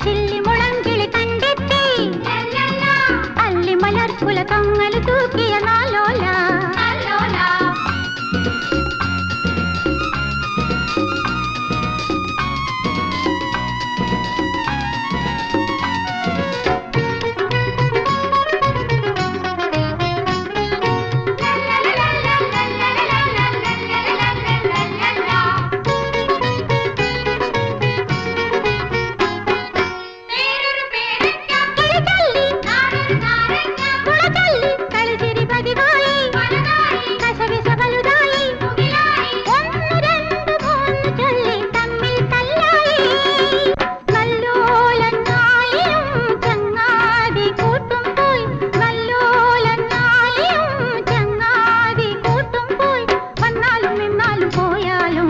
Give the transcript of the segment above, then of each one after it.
Chilli മുളങ്കിളി കണ്ടെത്തി അല്ലിമലർ കുല തൊങ്ങൽ തൂക്കിയ നാലോല കളിച്ചിരി പതിവായി കസവിസ വലുതായി ഒന്ന് രണ്ട് മൂന്ന് ചൊല്ലി തമ്മിൽ തല്ലായി നല്ലോലന്നാളിയും ചങ്ങാതി കൂട്ടും പോയി നല്ലോലന്നാളിയും ചങ്ങാതി കൂട്ടും പോയി വന്നാലും നിന്നാലും പോയാലും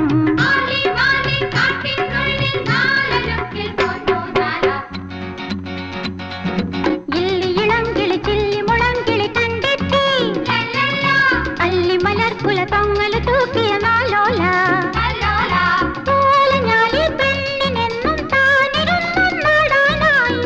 ഇല്ലി ഇളങ്കിളി ചില്ലി മുളങ്കിളി കണ്ടെത്തി അല്ലി മലർക്കുല തൊങ്ങൽ തൂക്കിയ നാലോല ഓലഞ്ഞാലി പെണ്ണിനെന്നും താനിരുന്നും നാടാനായി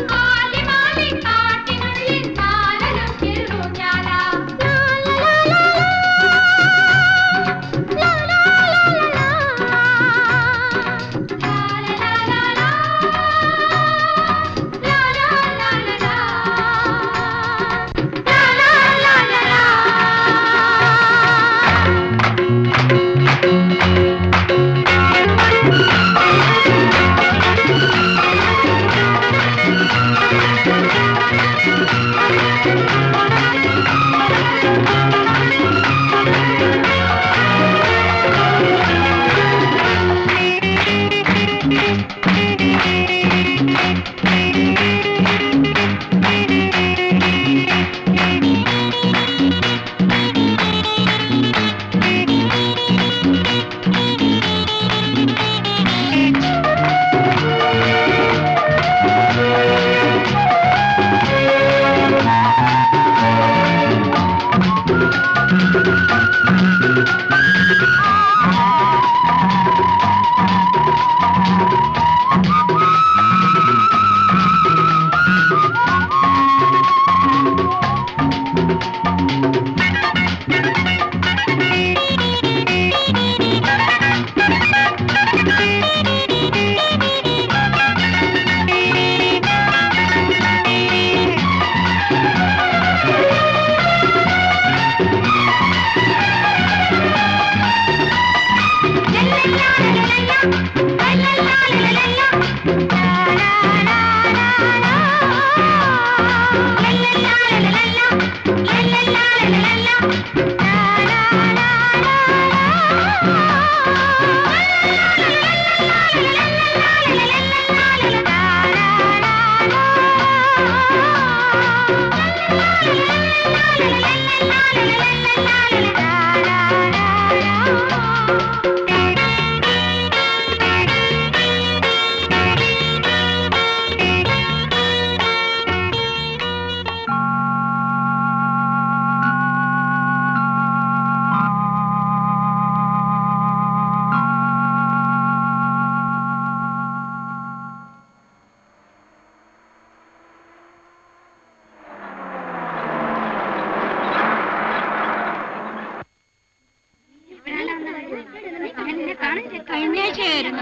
കഴിഞ്ഞാഴ്ചയായിരുന്നു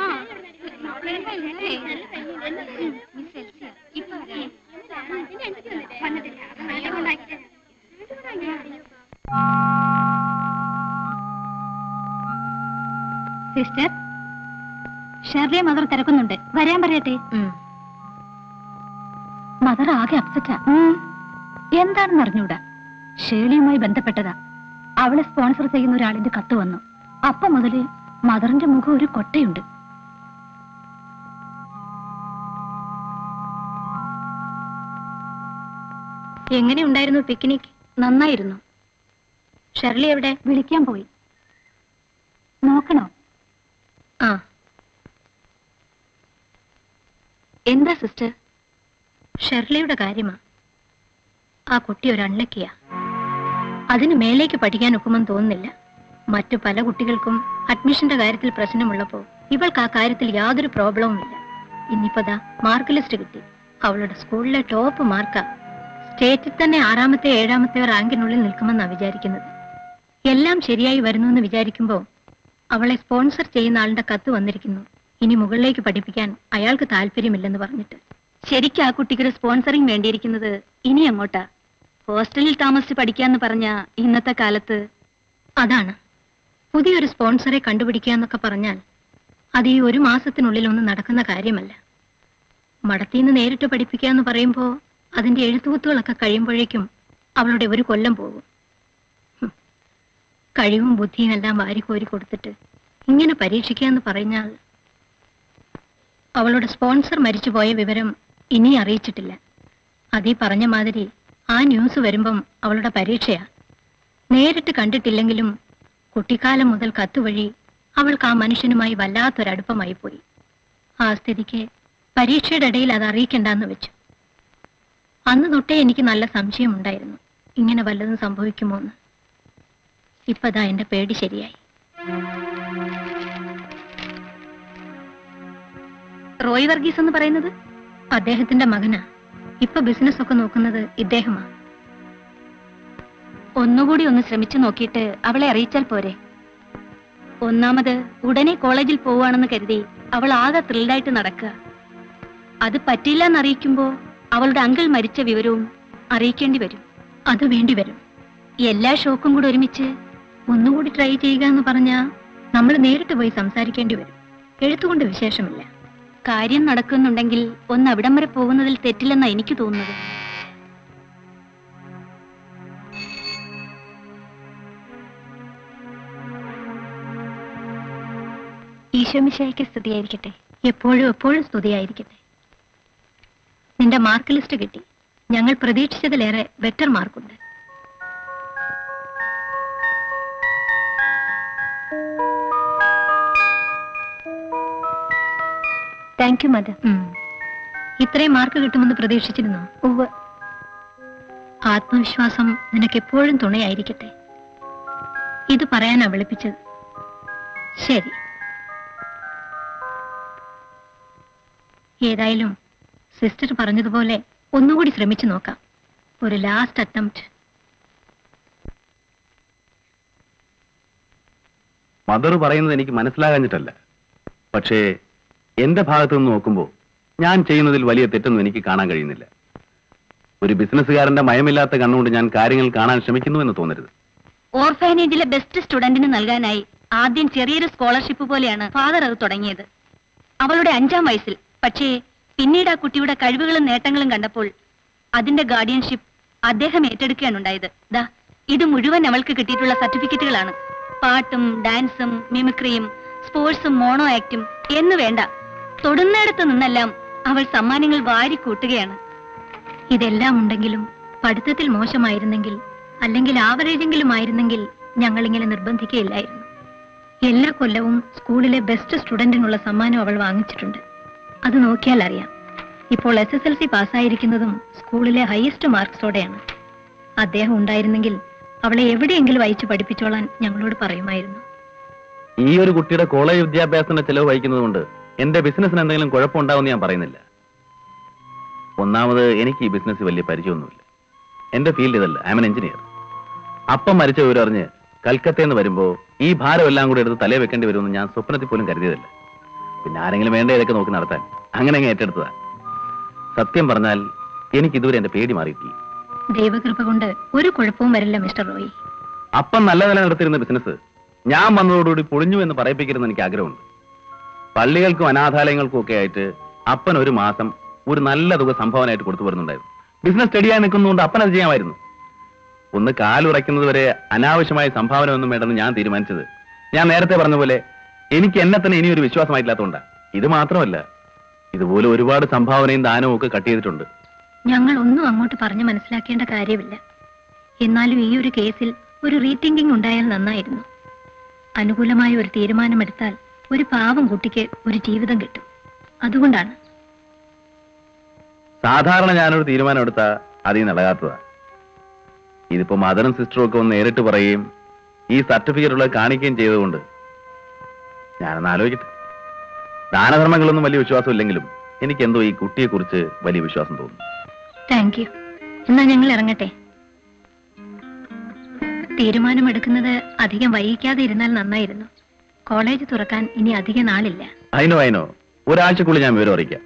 സിസ്റ്റർ ഷെർലിയെ മദർ തിരക്കുന്നുണ്ട് വരാൻ പറയട്ടെ മദർ ആകെ അപ്സെറ്റാ എന്താണെന്ന് അറിഞ്ഞൂടാ ഷേളിയുമായി ബന്ധപ്പെട്ടതാ അവളെ സ്പോൺസർ ചെയ്യുന്ന ഒരാളിന്റെ കത്ത് വന്നു അപ്പൊ മുതല് മദറിന്റെ മുഖം ഒരു കൊട്ടയുണ്ട് എങ്ങനെയുണ്ടായിരുന്നു പിക്നിക് നന്നായിരുന്നു ഷെർലി എവിടെ വിളിക്കാൻ പോയി നോക്കണോ ആ എന്താ സിസ്റ്റർ ഷെർലിയുടെ കാര്യമാ ആ കുട്ടി ഒരു അൺലക്കിയാ അതിന് മേലേക്ക് പഠിക്കാൻ ഒക്കുമെന്ന് തോന്നുന്നില്ല മറ്റു പല കുട്ടികൾക്കും അഡ്മിഷന്റെ കാര്യത്തിൽ പ്രശ്നമുള്ളപ്പോൾ ഇവൾക്ക് ആ കാര്യത്തിൽ യാതൊരു പ്രോബ്ലവും ഇല്ല ഇന്നിപ്പോ മാർക്ക് ലിസ്റ്റ് കിട്ടി അവളുടെ സ്കൂളിലെ ടോപ്പ് മാർക്കാ സ്റ്റേറ്റിൽ തന്നെ ആറാമത്തെ ഏഴാമത്തെ റാങ്കിനുള്ളിൽ നിൽക്കുമെന്നാ വിചാരിക്കുന്നത് എല്ലാം ശരിയായി വരുന്നുവെന്ന് വിചാരിക്കുമ്പോ അവളെ സ്പോൺസർ ചെയ്യുന്ന ആളുടെ കത്ത് വന്നിരിക്കുന്നു ഇനി മുകളിലേക്ക് പഠിപ്പിക്കാൻ അയാൾക്ക് താല്പര്യമില്ലെന്ന് പറഞ്ഞിട്ട് ശരിക്കും ആ കുട്ടിക്ക് ഒരു സ്പോൺസറിങ് വേണ്ടിയിരിക്കുന്നത് ഇനി അങ്ങോട്ടാ ഹോസ്റ്റലിൽ താമസിച്ച് പഠിക്കാന്ന് പറഞ്ഞ ഇന്നത്തെ കാലത്ത് അതാണ് പുതിയൊരു സ്പോൺസറെ കണ്ടുപിടിക്കുക എന്നൊക്കെ പറഞ്ഞാൽ അത് ഈ ഒരു മാസത്തിനുള്ളിൽ ഒന്നും നടക്കുന്ന കാര്യമല്ല മടത്തിന്ന് നേരിട്ട് പഠിപ്പിക്കുക എന്ന് പറയുമ്പോൾ അതിന്റെ എഴുത്തുകുത്തുകളൊക്കെ കഴിയുമ്പോഴേക്കും അവളുടെ ഒരു കൊല്ലം പോകും ഹും. കഴിവും ബുദ്ധിയും എല്ലാം വാരിക്കോരി കൊടുത്തിട്ട് ഇങ്ങനെ പരീക്ഷിക്കുക എന്ന് പറഞ്ഞാൽ അവളുടെ സ്പോൺസർ മരിച്ചുപോയ വിവരം ഇനി അറിയിച്ചിട്ടില്ല അതീ പറഞ്ഞ മാതിരി ആ ന്യൂസ് വരുമ്പം അവളുടെ പരീക്ഷയാ നേരിട്ട് കണ്ടിട്ടില്ലെങ്കിലും കുട്ടിക്കാലം മുതൽ കത്തുവഴി അവൾക്ക് ആ മനുഷ്യനുമായി വല്ലാത്തൊരടുപ്പമായി പോയി ആ സ്ഥിതിക്ക് പരീക്ഷയുടെ ഇടയിൽ അത് അറിയിക്കണ്ടെന്ന് വെച്ചു അന്ന് തൊട്ടേ എനിക്ക് നല്ല സംശയമുണ്ടായിരുന്നു ഇങ്ങനെ വല്ലതും സംഭവിക്കുമോ എന്ന് ഇപ്പതാ എന്റെ പേടി ശരിയായി റോയ് വർഗീസ് എന്ന് പറയുന്നത് അദ്ദേഹത്തിന്റെ മകനാ ഇപ്പൊ ബിസിനസ് ഒക്കെ നോക്കുന്നത് ഇദ്ദേഹമാ ഒന്നുകൂടി ഒന്ന് ശ്രമിച്ചു നോക്കിയിട്ട് അവളെ അറിയിച്ചാൽ പോരെ ഒന്നാമത് ഉടനെ കോളേജിൽ പോവുകയാണെന്ന് കരുതി അവൾ ആകെ ത്രില്ഡായിട്ട് നടക്കുക അത് പറ്റില്ല എന്നറിയിക്കുമ്പോ അവളുടെ അങ്കിൾ മരിച്ച വിവരവും അറിയിക്കേണ്ടി വരും അത് വേണ്ടി വരും എല്ലാ ഷോക്കും കൂടെ ഒരുമിച്ച് ഒന്നുകൂടി ട്രൈ ചെയ്യുക എന്ന് പറഞ്ഞാ നമ്മൾ നേരിട്ട് പോയി സംസാരിക്കേണ്ടി വരും എഴുത്തുകൊണ്ട് വിശേഷമില്ല കാര്യം നടക്കുന്നുണ്ടെങ്കിൽ ഒന്ന് അവിടം വരെ പോകുന്നതിൽ തെറ്റില്ലെന്നാ എനിക്ക് തോന്നുന്നത് ഈശോമിശായിക്ക് സ്തുതിയായിരിക്കട്ടെ എപ്പോഴും എപ്പോഴും സ്തുതിയായിരിക്കട്ടെ നിന്റെ മാർക്ക് ലിസ്റ്റ് കിട്ടി ഞങ്ങൾ പ്രതീക്ഷിച്ചതിലേറെ ബെറ്റർ മാർക്കുണ്ട് താങ്ക് യു മദർ ഇത്രയും മാർക്ക് കിട്ടുമെന്ന് പ്രതീക്ഷിച്ചിരുന്നോ ഉവ്വ് ആത്മവിശ്വാസം നിനക്ക് എപ്പോഴും തുണയായിരിക്കട്ടെ ഇത് പറയാനാ വിളിപ്പിച്ചത് ശരി ഏതായാലും സിസ്റ്റർ പറഞ്ഞതുപോലെ ഒന്നുകൂടി ശ്രമിച്ചു നോക്കാം ഒരു ലാസ്റ്റ് അറ്റംപ്റ്റ് മദർ പറയുന്നത് എനിക്ക് മനസ്സിലാകാഞ്ഞിട്ടല്ല പക്ഷേ എന്റെ ഭാഗത്തു നിന്ന് നോക്കുമ്പോൾ ഞാൻ ചെയ്യുന്നതിൽ വലിയ തെറ്റൊന്നും എനിക്ക് കാണാൻ കഴിയുന്നില്ല ഒരു ബിസിനസ്സുകാരന്റെ മയമില്ലാത്ത കണ്ണുകൊണ്ട് ഞാൻ കാര്യങ്ങൾ കാണാൻ ശ്രമിക്കുന്നു എന്ന് തോന്നരുത് ഓർഫാനേജിലെ ബെസ്റ്റ് സ്റ്റുഡന്റിന് നൽകാനായി ആദ്യം ചെറിയൊരു സ്കോളർഷിപ്പ് പോലെയാണ് ഫാദർ അത് തുടങ്ങിയത് അവളുടെ അഞ്ചാം വയസ്സിൽ പക്ഷേ പിന്നീട് ആ കുട്ടിയുടെ കഴിവുകളും നേട്ടങ്ങളും കണ്ടപ്പോൾ അതിന്റെ ഗാർഡിയൻഷിപ്പ് അദ്ദേഹം ഏറ്റെടുക്കുകയാണ് ഉണ്ടായത് ദാ ഇത് മുഴുവൻ അവൾക്ക് കിട്ടിയിട്ടുള്ള സർട്ടിഫിക്കറ്റുകളാണ് പാട്ടും ഡാൻസും മിമിക്രിയും സ്പോർട്സും മോണോ ആക്റ്റും എന്ന് വേണ്ട തൊടുന്നിടത്ത് നിന്നെല്ലാം അവൾ സമ്മാനങ്ങൾ വാരി കൂട്ടുകയാണ് ഇതെല്ലാം ഉണ്ടെങ്കിലും പഠിത്തത്തിൽ മോശമായിരുന്നെങ്കിൽ അല്ലെങ്കിൽ ആവറേജെങ്കിലും ആയിരുന്നെങ്കിൽ ഞങ്ങൾ ഇങ്ങനെ നിർബന്ധിക്കുകയില്ലായിരുന്നു എല്ലാ കൊല്ലവും സ്കൂളിലെ ബെസ്റ്റ് സ്റ്റുഡന്റിനുള്ള സമ്മാനം അവൾ വാങ്ങിച്ചിട്ടുണ്ട് അത് നോക്കിയാൽ അറിയാം ഇപ്പോൾ എസ് എസ് എൽ സി പാസ്സായിരിക്കുന്നതും സ്കൂളിലെ ഹയസ്റ്റ് മാർക്സോടെയാണ് അദ്ദേഹം ഉണ്ടായിരുന്നെങ്കിൽ അവളെ എവിടെയെങ്കിലും അയച്ചു പഠിപ്പിച്ചോളാൻ ഞങ്ങളോട് പറയുമായിരുന്നു ഈ ഒരു കുട്ടിയുടെ കോളേജ് വിദ്യാഭ്യാസത്തിന്റെ ചെലവ് വഹിക്കുന്നത് കൊണ്ട് എന്റെ ബിസിനസ്സിന് എന്തെങ്കിലും കുഴപ്പമുണ്ടാവുമെന്ന് ഞാൻ പറയുന്നില്ല ഒന്നാമത് എനിക്ക് ഈ ബിസിനസ് വലിയ പരിചയമൊന്നുമില്ല എന്റെ ഫീൽഡ് ഇതല്ല ഐ എൻ എഞ്ചിനീയർ അപ്പം മരിച്ച വിവരം അറിഞ്ഞ് കൽക്കത്തയിൽ നിന്ന് വരുമ്പോ ഈ ഭാരം എല്ലാം കൂടി എടുത്ത് തലേ വെക്കേണ്ടി വരുമെന്ന് ഞാൻ സ്വപ്നത്തിൽ പോലും കരുതിയതല്ല പിന്നെ ആരെങ്കിലും വേണ്ട ഇതൊക്കെ നോക്കി നടത്താൻ അങ്ങനെ അങ്ങ് ഏറ്റെടുത്തതാ സത്യം പറഞ്ഞാൽ എനിക്ക് ഇതുവരെ എന്റെ പേടി മാറിയിട്ടില്ല ദൈവകൃപ കൊണ്ട് ഒരു കുഴപ്പവും വരില്ല മിസ്റ്റർ റോയി അപ്പം നല്ല നില നടത്തിയിരുന്ന ബിസിനസ് ഞാൻ വന്നതോടുകൂടി പൊളിഞ്ഞു എന്ന് പറയിപ്പിക്കരുതെന്ന് എനിക്ക് ആഗ്രഹമുണ്ട് പള്ളികൾക്കും അനാഥാലയങ്ങൾക്കും ഒക്കെ ആയിട്ട് അപ്പൻ ഒരു മാസം ഒരു നല്ല തുക സംഭാവനയായിട്ട് കൊടുത്തു വരുന്നുണ്ടായിരുന്നു ബിസിനസ് സ്റ്റഡിയായി നിൽക്കുന്നതുകൊണ്ട് അപ്പൻ അത് ചെയ്യാമായിരുന്നു ഒന്ന് കാലുറയ്ക്കുന്നത് വരെ അനാവശ്യമായ സംഭാവന ഒന്നും വേണ്ടെന്ന് ഞാൻ തീരുമാനിച്ചത് ഞാൻ നേരത്തെ പറഞ്ഞ പോലെ എനിക്ക് എന്നെ തന്നെ ഇനിയൊരു വിശ്വാസമായിട്ടില്ലാത്തതുകൊണ്ടാ ഇത് മാത്രമല്ല ഇതുപോലെ ഒരുപാട് സംഭാവനയും ദാനവും ഒക്കെ കട്ട് ചെയ്തിട്ടുണ്ട് ഞങ്ങൾ ഒന്നും അങ്ങോട്ട് പറഞ്ഞു മനസ്സിലാക്കേണ്ട കാര്യമില്ല എന്നാലും ഈ ഒരു കേസിൽ ഒരു റീതിങ്കിങ് ഉണ്ടായാൽ നന്നായിരുന്നു അനുകൂലമായ ഒരു തീരുമാനമെടുത്താൽ ഒരു പാവം കുട്ടിക്ക് ഒരു ജീവിതം കിട്ടും അതുകൊണ്ടാണ് സാധാരണ ഞാനൊരു തീരുമാനം എടുത്താ അതിൽ നടക്കാത്തതാ ഇതിപ്പോ മദറും സിസ്റ്ററും ഒക്കെ ഒന്ന് നേരിട്ട് പറയുകയും ഈ സർട്ടിഫിക്കറ്റ് ഉള്ളത് കാണിക്കുകയും ചെയ്തുകൊണ്ട് ഞാനൊന്ന് ആലോചിക്കട്ടെ ദാനധർമ്മങ്ങളൊന്നും വലിയ വിശ്വാസമില്ലെങ്കിലും എനിക്കെന്തോ ഈ കുട്ടിയെ കുറിച്ച് വലിയ വിശ്വാസം തോന്നുന്നു താങ്ക് യു എന്നാ ഞങ്ങൾ ഇറങ്ങട്ടെ തീരുമാനമെടുക്കുന്നത് അധികം വൈകിക്കാതെ ഇരുന്നാൽ നന്നായിരുന്നു കോളേജ് തുറക്കാൻ ഇനി അധിക നാളില്ല അതിനോ അതിനോ ഒരാഴ്ചക്കുള്ളിൽ ഞാൻ വിവരം അറിയിക്കാം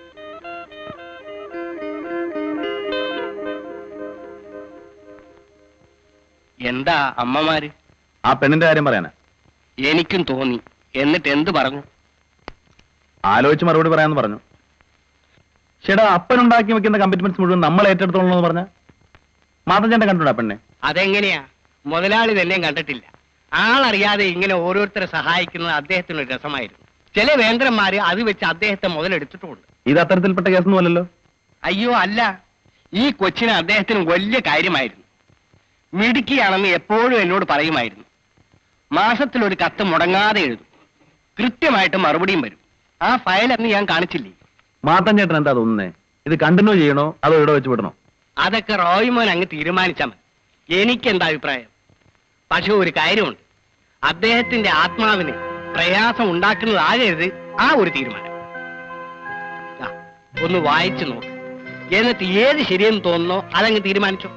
എന്താ അമ്മമാര് ആ പെണ്ണിന്റെ കാര്യം പറയാനാ എനിക്കും തോന്നി എന്നിട്ട് എന്ത് പറഞ്ഞു ആലോചിച്ച് മറുപടി പറയാന്ന് പറഞ്ഞു ചേട്ടാ അപ്പനുണ്ടാക്കി വെക്കുന്ന കമ്മിറ്റ്മെന്റ്സ് മുഴുവൻ നമ്മൾ ഏറ്റെടുത്തോളൂ എന്ന് പറഞ്ഞ മാതഞ്ചേട്ടൻ കണ്ടുണ്ടാ പെണ്ണെ അതെങ്ങനെയാ മുതലാളി തന്നെയും കണ്ടിട്ടില്ല ആളറിയാതെ ഇങ്ങനെ ഓരോരുത്തരെ സഹായിക്കുന്നത് അദ്ദേഹത്തിന് ഒരു രസമായിരുന്നു ചില വേന്ദ്രന്മാര് അത് വെച്ച് അദ്ദേഹത്തെ മുതലെടുത്തിട്ടുമുണ്ട് ഇത് അത്തരത്തിൽപ്പെട്ട കേസൊന്നും അല്ലല്ലോ അയ്യോ അല്ല ഈ കൊച്ചിന് അദ്ദേഹത്തിന് വലിയ കാര്യമായിരുന്നു മിടുക്കിയാണെന്ന് എപ്പോഴും എന്നോട് പറയുമായിരുന്നു മാസത്തിൽ ഒരു കത്ത് മുടങ്ങാതെ എഴുതും കൃത്യമായിട്ട് മറുപടിയും വരും ആ ഫയൽ അന്ന് ഞാൻ കാണിച്ചില്ലേ മാത്തഞ്ചേട്ടൻ എന്താ തോന്നുന്നേ ഇത് കണ്ടിന്യൂ ചെയ്യണോ അതോ ഇവിടെ വെച്ച് വിടണോ അതൊക്കെ റോയ് മോൻ അങ്ങ് തീരുമാനിച്ചാൽ മതി എനിക്കെന്താ അഭിപ്രായം പക്ഷെ ഒരു കാര്യമുണ്ട് അദ്ദേഹത്തിന്റെ ആത്മാവിന് പ്രയാസം ഉണ്ടാക്കുന്നതാകരുത് ആ ഒരു തീരുമാനം ദാ, ഒന്ന് വായിച്ചു നോക്ക് എന്നിട്ട് ഏത് ശരിയെന്ന് തോന്നുന്നോ അതങ്ങ് തീരുമാനിച്ചോ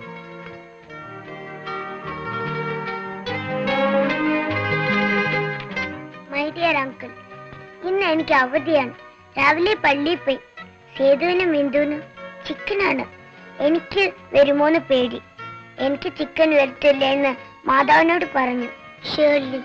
മൈ ഡിയർ അങ്കിൾ ഇന്ന് എനിക്ക് അവധിയാണ് രാവിലെ പള്ളിയിൽ പോയി സേതുവിനും ബിന്ദുവിനും ചിക്കനാണ് എനിക്ക് വരുമോന്ന് പേടി എനിക്ക് ചിക്കൻ വരത്തില്ല എന്ന് മാതാവിനോട് പറഞ്ഞു ഷേർലി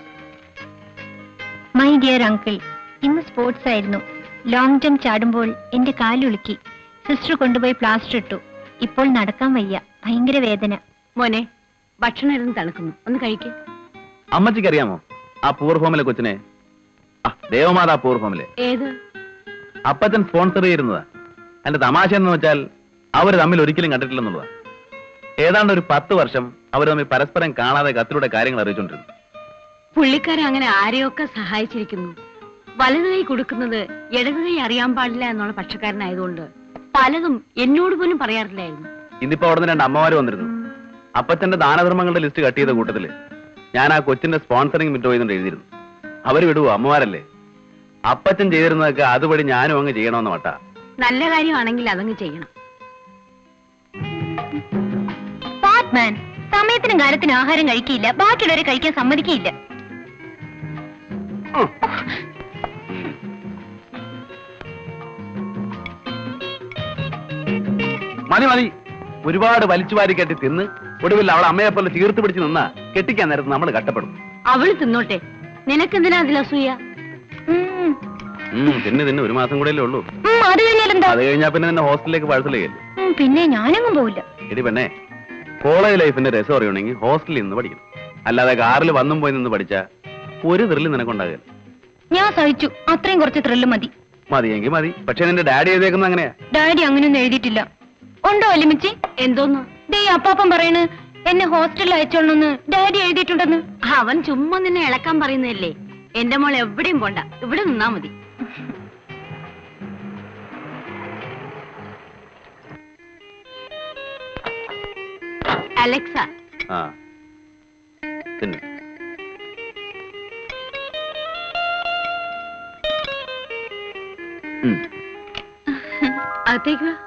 മൈ ഡിയർ അങ്കിൾ ഇന്ന് സ്പോർട്സ് ആയിരുന്നു ലോങ് ജംപ് ചാടുമ്പോൾ എന്റെ കാലുളുക്കി സിസ്റ്റർ കൊണ്ടുപോയി പ്ലാസ്റ്റർ ഇട്ടു ഇപ്പോൾ നടക്കാൻ വയ്യ ഭയങ്കര വേദന മോനെ ഭക്ഷണം ഇരുന്ന് തണുക്കുന്നു ഒന്ന് കഴിക്കേ അമ്മച്ചിക്ക് അറിയാമോ ആ പൂർ ഹോമിലെ കൊച്ചിനെ ആ ദേവമാതാ പൂർ ഹോമിലെ ഏത് അപ്പച്ചൻ സ്പോൺസർ ചെയ്യുന്നതാ അതിന്റെ തമാശ എന്ന് വെച്ചാൽ അവർ തമ്മിൽ ഒരിക്കലും കണ്ടിട്ടില്ലെന്നുള്ളതാ ഏതാണ്ട് ഒരു പത്ത് വർഷം അവർ തമ്മിൽ പരസ്പരം കാണാതെ കത്തിലൂടെ കാര്യങ്ങൾ അറിയിച്ചുകൊണ്ടിരുന്നു പുള്ളിക്കാരൻ അങ്ങനെ ആരെയൊക്കെ സഹായിച്ചിരിക്കുന്നു വലതു കൈ കൊടുക്കുന്നത് ഇടതു കൈ അറിയാൻ പാടില്ല എന്നുള്ള പക്ഷക്കാരനായതുകൊണ്ട് പലതും എന്നോട് പോലും പറയാറില്ലായിരുന്നു ഇന്നിപ്പോ അവിടെ നിന്ന് രണ്ട് അമ്മമാര് വന്നിരുന്നു അപ്പച്ചന്റെ ദാനധർമ്മങ്ങളുടെ ലിസ്റ്റ് കട്ട് ചെയ്ത കൂട്ടത്തില് ഞാൻ ആ കൊച്ചിന്റെ സ്പോൺസറിംഗ് വിൻഡോ ചെയ്തുകൊണ്ട് എഴുതിയിരുന്നു അവര് വിടുവോ അമ്മമാരല്ലേ അപ്പച്ചൻ ചെയ്തിരുന്നതൊക്കെ അതുപടി ഞാനും അങ്ങ് ചെയ്യണമെന്ന് വട്ടാ നല്ല കാര്യമാണെങ്കിൽ അതങ്ങ് ചെയ്യണം ബാറ്റ്മാൻ സമയത്തിനും കാലത്തിനും ആഹാരം കഴിക്കില്ല ബാക്കിയുള്ളവരെ കഴിക്കാൻ സമ്മതിക്കില്ല മതി മതി ഒരുപാട് വലിച്ചു വാരി കെട്ടി തിന്ന് ഒടുവിൽ അവളെ അമ്മയെ പോലെ തീർത്ത് പിടിച്ച് നിന്നാ കെട്ടിക്കാൻ നേരത്ത് നമ്മൾ കട്ടപ്പെടും അവള് തിന്നോട്ടെ നിനക്കെന്തിനാ അതിൽ അസൂയ ഉം, തിന്ന് തിന്ന് ഒരു മാസം കൂടെ ഉള്ളൂ അത് കഴിഞ്ഞാലെന്താ അത് കഴിഞ്ഞാ പിന്നെ നിന്നെ ഹോസ്റ്റലിലേക്ക് പഴസൽ ചെയ്യല്ലേ ഉം, പിന്നെ ഞാനങ്ങും പോവില്ല എടി പെണ്ണേ കോളേജ് ലൈഫിന്റെ രസം അറിയണമെങ്കിൽ ഹോസ്റ്റലിൽ നിന്ന് പഠിക്കണം അല്ലാതെ കാറിൽ വന്നും പോയി നിന്ന് പഠിച്ചാ ഒരു ത്രില്ല് നിനക്കുണ്ടാകില്ല ഞാൻ സഹിച്ചു അത്രയും കുറച്ച് ത്രില്ല് മതി മതിയെങ്കിൽ മതി പക്ഷെ നിന്റെ ഡാഡി എഴുതിയേക്കുന്നത് അങ്ങനെയാ ഡാഡി അങ്ങനെയൊന്നും എഴുതിയിട്ടില്ല ഉണ്ടോ അല്ലിമിച്ചി എന്തോന്ന് ദേ അപ്പാപ്പൻ പറയണ് എന്നെ ഹോസ്റ്റലിൽ അയച്ചോളണമെന്ന് ഡാഡി എഴുതിയിട്ടുണ്ടെന്ന് അവൻ ചുമ്മാ നിന്നെ ഇളക്കാൻ പറയുന്നതല്ലേ എന്റെ മോൾ എവിടെയും പോണ്ട ഇവിടെ നിന്നാ മതി അലക്സ ആ പിന്നെ ഉം. അകത്തേക്ക് വാ.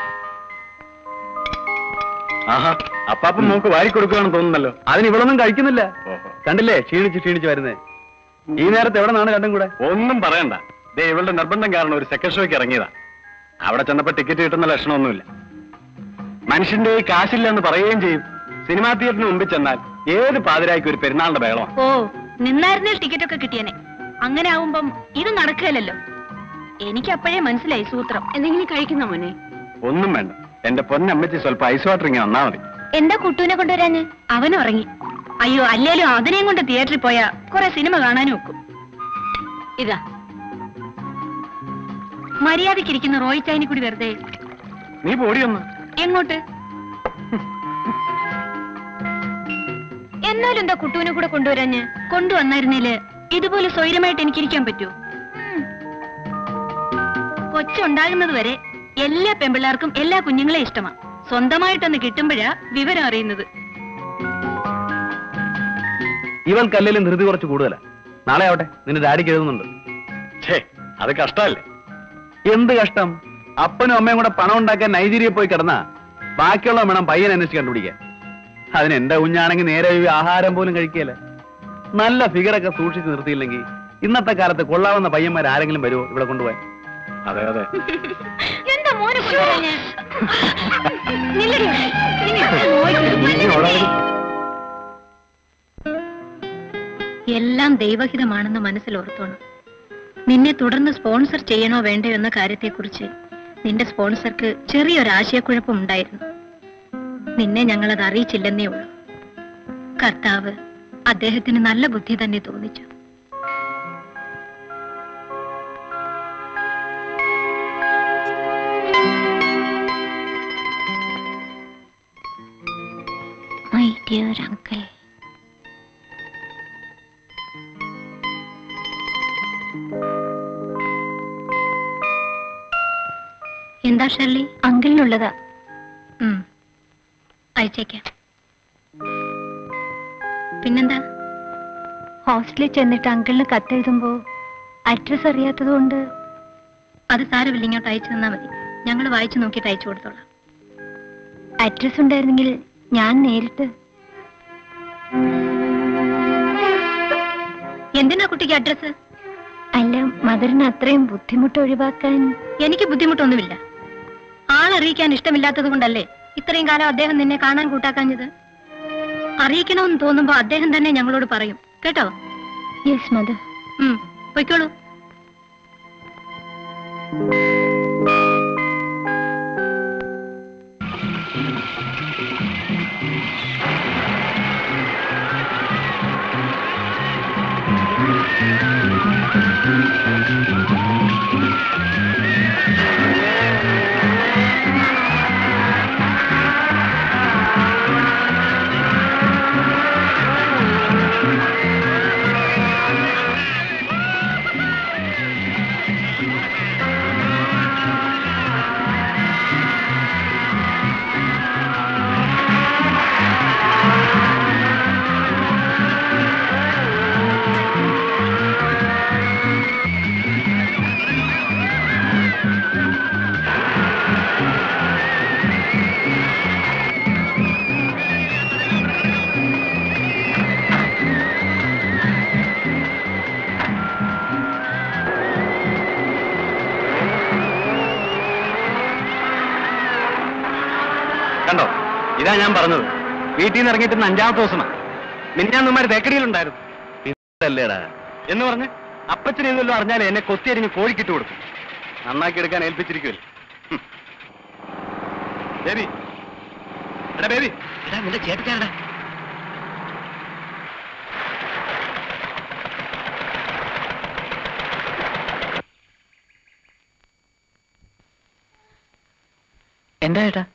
ആഹാ അപ്പാപ്പൻ മോക്ക് വാരി കൊടുക്കുകയാണെന്ന് തോന്നുന്നല്ലോ അതിന് ഇവളൊന്നും കഴിക്കുന്നില്ല കണ്ടില്ലേ ക്ഷീണിച്ച് ക്ഷീണിച്ച് വരുന്നേ ഈ നേരത്തെ എവിടെ നിന്നാണ് രണ്ടും കൂടെ ഒന്നും പറയണ്ട ദേ ഇവളുടെ നിർബന്ധം കാരണം ഒരു സെക്കൻഡ് ഷോയ്ക്ക് ഇറങ്ങിയതാ അവിടെ ചെന്നപ്പോ ടിക്കറ്റ് കിട്ടുന്ന ലക്ഷണമൊന്നുമില്ല മനുഷ്യന്റെ കയ്യിൽ കാശില്ല എന്ന് പറയുകയും ചെയ്യും സിനിമാ തിയേറ്ററിന് മുമ്പിൽ ചെന്നാൽ ഏത് പാതിരായ്ക്ക് ഒരു പെരുന്നാളിന്റെ ബഹളമാണ് ഓ നിന്നായിരുന്നേ ടിക്കറ്റ് ഒക്കെ കിട്ടിയനെ അങ്ങനെ ആവുമ്പം ഇത് നടക്കുകയല്ലോ എനിക്ക് അപ്പോഴേ മനസ്സിലായി സൂത്രം എന്തെങ്കിലും കഴിക്കുന്ന മോനെ ഒന്നും വേണ്ട എന്റെ പൊന്നമ്മച്ചി സ്വല്പം ഐസ് വാട്ടർ ഇങ്ങനെ വന്നാ മതി എന്താ കുട്ടൂനെ കൊണ്ടുവരാഞ്ഞ് അവൻ ഉറങ്ങി അയ്യോ അല്ലേലും അതിനെയും കൊണ്ട് തിയേറ്ററിൽ പോയാ കുറെ സിനിമ കാണാനും ഒക്കും ഇതാ മര്യാദക്കിരിക്കുന്ന റോയ് ചൈനി കൂടി വെറുതെ നീ പോടിയൊന്ന് എങ്ങോട്ട് എന്നാലും എന്താ കുട്ടൂനെ കൂടെ കൊണ്ടുവരാഞ്ഞ് കൊണ്ടുവന്നായിരുന്നേല് ഇതുപോലെ സ്വൈരമായിട്ട് എനിക്കിരിക്കാൻ പറ്റൂ ഉം. കൊച്ചുണ്ടാകുന്നത് വരെ എല്ലാ പെമ്പിള്ളാർക്കും എല്ലാ കുഞ്ഞുങ്ങളെ ഇഷ്ടമാ സ്വന്തമായിട്ടൊന്ന് കിട്ടുമ്പോഴാ വിവരം അറിയുന്നത് ഇവൾക്കല്ലേലും ധൃതി കുറച്ച് കൂടുതലാ നാളെ ആവട്ടെ നിന്റെ ഡാഡിക്ക് എഴുതുന്നുണ്ട് ഛേ അത് കഷ്ടല്ലേ എന്ത് കഷ്ടം അപ്പനും അമ്മയും കൂടെ പണം ഉണ്ടാക്കാൻ നൈജീരിയയിൽ പോയി കിടന്നാ ബാക്കിയുള്ള വേണം പയ്യൻ അന്വേഷിച്ച് കണ്ടുപിടിക്കാൻ അതിന് എന്റെ കുഞ്ഞാണെങ്കിൽ നേരെ ഈ ആഹാരം പോലും കഴിക്കുകയില്ല നല്ല ഫിഗറൊക്കെ സൂക്ഷിച്ച് നിർത്തിയില്ലെങ്കിൽ ഇന്നത്തെ കാലത്ത് കൊള്ളാവുന്ന പയ്യന്മാർ ആരെങ്കിലും വരുമോ ഇവിടെ കൊണ്ടുപോയി അതെ അതെ എന്താ മോനെ കൊണ്ടുവരാഞ്ഞേ? നില്ലെടി അവിടെ. നിന്നെ ഇവിടെ നോക്കി. എല്ലാം ദൈവഹിതമാണെന്ന് മനസ്സിലോർത്തോണം നിന്നെ തുടർന്ന് സ്പോൺസർ ചെയ്യണോ വേണ്ടയോ എന്ന കാര്യത്തെക്കുറിച്ച് നിന്റെ സ്പോൺസർക്ക് ചെറിയൊരു ആശയക്കുഴപ്പം ഉണ്ടായിരുന്നു നിന്നെ ഞങ്ങളത് അറിയിച്ചില്ലെന്നേ ഉള്ളൂ കർത്താവ് അദ്ദേഹത്തിന് നല്ല ബുദ്ധി തന്നെ തോന്നിച്ചു മൈ ഡിയർ അങ്കിൾ എന്താ ഷർലി അങ്കിളിനുള്ളതാ അയച്ചേക്കാം പിന്നെന്താ ഹോസ്റ്റലിൽ ചെന്നിട്ട് അങ്കിളിന് കത്തെഴുതുമ്പോ അഡ്രസ് അറിയാത്തത് കൊണ്ട് അത് സാരമില്ല ഇങ്ങോട്ട് അയച്ചു തന്നാ മതി ഞങ്ങൾ വായിച്ചു നോക്കിയിട്ട് അയച്ചു കൊടുത്തോളാം അഡ്രസ് ഉണ്ടായിരുന്നെങ്കിൽ ഞാൻ നേരിട്ട് എന്തിനാ കുട്ടിക്ക് അഡ്രസ് അല്ല മദറിന് അത്രയും ബുദ്ധിമുട്ട് ഒഴിവാക്കാൻ എനിക്ക് ബുദ്ധിമുട്ടൊന്നുമില്ല ആളറിയിക്കാൻ ഇഷ്ടമില്ലാത്തത് കൊണ്ടല്ലേ ഇത്രയും കാലം അദ്ദേഹം നിന്നെ കാണാൻ കൂട്ടാക്കാഞ്ഞത് അറിയിക്കണമെന്ന് തോന്നുമ്പോ അദ്ദേഹം തന്നെ ഞങ്ങളോട് പറയും കേട്ടോ യെസ് മദർ പൊയ്ക്കോളൂ കണ്ടോ ഇതാ ഞാൻ പറഞ്ഞത് വീട്ടിൽ നിന്ന് ഇറങ്ങിയിട്ട് ഇന്ന് അഞ്ചാമത്തെ ദിവസമാണ് മിന്നാന്നമാര് തേക്കടിയിലുണ്ടായിരുന്നു അല്ലേടാ എന്ന് പറഞ്ഞ് അപ്പച്ചൻ ഇതെല്ലാം അറിഞ്ഞാലേ എന്നെ കൊത്തിയരിഞ്ഞ് കോഴിക്കിട്ട് കൊടുക്കും നന്നാക്കി എടുക്കാൻ ഏൽപ്പിച്ചിരിക്കുമല്ലോ ഹും. ബേബി എടാ ബേബി എടാ നിന്റെ ചേട്ടക്കാരടാ എന്താ ഏട്ടാ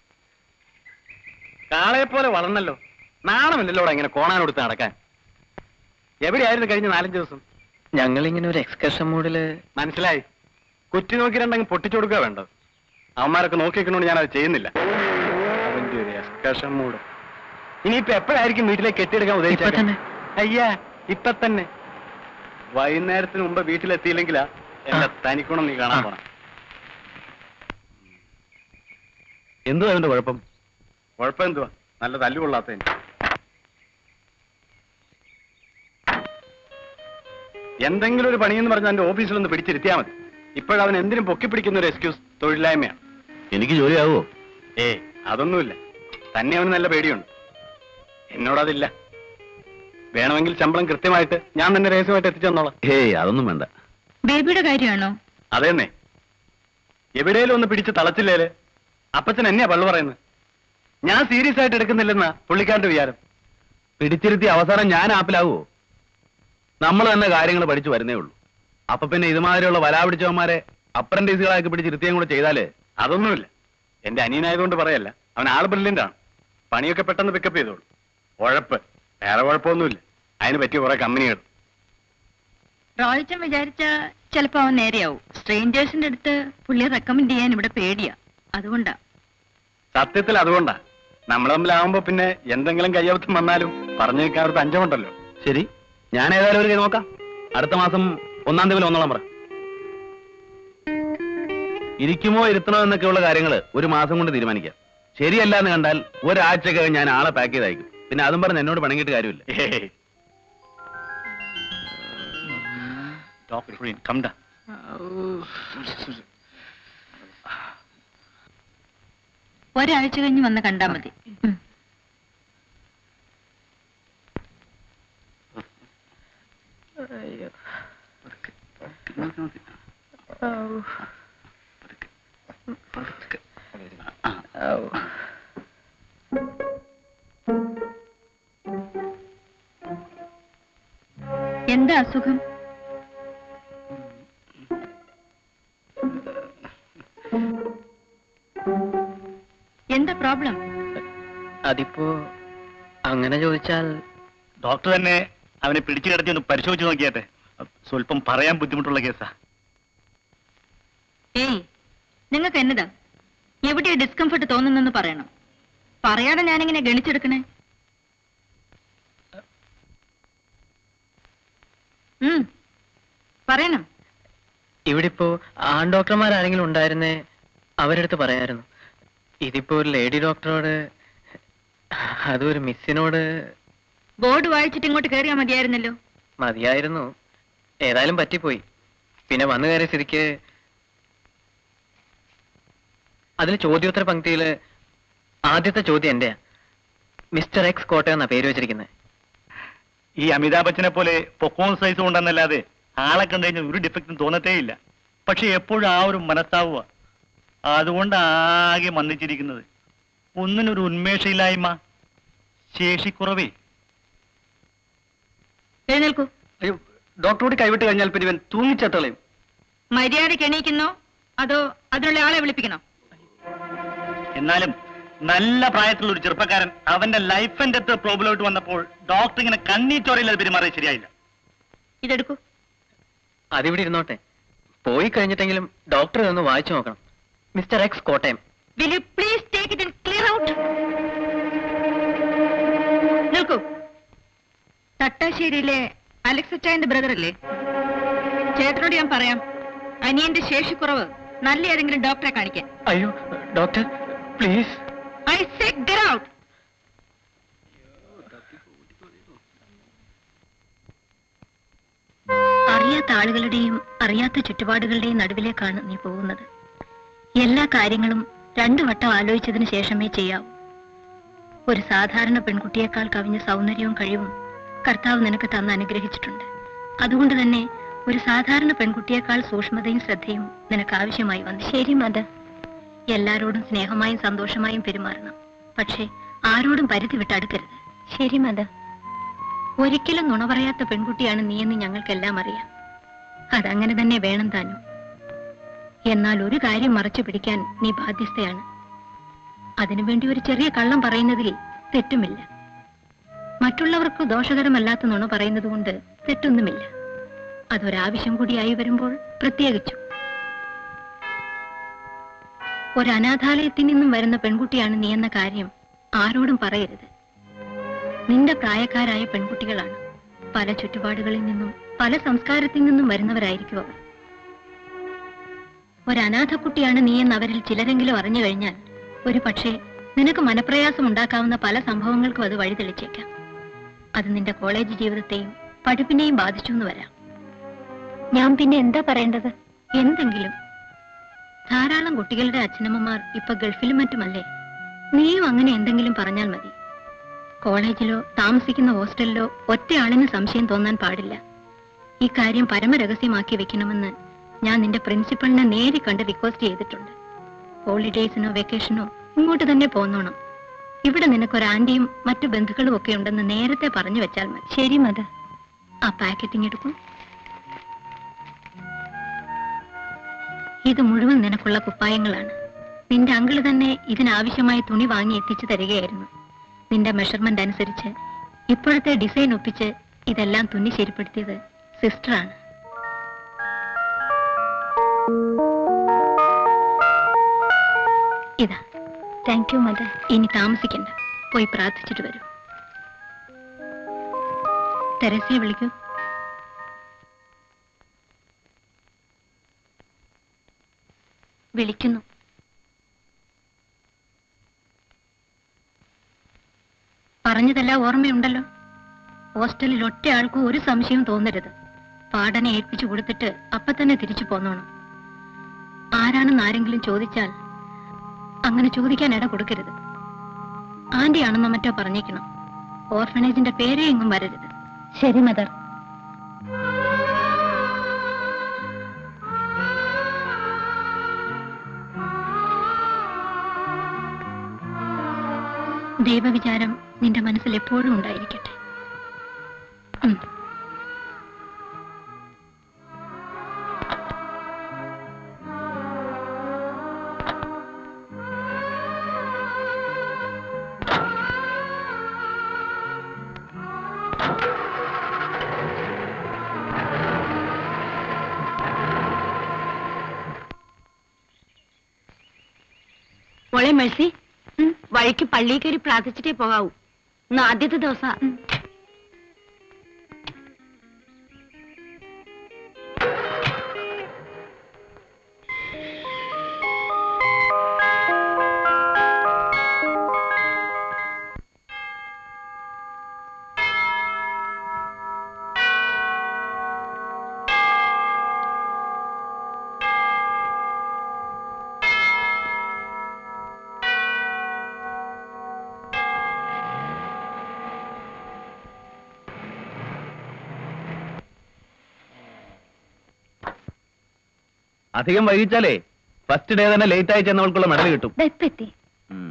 കാളയെ പോലെ വളർന്നല്ലോ നാണമില്ലല്ലോടാ ഇങ്ങനെ കോണാനൊടുത്ത് നടക്കാൻ എവിടെയായിരുന്നു കഴിഞ്ഞ നാലഞ്ച് ദിവസം ഞങ്ങളിങ്ങനെ ഒരു എക്സ്കർഷൻ മൂഡില് മനസ്സിലായി കുറ്റി നോക്കി രണ്ടെങ്കിൽ പൊട്ടിച്ചു കൊടുക്കുക വേണ്ടത് അവന്മാരൊക്കെ നോക്കി വെക്കണോണ്ട് ഞാൻ അത് ചെയ്യുന്നില്ല അവന്റെ ഒരു എക്സ്കർഷൻ മൂഡ് ഇനിയിപ്പോ എപ്പോഴായിരിക്കും വീട്ടിലേക്ക് കെട്ടിയെടുക്കാൻ ഇപ്പൊ ഉദ്ദേശിച്ചത് തന്നെ അയ്യാ ഇപ്പൊ തന്നെ വൈകുന്നേരത്തിന് മുമ്പ് വീട്ടിലെത്തിയില്ലെങ്കിലാ എന്റെ തനിക്കുണം നീ കാണാൻ ആ. പോണം എന്തുവാ അവന്റെ കുഴപ്പം കുഴപ്പം എന്തുവാ നല്ല തല്ലുകൊള്ളാത്തതിന് എന്തെങ്കിലും ഒരു പണിയെന്ന് പറഞ്ഞാൽ എന്റെ ഓഫീസിൽ ഒന്ന് പിടിച്ചിരുത്തിയാൽ മതി ഇപ്പോഴവൻ എന്തിനും പൊക്കി പിടിക്കുന്ന ഒരു എക്സ്ക്യൂസ് തൊഴിലില്ലായ്മയാണ് എനിക്ക് ജോലിയാവോ ഏ അതൊന്നുമില്ല തന്നെ അവന് നല്ല പേടിയുണ്ട് എന്നോടതില്ല വേണമെങ്കിൽ ശമ്പളം കൃത്യമായിട്ട് ഞാൻ തന്നെ രഹസ്യമായിട്ട് എത്തിച്ചു തന്നോളാം ഹേയ് അതൊന്നും വേണ്ട ബേബിയുടെ കാര്യമാണോ അതേന്നേ എവിടെയും ഒന്ന് പിടിച്ച് തളച്ചില്ലേല് അപ്പച്ചൻ എന്നെയാ പള്ളു പറയുന്നത് ഞാൻ സീരിയസ് ആയിട്ട് എടുക്കുന്നില്ലെന്നാ പുള്ളിക്കാരന്റെ വിചാരം പിടിച്ചിരുത്തി അവസാനം ഞാൻ ആപ്പിലാവോ നമ്മൾ തന്നെ കാര്യങ്ങൾ പഠിച്ചു വരുന്നേ ഉള്ളൂ അപ്പൊ പിന്നെ ഇതുമാതിരിയുള്ള വല പിടിച്ചവന്മാരെ അപ്രന്റീസുകളാക്കി പിടിച്ചിരുത്തിയും കൂടെ ചെയ്താലേ അതൊന്നുമില്ല എന്റെ അനിയനായതുകൊണ്ട് പറയല്ല അവൻ ആള് ബ്രില്യന്റ് ആണ് പണിയൊക്കെ പെട്ടെന്ന് പിക്കപ്പ് ചെയ്തോളൂ ഉഴപ്പ് വേറെ കുഴപ്പമൊന്നുമില്ല അതിന് പറ്റിയ കുറെ കമ്പനികൾ റോയിച്ചൻ വിചാരിച്ച ചിലപ്പോ അവൻ നേരെയാവും സ്ട്രേഞ്ചേഴ്സിന്റെ അടുത്ത് പുള്ളിയെ റെക്കമെൻഡ് ചെയ്യാൻ ഇവിടെ പേടിയാ അതുകൊണ്ടാ സത്യത്തിൽ അതുകൊണ്ടാ നമ്മൾ തമ്മിലാവുമ്പോ പിന്നെ എന്തെങ്കിലും കയ്യബദ്ധം വന്നാലും പറഞ്ഞു നിൽക്കാൻ ഒരു പഞ്ചമുണ്ടല്ലോ ശരി ഞാൻ ഏതായാലും ഒരു കൈ നോക്കാം അടുത്ത മാസം ഒന്നാം തീയതി ഒന്നോളം പറ ഇരിക്കുമോ ഇരുത്തണോ എന്നൊക്കെയുള്ള കാര്യങ്ങൾ ഒരു മാസം കൊണ്ട് തീരുമാനിക്കാം ശരിയല്ല എന്ന് കണ്ടാൽ ഒരാഴ്ചക്കകം ഞാൻ ആളെ പാക്ക് ചെയ്ത് അയക്കും പിന്നെ അതും പറഞ്ഞ് എന്നോട് പണങ്ങിയിട്ട് കാര്യമില്ല ഡോക്ടർ കംഡ ഒരാഴ്ച കഴിഞ്ഞ് വന്ന് കണ്ടാ മതി ഉം. എന്താ അസുഖം എന്താ പ്രോബ്ലം അതിപ്പോ അങ്ങനെ ചോദിച്ചാൽ ഡോക്ടർ തന്നെ അവനെ പിടിച്ചു കിടത്തി ഒന്ന് പരിശോധിച്ച് നോക്കിയാട്ടെ സ്വല്പം പറയാൻ ബുദ്ധിമുട്ടുള്ള കേസാ ഏയ് നിങ്ങൾക്ക് എന്നതാ എവിടെയാ ഡിസ്കംഫർട്ട് തോന്നുന്നെന്ന് പറയണം പറയാതെ ഞാനെങ്ങനെ ഗണിച്ചെടുക്കണേ ഉം, പറയണം ഇവിടെ ഇപ്പോ ആൺ ഡോക്ടർമാർ ആരെങ്കിലും ഉണ്ടായിരുന്നേ അവരെടുത്ത് പറയായിരുന്നു ഇതിപ്പോ ഒരു ലേഡി ഡോക്ടറോട് അതൊരു മിസ്സിനോട് ബോർഡ് വായിച്ചിട്ട് ഇങ്ങോട്ട് കയറിയാ മതിയായിരുന്നല്ലോ മതിയായിരുന്നു ഏതായാലും പറ്റിപ്പോയി പിന്നെ വന്നു കയറിയ സ്ഥിതിക്ക് അതിൽ ചോദ്യോത്തര പങ്ക്തിയില് ആദ്യത്തെ ചോദ്യം എന്റെയാ മിസ്റ്റർ എക്സ് കോട്ടയം എന്നാ പേര് വെച്ചിരിക്കുന്നത് ഈ അമിതാഭ് ബച്ചനെ പോലെ പൊക്കോൺ സൈസ് ഉണ്ടെന്നല്ലാതെ ആളെ കണ്ടു കഴിഞ്ഞാൽ ഒരു ഡിഫക്റ്റും തോന്നത്തേ ഇല്ല പക്ഷെ എപ്പോഴും ആ ഒരു മനസ്താവുക അതുകൊണ്ട് ആകെ മന്ദിച്ചിരിക്കുന്നത് ഒന്നിനൊരു ഉന്മേഷയില്ലായ്മ ശേഷിക്കുറവേ എഴുന്നേൽക്കൂ അയ്യോ ഡോക്ടറോട് കൈവിട്ട് കഴിഞ്ഞാൽ പിന്നെ ഇവൻ തൂങ്ങിച്ചത്തളയും മര്യാദയ്ക്ക് എണീക്കുന്നോ അതോ അതിനുള്ള ആളെ വിളിപ്പിക്കണോ എന്നാലും നല്ല പ്രായത്തിലുള്ള ഒരു ചെറുപ്പക്കാരൻ അവന്റെ ലൈഫ് ആൻഡ് ഡെത്ത് പ്രോബ്ലമായിട്ട് വന്നപ്പോൾ ഡോക്ടർ ഇങ്ങനെ കണ്ണീറ്റോറിയില്ലാതെ പെരുമാറിയത് ശരിയായില്ല ഇതെടുക്കൂ അതിവിടെ ഇരുന്നോട്ടെ പോയി കഴിഞ്ഞിട്ടെങ്കിലും ഡോക്ടർ ഒന്ന് വായിച്ചു നോക്കണം mister X Kottayam will you please take it and clear out നിൽക്കൂ തട്ടാശ്ശേരിയിലെ അലക്സച്ചായന്റെ ബ്രദർ അല്ലേ ചേട്ടനോട് ഞാൻ പറയാം അനിയന്റെ ശേഷിക്കുറവ് നല്ല ഏതെങ്കിലും ഡോക്ടറെ കാണിക്കാൻ അയ്യോ doctor please I say get out അറിയാത്ത ആളുകളുടെയും അറിയാത്ത ചുറ്റുപാടുകളുടെയും നടുവിലേക്കാണ് നീ പോകുന്നത് എല്ലാ കാര്യങ്ങളും രണ്ടു വട്ടം ആലോചിച്ചതിന് ശേഷമേ ചെയ്യാവൂ ഒരു സാധാരണ പെൺകുട്ടിയേക്കാൾ കവിഞ്ഞ സൗന്ദര്യവും കഴിവും കർത്താവ് നിനക്ക് തന്ന് അനുഗ്രഹിച്ചിട്ടുണ്ട് അതുകൊണ്ട് തന്നെ ഒരു സാധാരണ പെൺകുട്ടിയേക്കാൾ സൂക്ഷ്മതയും ശ്രദ്ധയും നിനക്ക് ആവശ്യമായി വന്നു ശരി മത എല്ലാരോടും സ്നേഹമായും സന്തോഷമായും പെരുമാറണം പക്ഷേ ആരോടും പരിധി വിട്ടടുക്കരുത് ശരി മത ഒരിക്കലും നുണ പറയാത്ത പെൺകുട്ടിയാണ് നീയെന്ന് ഞങ്ങൾക്കെല്ലാം അറിയാം അതങ്ങനെ തന്നെ വേണം താനും എന്നാൽ ഒരു കാര്യം മറച്ചു പിടിക്കാൻ നീ ബാധ്യസ്ഥയാണ് അതിനുവേണ്ടി ഒരു ചെറിയ കള്ളം പറയുന്നതിൽ തെറ്റുമില്ല മറ്റുള്ളവർക്ക് ദോഷകരമല്ലാത്ത നുണ പറയുന്നത് കൊണ്ട് തെറ്റൊന്നുമില്ല അതൊരാവശ്യം കൂടിയായി വരുമ്പോൾ പ്രത്യേകിച്ചു ഒരു അനാഥാലയത്തിൽ നിന്നും വരുന്ന പെൺകുട്ടിയാണ് നീ എന്ന കാര്യം ആരോടും പറയരുത് നിന്റെ പ്രായക്കാരായ പെൺകുട്ടികളാണ് പല ചുറ്റുപാടുകളിൽ നിന്നും പല സംസ്കാരത്തിൽ നിന്നും വരുന്നവരായിരിക്കും അവർ ഒരു അനാഥക്കുട്ടിയാണ് നീ എന്ന് അവരിൽ ചിലരെങ്കിലും അറിഞ്ഞു കഴിഞ്ഞാൽ ഒരു പക്ഷേ നിനക്ക് മനപ്രയാസം ഉണ്ടാക്കാവുന്ന പല സംഭവങ്ങൾക്കും അത് വഴിതെളിച്ചേക്കാം അത് നിന്റെ കോളേജ് ജീവിതത്തെയും പഠിപ്പിനെയും ബാധിച്ചു എന്ന് വരാം ഞാൻ പിന്നെ എന്താ പറയേണ്ടത് എന്തെങ്കിലും ധാരാളം കുട്ടികളുടെ അച്ഛനമ്മമാർ ഇപ്പൊ ഗൾഫിലും മറ്റുമല്ലേ നീയും അങ്ങനെ എന്തെങ്കിലും പറഞ്ഞാൽ മതി കോളേജിലോ താമസിക്കുന്ന ഹോസ്റ്റലിലോ ഒറ്റയാളിന് സംശയം തോന്നാൻ പാടില്ല ഈ കാര്യം പരമരഹസ്യമാക്കി വെക്കണമെന്ന് ഞാൻ നിന്റെ പ്രിൻസിപ്പളിനെ നേരി കണ്ട് റിക്വസ്റ്റ് ചെയ്തിട്ടുണ്ട് ഹോളിഡേയ്സിനോ വെക്കേഷനോ ഇങ്ങോട്ട് തന്നെ പോന്നോണം ഇവിടെ നിനക്കൊരു ആന്റിയും മറ്റു ബന്ധുക്കളും ഒക്കെ ഉണ്ടെന്ന് നേരത്തെ പറഞ്ഞു വെച്ചാൽ മതി ശരി മത ആ പാക്കറ്റിംഗ് എടുക്കും ഇത് മുഴുവൻ നിനക്കുള്ള കുപ്പായങ്ങളാണ് നിന്റെ അങ്കിള് തന്നെ ഇതിനാവശ്യമായ തുണി വാങ്ങി എത്തിച്ചു തരികയായിരുന്നു നിന്റെ മെഷർമെന്റ് അനുസരിച്ച് ഇപ്പോഴത്തെ ഡിസൈൻ ഒപ്പിച്ച് ഇതെല്ലാം തുന്നി ശരിപ്പെടുത്തിയത് സിസ്റ്ററാണ് ഇതാ താങ്ക് യു മദർ ഇനി താമസിക്കണ്ട പോയി പ്രാർത്ഥിച്ചിട്ട് വരൂ തെരേസയെ വിളിക്കൂ വിളിക്കുന്നു പറഞ്ഞതെല്ലാം ഓർമ്മയുണ്ടല്ലോ ഹോസ്റ്റലിൽ ഒറ്റ ആൾക്കും ഒരു സംശയവും തോന്നരുത് പാടനെ ഏൽപ്പിച്ചു കൊടുത്തിട്ട് അപ്പൊ തന്നെ തിരിച്ചു പോന്നോണം ആരാണെന്ന് ആരെങ്കിലും ചോദിച്ചാൽ അങ്ങനെ ചോദിക്കാൻ ഇട കൊടുക്കരുത് ആന്റി ആണെന്നോ മറ്റോ പറഞ്ഞേക്കണം ഓർഫനേജിന്റെ പേരേ എങ്ങും വരരുത് ശരി മദർ ദൈവവിചാരം നിന്റെ മനസ്സിൽ എപ്പോഴും ഉണ്ടായിരിക്കട്ടെ ഉം. മോളെ മേഴ്സി വഴിക്ക് പള്ളിയിൽ കയറി പ്രാർത്ഥിച്ചിട്ടേ പോകാവൂ ഇന്ന് ആദ്യത്തെ ദിവസം അധികം വൈകിച്ചാലേ ഫസ്റ്റ് ഡേ തന്നെ ലേറ്റ് ആയി ചെന്നവൾക്കുള്ള മെഡൽ കിട്ടും എത്തി ഉം.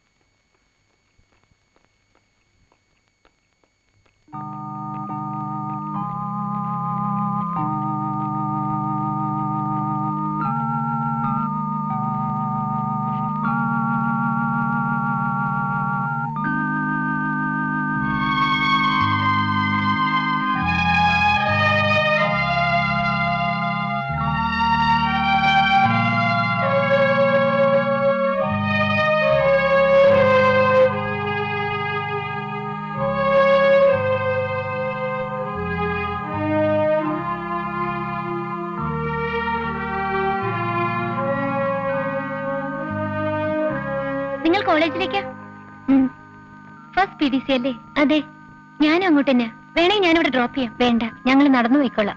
നിങ്ങൾ കോളേജിലേക്കാ ഫസ്റ്റ് പി ഡി സി അല്ലേ അതെ ഞാനും അങ്ങോട്ട് തന്നെ വേണേ ഞാനിവിടെ ഡ്രോപ്പ് ചെയ്യാം വേണ്ട ഞങ്ങൾ നടന്നു പോയിക്കൊള്ളാം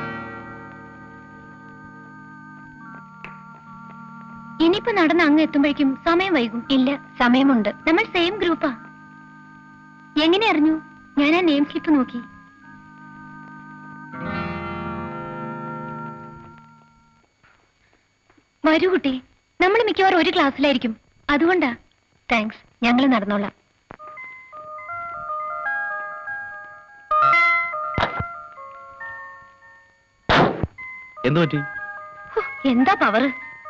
ഇനിയിപ്പോ നടന്ന് അങ്ങ് എത്തുമ്പോഴേക്കും സമയം വൈകും ഇല്ല സമയമുണ്ട് നമ്മൾ സെയിം ഗ്രൂപ്പാ എങ്ങനെ അറിഞ്ഞു ഞാൻ ആ നെയിം സ്ലിപ്പ് നോക്കി വരൂ കുട്ടി നമ്മൾ മിക്കവാറും ഒരു ക്ലാസ്സിലായിരിക്കും അതുകൊണ്ടാ താങ്ക്സ് ഞങ്ങൾ നടന്നോളാം എന്തു പറ്റി ഹോ, എന്താ പവർ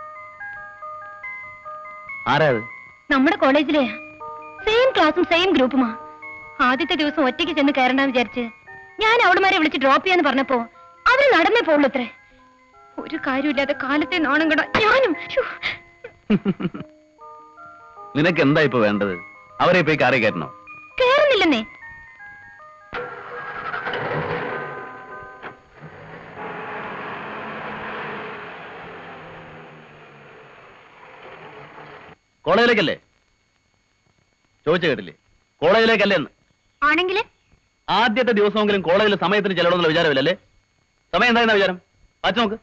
ആരാ അത് നമ്മുടെ കോളേജിലെ സെയിം ക്ലാസ്സും സെയിം ഗ്രൂപ്പുമാ ആദ്യത്തെ ദിവസം ഒറ്റയ്ക്ക് ചെന്ന് കയറണ്ടെന്ന് വിചാരിച്ച് ഞാൻ അവളുമാരെ വിളിച്ച് ഡ്രോപ്പ് ചെയ്യാന്ന് പറഞ്ഞപ്പോ അവര് നടന്നേ പോളൂ അത്രേ ഒരു കാര്യമില്ലാതെ കാലത്തെ നാണം കട ഞാനും ശ്ശോ. നിനക്ക് എന്താ ഇപ്പൊ വേണ്ടത് അവരെ പോയി കാറി കയറ്റണോ കേറുന്നില്ലെന്നേ കോളേജിലേക്കല്ലേ ചോദിച്ചു കേട്ടില്ലേ കോളേജിലേക്കല്ലേ എന്ന് ആണെങ്കില് ആദ്യത്തെ ദിവസമെങ്കിലും കോളേജിൽ സമയത്തിന് ചെല്ലണമെന്നുള്ള വിചാരമില്ലല്ലേ സമയം എന്തായിരുന്ന വിചാരം വാച്ച് നോക്ക്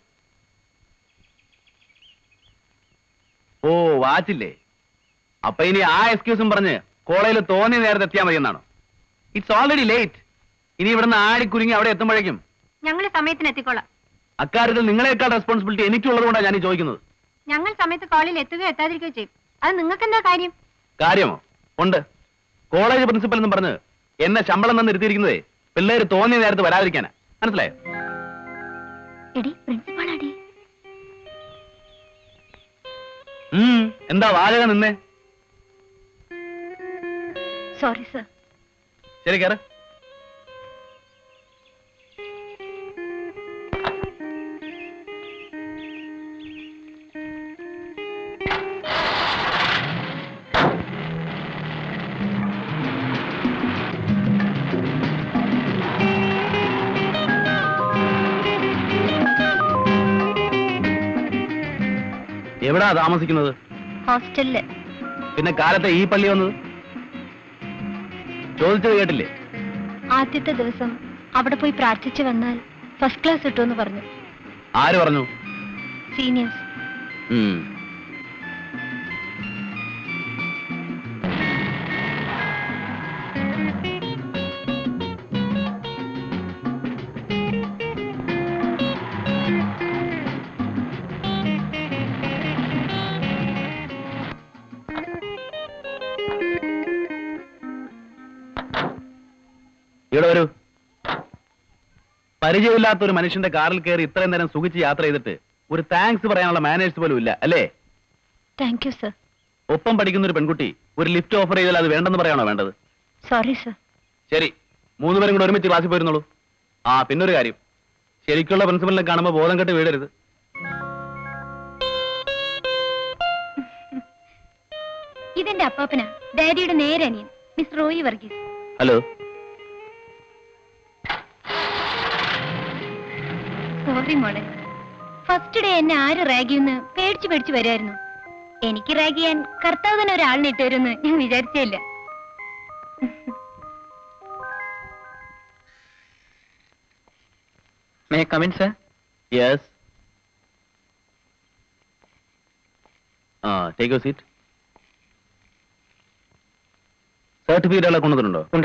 ഓ വാച്ചില്ലേ അപ്പൊ ഇനി ആ എക്സ്ക്യൂസും പറഞ്ഞ് കോളേജിൽ തോന്നിയ നേരത്തെ എത്തിയാൽ മതി എന്നാണോ ഇറ്റ്സ് ഓൾറെഡി ലേറ്റ് ഇനി ഇവിടുന്ന് ആടിക്കുരുങ്ങി അവിടെ എത്തുമ്പോഴേക്കും ഞങ്ങൾ സമയത്തിന് എത്തിക്കോളാം അക്കാര്യത്തിൽ നിങ്ങളെക്കാൾ റെസ്പോൺസിബിലിറ്റി എനിക്കുള്ളത് കൊണ്ടാണ് ഞാൻ ഈ ചോദിക്കുന്നത് ഞങ്ങൾ സമയത്ത് കോളേജിൽ എത്തുകയോ എത്താതിരിക്കുകയോ ചെയ്യും അത് നിങ്ങൾക്ക് എന്താ കാര്യം കാര്യമോ ഉണ്ട് കോളേജ് പ്രിൻസിപ്പൽ എന്നും പറഞ്ഞ് എന്നെ ശമ്പളം തന്ന് ഇരുത്തിയിരിക്കുന്നതേ പിള്ളേര് തോന്നിയ നേരത്ത് വരാതിരിക്കാനാ മനസ്സിലായോ എടി പ്രിൻസിപ്പാൾ അടി ഉം, എന്താ വാചക നിന്നേ സോറി സർ ശരി കയറ് എവിടാ താമസിക്കുന്നത് ഹോസ്റ്റലില് പിന്നെ കാലത്തെ ഈ പള്ളി വന്നത് ചോദിച്ചത് കേട്ടില്ലേ ആദ്യത്തെ ദിവസം അവിടെ പോയി പ്രാർത്ഥിച്ചു വന്നാൽ ഫസ്റ്റ് ക്ലാസ് കിട്ടുമെന്ന് പറഞ്ഞു ആര് പറഞ്ഞു സീനിയേഴ്സ് ഉം. ഇവിടെ വരൂ പരിചയമില്ലാത്ത ഒരു മനുഷ്യന്റെ കാറിൽ കയറി ഇത്രയും നേരം സുഖിച്ച് യാത്ര ചെയ്തിട്ട് ഒരു താങ്ക്സ് പറയാനുള്ള മാനേഴ്സ് പോലും ഇല്ല അല്ലേ താങ്ക് യു സർ ഒപ്പം പഠിക്കുന്ന ഒരു പെൺകുട്ടി ഒരു ലിഫ്റ്റ് ഓഫർ ചെയ്താൽ അത് വേണ്ടെന്ന് പറയാണോ വേണ്ടത് സോറി സർ ശരി മൂന്നുപേരും കൂടെ ഒരുമിച്ച് ക്ലാസ്സിൽ പോയിരുന്നുള്ളൂ ആ പിന്നൊരു കാര്യം ശരിക്കുള്ള പ്രിൻസിപ്പലിനെ കാണുമ്പോൾ ബോധം കെട്ട് വീഴരുത് ഇതെന്റെ അപ്പാപ്പനാ ഡാഡിയുടെ നേരെ അനിയൻ miss Roy Varghese hello sorry മോളെ ഫസ്റ്റ് ഡേ എന്നെ ആര് റാഗിയെന്ന് പേടിച്ചു പേടിച്ചു വരുമായിരുന്നു എനിക്ക് റാഗ് ചെയ്യാൻ കർത്താവ് തന്നെ ഒരാളിനെ ഇട്ടുവരുമെന്ന് ഞാൻ വിചാരിച്ചില്ല മേ കമിൻ സർ യെസ് ആ ടേക്ക് യു സീറ്റ് സർട്ടിഫിക്കറ്റുകളൊക്കെ കൊണ്ടുവന്നിട്ടുണ്ടോ ഉണ്ട്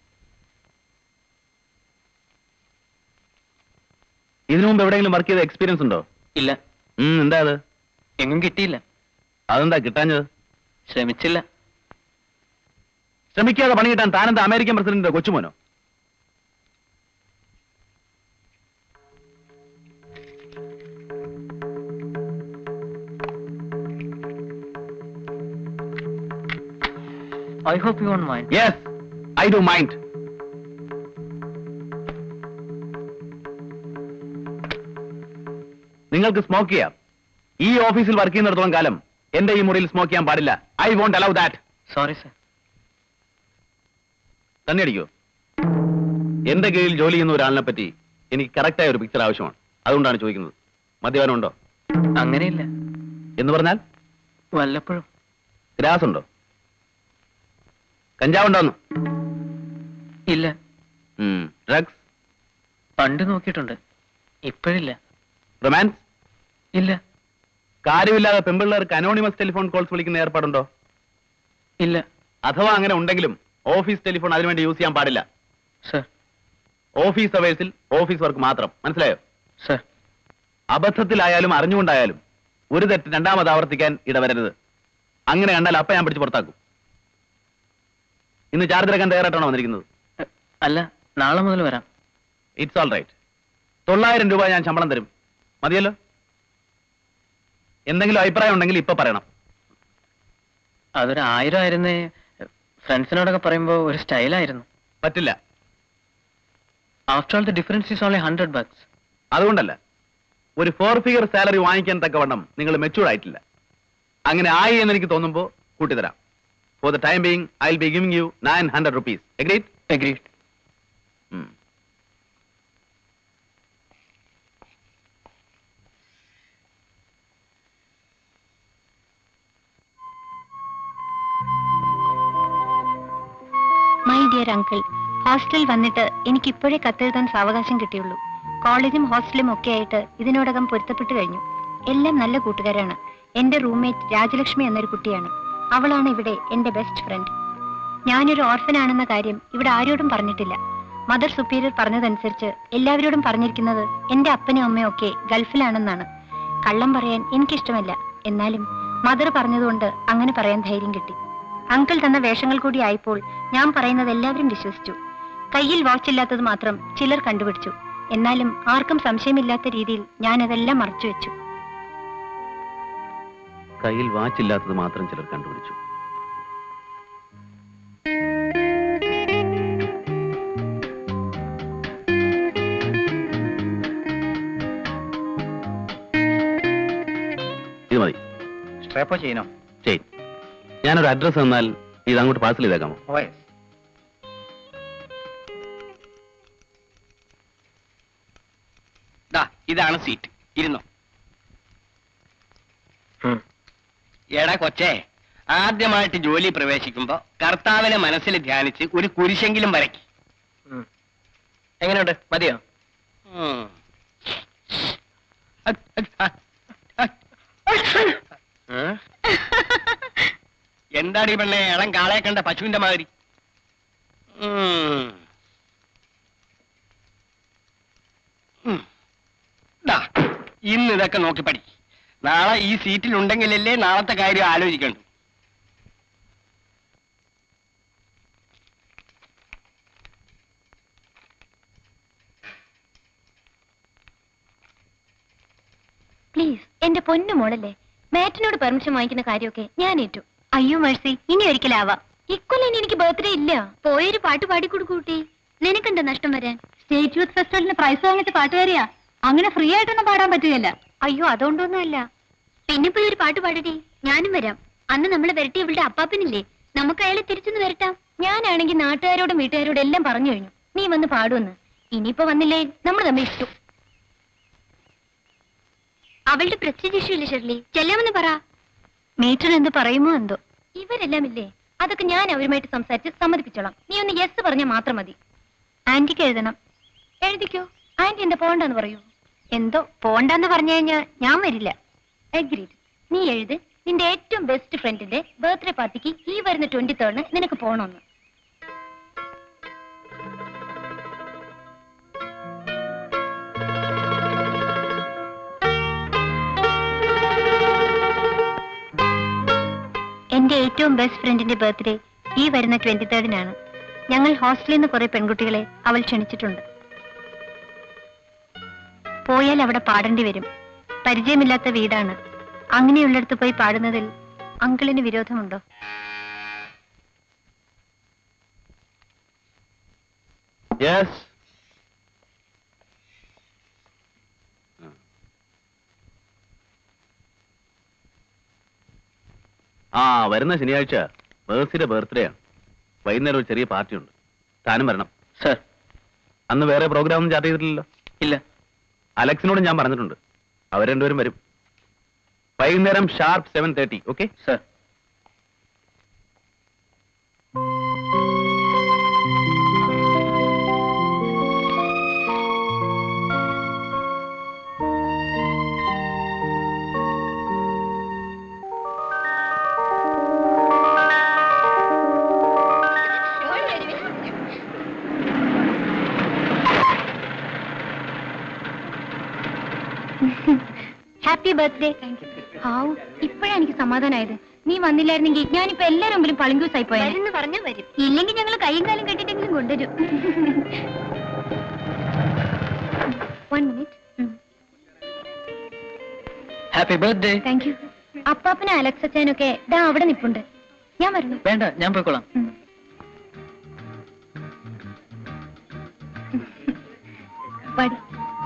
ഇതിനു മുമ്പ് എവിടെയെങ്കിലും വർക്ക് ചെയ്ത എക്സ്പീരിയൻസ് ഉണ്ടോ ഇല്ല ഉം, എന്താ അത് എങ്ങും കിട്ടിയില്ല അതെന്താ കിട്ടാഞ്ഞത് ശ്രമിച്ചില്ല ശ്രമിക്കാതെ പണി കിട്ടാൻ താനെന്താ അമേരിക്കൻ പ്രസിഡന്റിന്റെ കൊച്ചുമോനോ I hope you on mind yes I do mind നിങ്ങൾക്ക് സ്മോക്ക് ചെയ്യാം ഈ ഓഫീസിൽ വർക്ക് ചെയ്യുന്നിടത്തോളം കാലം എന്റെ ഈ മുറിയിൽ സ്മോക്ക് ചെയ്യാൻ പാടില്ല I won't allow that sorry sir തന്നെ അടിക്കോ എന്റെ കീഴിൽ ജോലി ചെയ്യുന്ന ഒരാളിനെ പറ്റി എനിക്ക് കറക്റ്റായ ഒരു പിക്ചർ ആവശ്യമാണ് അതുകൊണ്ടാണ് ചോദിക്കുന്നത് മദ്യപാനം ഉണ്ടോ അങ്ങനെയില്ല എന്ന് പറഞ്ഞാൽ വല്ലപ്പോഴും ഗ്രാസ് ഉണ്ടോ കഞ്ചാവുണ്ടോന്ന് ഇല്ല ഡ്രഗ്സ് പണ്ട് നോക്കിയിട്ടുണ്ട് ഇപ്പോഴില്ല റൊമാൻസ് ഇല്ല കാര്യമില്ലാതെ പെമ്പിള്ളേർക്ക് അനോണിമസ് ടെലിഫോൺ കോൾസ് വിളിക്കുന്ന ഏർപ്പാടുണ്ടോ ഇല്ല അഥവാ അങ്ങനെ ഉണ്ടെങ്കിലും ഓഫീസ് ടെലിഫോൺ അതിനുവേണ്ടി യൂസ് ചെയ്യാൻ പാടില്ല സർ ഓഫീസ് അവേഴ്സിൽ ഓഫീസ് വർക്ക് മാത്രം മനസ്സിലായോ സർ അബദ്ധത്തിലായാലും അറിഞ്ഞുകൊണ്ടായാലും ഒരു തെറ്റ് രണ്ടാമത് ആവർത്തിക്കാൻ ഇടവരരുത് അങ്ങനെ കണ്ടാൽ അപ്പ ഞാൻ പിടിച്ച് പുറത്താക്കും ഇന്ന് ചാർജ് എടുക്കാൻ തയ്യാറായിട്ടാണോ വന്നിരിക്കുന്നത് അല്ല നാളെ മുതൽ വരാം ഇറ്റ്സ് ഓൾ റൈറ്റ് തൊള്ളായിരം രൂപ ഞാൻ ശമ്പളം തരും മതിയല്ലോ എന്തെങ്കിലും അഭിപ്രായം ഉണ്ടെങ്കിൽ ഇപ്പൊ പറയണം അതൊരു ആയിരം ആയിരുന്നേ ഫ്രണ്ട്സിനോടൊക്കെ പറയുമ്പോൾ ഒരു സ്റ്റൈലായിരുന്നു പറ്റില്ല after all the difference is only hundred bucks അതുകൊണ്ടല്ല ഒരു ഫോർ ഫിഗർ സാലറി വാങ്ങിക്കാൻ തക്കവണ്ണം നിങ്ങൾ മെച്ചൂർഡ് ആയിട്ടില്ല അങ്ങനെ ആയി എന്ന് എനിക്ക് തോന്നുമ്പോൾ കൂട്ടിത്തരാം for the time being I will be giving you nine hundred rupees agreed agreed my dear uncle ഹോസ്റ്റലിൽ വന്നിട്ട് എനിക്ക് ഇപ്പോഴേ കത്തെഴുതാൻ സാവകാശം കിട്ടിയുള്ളൂ കോളേജും ഹോസ്റ്റലും ഒക്കെ ആയിട്ട് ഇതിനോടകം പൊരുത്തപ്പെട്ടു കഴിഞ്ഞു എല്ലാം നല്ല കൂട്ടുകാരാണ് എന്റെ റൂംമേറ്റ് രാജലക്ഷ്മി എന്നൊരു കുട്ടിയാണ് അവളാണ് ഇവിടെ എന്റെ ബെസ്റ്റ് ഫ്രണ്ട് ഞാനൊരു ഓർഫനാണെന്ന കാര്യം ഇവിടെ ആരോടും പറഞ്ഞിട്ടില്ല മദർ സുപ്പീരിയർ പറഞ്ഞതനുസരിച്ച് എല്ലാവരോടും പറഞ്ഞിരിക്കുന്നത് എന്റെ അപ്പനും അമ്മയും ഒക്കെ ഗൾഫിലാണെന്നാണ് കള്ളം പറയാൻ എനിക്കിഷ്ടമല്ല എന്നാലും മദർ പറഞ്ഞതുകൊണ്ട് അങ്ങനെ പറയാൻ ധൈര്യം കിട്ടി അങ്കിൾ തന്ന വേഷങ്ങൾ കൂടി ആയപ്പോൾ ഞാൻ പറയുന്നത് എല്ലാവരും വിശ്വസിച്ചു കയ്യിൽ വാച്ച് ഇല്ലാത്തത് മാത്രം ചിലർ കണ്ടുപിടിച്ചു എന്നാലും ആർക്കും സംശയമില്ലാത്ത രീതിയിൽ ഞാൻ അതെല്ലാം മറച്ചു വെച്ചു കയ്യിൽ വാച്ചില്ലാത്തത് മാത്രം ചിലർ കണ്ടുപിടിച്ചു ഇത് മതി സ്ട്രേപ്പോ ചെയ്യണോ ശരി ഞാനൊരു അഡ്രസ് തന്നാൽ ഇത് അങ്ങോട്ട് പാഴ്സൽ ചെയ്തേക്കാമോ ഓയസ് ഇതാണ് സീറ്റ് ഇരുന്നോ ഉം. എടാ കൊച്ചേ ആദ്യമായിട്ട് ജോലി പ്രവേശിക്കുമ്പോ കർത്താവിനെ മനസ്സിൽ ധ്യാനിച്ച് ഒരു കുരിശെങ്കിലും വരയ്ക്ക് എങ്ങനെയുണ്ട് മതിയോ ഉം. ഏ? എന്താടി പെണ്ണെ ഇളം കാളയെ കണ്ട പശുവിന്റെ മാതിരി ഉം. ഉം. ദാ, ഇന്ന് ഇതൊക്കെ നോക്കി പഠി നാളെ ഈ സീറ്റിൽ ഉണ്ടെങ്കിലല്ലേ നാളത്തെ കാര്യം ആലോചിക്കണ്ടു പ്ലീസ് എന്റെ പൊന്നു മോളല്ലേ മാറ്റിനോട് പെർമിഷൻ വാങ്ങിക്കുന്ന കാര്യമൊക്കെ ഞാൻ ഏറ്റു അയ്യോ മേഴ്സി ഇനി ഒരിക്കലാവാം ഇക്കൊല്ലം ഇനി എനിക്ക് ബർത്ത്ഡേ ഇല്ല പോയൊരു പാട്ട് പാടിക്കൊടുക്കൂട്ടി നിനക്കെന്താ നഷ്ടം വരാൻ സ്റ്റേറ്റ് യൂത്ത് ഫെസ്റ്റിവലിന് പ്രൈസ് വാങ്ങിച്ച പാട്ടുകാരിയാ അങ്ങനെ ഫ്രീ ആയിട്ടൊന്നും പാടാൻ പറ്റുകയില്ല അയ്യോ അതുകൊണ്ടൊന്നുമല്ല പിന്നെ പോയി ഒരു പാട്ട് പാടടി ഞാനും വരാം അന്ന് നമ്മളെ വരട്ടി ഇവളുടെ അപ്പാപ്പനില്ലേ നമുക്ക് അയാളെ തിരിച്ചൊന്ന് വരട്ടാം ഞാനാണെങ്കിൽ നാട്ടുകാരോടും വീട്ടുകാരോടും എല്ലാം പറഞ്ഞു കഴിഞ്ഞു നീ വന്ന് പാടുമെന്ന് ഇനിയിപ്പോ വന്നില്ലേ നമ്മൾ തമ്മിൽ ഇഷ്ടം അവളുടെ പ്രസ്റ്റീജ് ഇഷ്യൂ ഇല്ലേ ഷെർലി ചെല്ലാമെന്ന് പറ മീറ്റർ എന്ത് പറയുമോ എന്തോ ഇവരെല്ലാം ഇല്ലേ അതൊക്കെ ഞാൻ അവരുമായിട്ട് സംസാരിച്ച് സമ്മതിപ്പിച്ചോളാം നീ ഒന്ന് യെസ് പറഞ്ഞാൽ മാത്രം മതി ആന്റിക്ക് എഴുതണം എഴുതിക്കോ ആന്റി എന്താ പോണ്ടെന്ന് പറയൂ എന്തോ പോണ്ടെന്ന് പറഞ്ഞു കഴിഞ്ഞാൽ ഞാൻ വരില്ല അഗ്രീഡ് നീ എഴുത് നിന്റെ ഏറ്റവും ബെസ്റ്റ് ഫ്രണ്ടിന്റെ ബർത്ത്ഡേ പാർട്ടിക്ക് ഈ വരുന്ന ട്വന്റി തേർഡിന് നിനക്ക് പോകണമെന്ന് എന്റെ ഏറ്റവും ബെസ്റ്റ് ഫ്രണ്ടിന്റെ ബർത്ത്ഡേ ഈ വരുന്ന ട്വന്റി തേർഡിനാണ് ഞങ്ങൾ ഹോസ്റ്റലിൽ നിന്ന് കുറെ പെൺകുട്ടികളെ അവൾ ക്ഷണിച്ചിട്ടുണ്ട് പോയാൽ അവിടെ പാടേണ്ടി വരും പരിചയമില്ലാത്ത വീടാണ് അങ്ങനെയുള്ളിടത്ത് പോയി പാടുന്നതിൽ അങ്കിളിന് വിരോധമുണ്ടോ യെസ് ആ വരുന്ന ശനിയാഴ്ച മേഴ്സിയുടെ ബർത്ത്ഡേ ആണ് വൈകുന്നേരം ഒരു ചെറിയ പാർട്ടി ഉണ്ട് താനും വരണം സർ അന്ന് വേറെ പ്രോഗ്രാം ഒന്നും ചാർട്ട് ചെയ്തിട്ടില്ലല്ലോ ഇല്ല അലക്സിനോട് ഞാൻ പറഞ്ഞിട്ടുണ്ട് അവർ രണ്ടുപേരും വരും വൈകുന്നേരം sharp seven thirty okay sir happy birthday have ഇപ്പോഴാണ് എനിക്ക് സമാധാനമായത് നീ വന്നില്ലായിരുന്നെങ്കിൽ ഞാനിപ്പോ എല്ലാരും മുമ്പിലും പളിങ്കൂസ് ആയി പോയെന്ന് പറഞ്ഞാൽ വരും ഇല്ലെങ്കിൽ ഞങ്ങൾ കൈയും കാലും കെട്ടിട്ടെങ്കിലും കൊണ്ടുവരും one minute happy birthday thank you അപ്പാപ്പനും അലക്സ് അച്ഛനൊക്കെ ദാ അവിടെ നിപ്പുണ്ട് ഞാൻ വരുന്നു വേണ്ട ഞാൻ പോയിക്കോളാം ഉം. വടി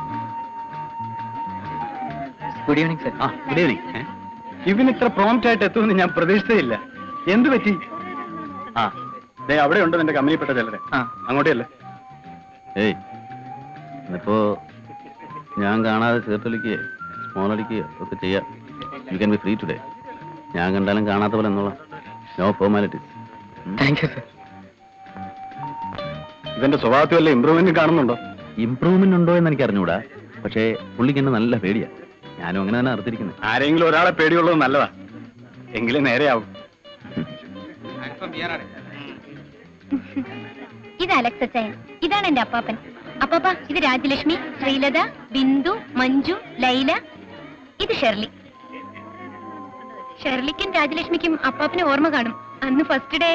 ഗുഡ് ഈവനിങ് സർ ആ ഗുഡ് ഈവനിങ് ഇവൻ ഇത്ര പ്രോംപ്റ്റ് ആയിട്ട് എത്തുമെന്ന് ഞാൻ പ്രതീക്ഷിച്ചതില്ല എന്ത് പറ്റി ആ ദേ അവിടെ ഉണ്ട് നിന്റെ കമ്പനിപ്പെട്ട ചിലരെ ആ അങ്ങോട്ടല്ലേ ഏയ് ഇന്നിപ്പോ ഞാൻ കാണാതെ ചേർത്തലിക്കുകയോ സ്മോൾ അടിക്കുകയോ ഒക്കെ ചെയ്യാം you can be free today ഞാൻ കണ്ടാലും കാണാത്ത പോലെ എന്നോളാം no formalities thank you sir ഇവന്റെ സ്വഭാവത്തിൽ വല്ല ഇമ്പ്രൂവ്മെന്റ് കാണുന്നുണ്ടോ ഇമ്പ്രൂവ്മെന്റ് ഉണ്ടോ എന്ന് എനിക്ക് അറിഞ്ഞൂടാ പക്ഷേ പുള്ളിക്ക് എന്നെ നല്ല പേടിയാ ഞാനും അങ്ങനെ തന്നെ അറുത്തിരിക്കുന്നത് ആരെങ്കിലും ഒരാളെ പേടിയുള്ളത് നല്ലതാ എങ്കിലും നേരെയാവും ഇത് അലക്സ് അച്ഛൻ ഇതാണ് എന്റെ അപ്പാപ്പൻ അപ്പാപ്പ ഇത് രാജലക്ഷ്മി ശ്രീലത ബിന്ദു മഞ്ജു ലൈല ഇത് ഷെർലി ഷെർലിക്കും രാജലക്ഷ്മിക്കും അപ്പാപ്പന് ഓർമ്മ കാണും അന്ന് ഫസ്റ്റ് ഡേ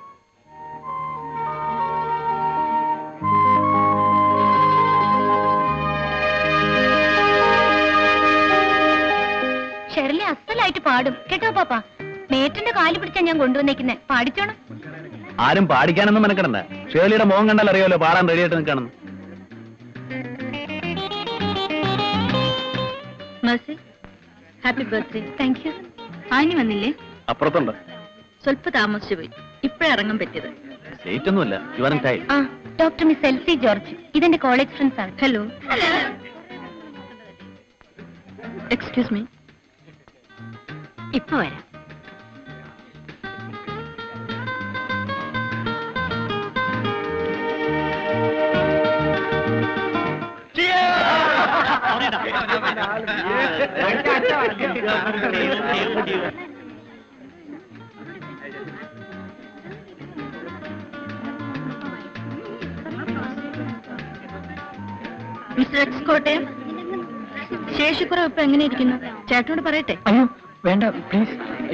ഷെർലി അസലായിട്ട് പാടും കേട്ടോ പാപ്പ മേറ്റിന്റെ കാല് പിടിച്ചാ ഞാൻ കൊണ്ടുവന്നേക്കുന്നെ പാടിച്ചോണം ആരും പാടിക്കാനൊന്നും മെനക്കെടണ്ട ഷേലിയുടെ മുഖം കണ്ടാൽ അറിയാലോ പാടാൻ റെഡി ആയിട്ട് നിൽക്കണം Mercy happy birthday thank you Annie വന്നില്ലേ അപ്പുറത്തുണ്ട് സ്വല്പ താമസിച്ചു പോയി ഇപ്പഴിറങ്ങാൻ പറ്റിയത് ലേറ്റ് ഒന്നുമില്ല യുവർ ടൈം ആ ഡോക്ടർ മിസ് എൽസി ജോർജ് ഇതെന്റെ കോളേജ് ഫ്രണ്ട്സ് ആണ് ഹലോ എക്സ്ക്യൂസ് മീ ഇപ്പൊ വരാം മിസ്റ്റർ എക്സ് കോട്ടയം ശേഷിക്കുറവ് ഇപ്പൊ എങ്ങനെ ഇരിക്കുന്നു ചേട്ടനോട് പറയട്ടെ അയ്യോ വേണ്ട പ്ലീസ്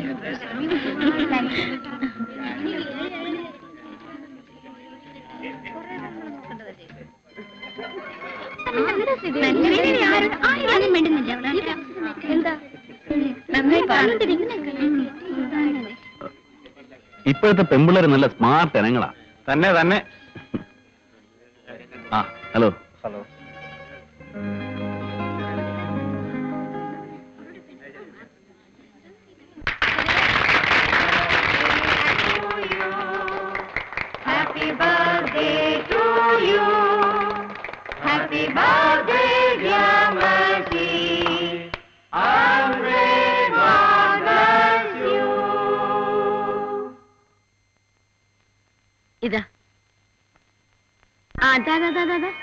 എന്താ നന്നായി ഇപ്പോഴത്തെ പെമ്പിള്ളേര് നല്ല സ്മാർട്ട് ഇനങ്ങളാ തന്നെ തന്നെ ആ ഹലോ ഹലോ ഇതാ ആ അതാ അതാ അതാ അതാ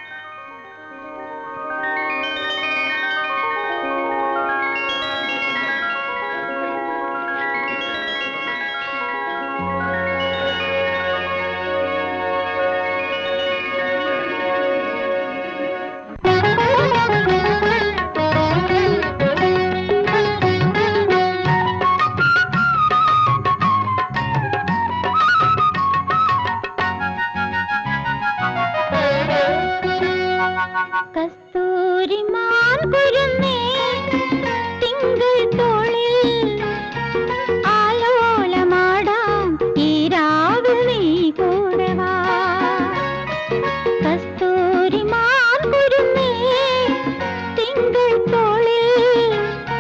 കസ്തൂരിമാൻ കുരുന്നേ തിങ്കൾ തോളിൽ ആലോലമാടാം ഈ രാവിൽ നീ കൂടെ വാ കസ്തൂരിമാൻ കുരുന്നേ തിങ്കൾ തോളിൽ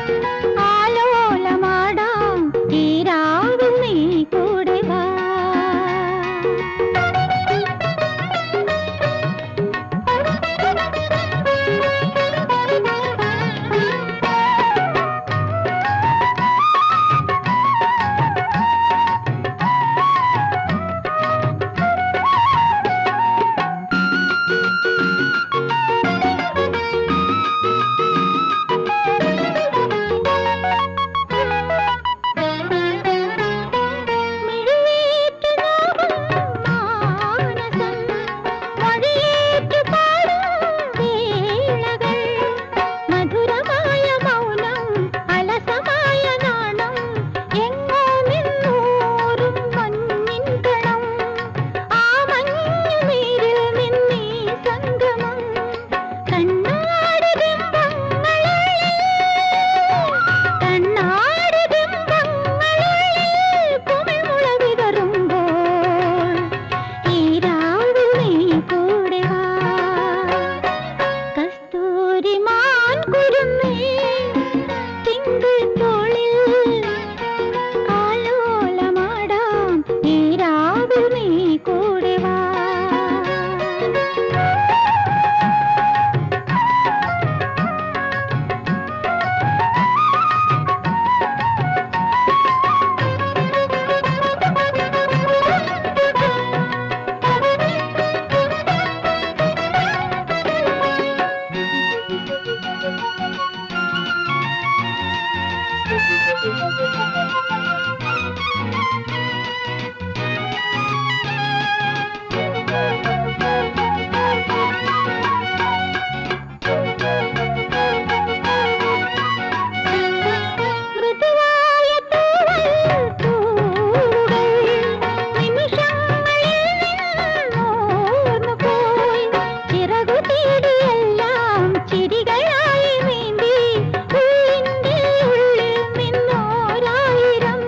ആലോലമാടാം ഈ രാവിൽ നീ കൂടെ വാ മിഴിയേറ്റ് നോവും മാനസം മൊഴിയേറ്റ് പാടും വീണകൾ മധുരമായ മൗനം അലസമായ നാണം എങ്ങോ നിന്നൂറും മഞ്ഞിൻ കണം ആ മഞ്ഞുനീരിൽ നിന്നീ സംഗമം കണ്ണാടി ബിംബങ്ങളിൽ കണ്ണാടി ബിംബങ്ങളിൽ കുമിൾമുള വിതറുമ്പോൾ ഈ രാവിൽ നീ കൂടെ വാ കസ്തൂരിമാൻ കുരുന്നേ തിങ്കൾ തോളിൽ ആലോലമാടാം ഈ രാവിൽ നീ കൂടെ വാ മൃദുവായ തൂവൽ പൂവുകൾ നിമിഷങ്ങളിൽ നിന്നോർന്നു പോയി ചിറകു തേടിയെല്ലാം ചിരികളായി നീന്തി ഉള്ളിൻ്റെ ഉള്ളിൽ നിന്നോരായിരം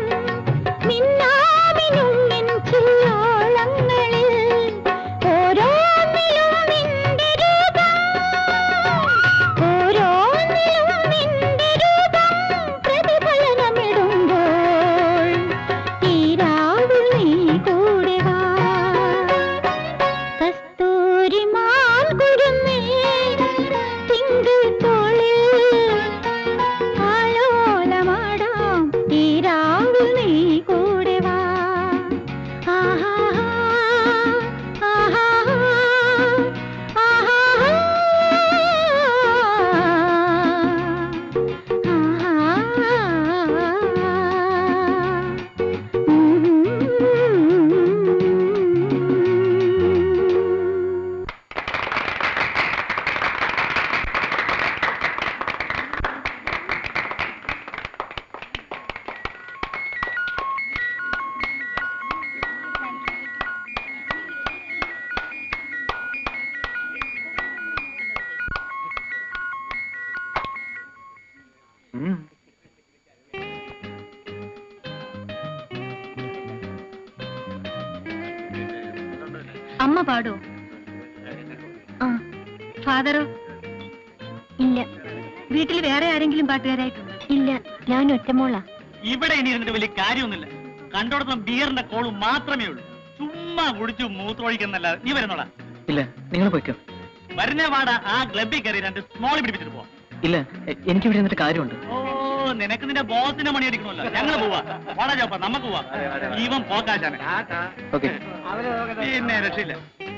അമ്മ പാടോ ആ ഫാദറോ ഇല്ല വീട്ടിൽ വേറെ ആരെങ്കിലും പാട്ടുകാരായിട്ടുണ്ടോ ഇല്ല ഞാൻ ഒറ്റമോളാ ഇവിടെ ഇനി ഇരുന്നിട്ട് വലിയ കാര്യമൊന്നുമില്ല കണ്ടോടത്തും ബിയറിന്റെ കോളും മാത്രമേ ഉള്ളൂ ചുമ്മാ കുടിച്ചു മൂത്രമൊഴിക്കുന്നല്ല നീ വരുന്നോടാ ഇല്ല നിങ്ങൾ പോയിക്കോ വരുന്നേ വാട ആ ക്ലബിൽ കയറി രണ്ട് സ്മോൾ പിടിപ്പിച്ചിട്ട് പോവാം ഇല്ല എ- എനിക്ക് ഇവിടെ നിന്നിട്ട് കാര്യമുണ്ട് ഓ നിനക്ക് നിന്റെ ബോസിന്റെ മണി അടിക്കണമല്ലോ ഞങ്ങൾ പോവാ വാടാ ചോപ്പ നമുക്ക് പോവാ ജീവൻ പോക്കാശാനെ ഓക്കെ പിന്നെ രക്ഷയില്ല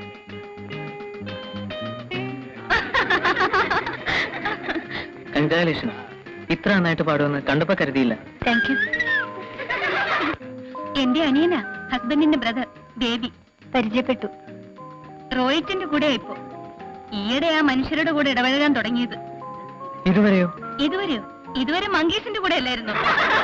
കൺഗ്രാലേഷൻ ഇത്ര നന്നായിട്ട് പാടുമെന്ന് കണ്ടപ്പോ കരുതിയില്ല താങ്ക് യു എന്റെ അനിയനാ ഹസ്ബൻഡിന്റെ ബ്രദർ ബേബി പരിചയപ്പെട്ടു റോയിറ്റിന്റെ കൂടെ ഇപ്പോ ഈയിടെ ആ മനുഷ്യരുടെ കൂടെ ഇടപഴകാൻ തുടങ്ങിയത് ഇതുവരെയോ ഇതുവരെയോ ഇതുവരെ മങ്കീസിന്റെ കൂടെ അല്ലായിരുന്നു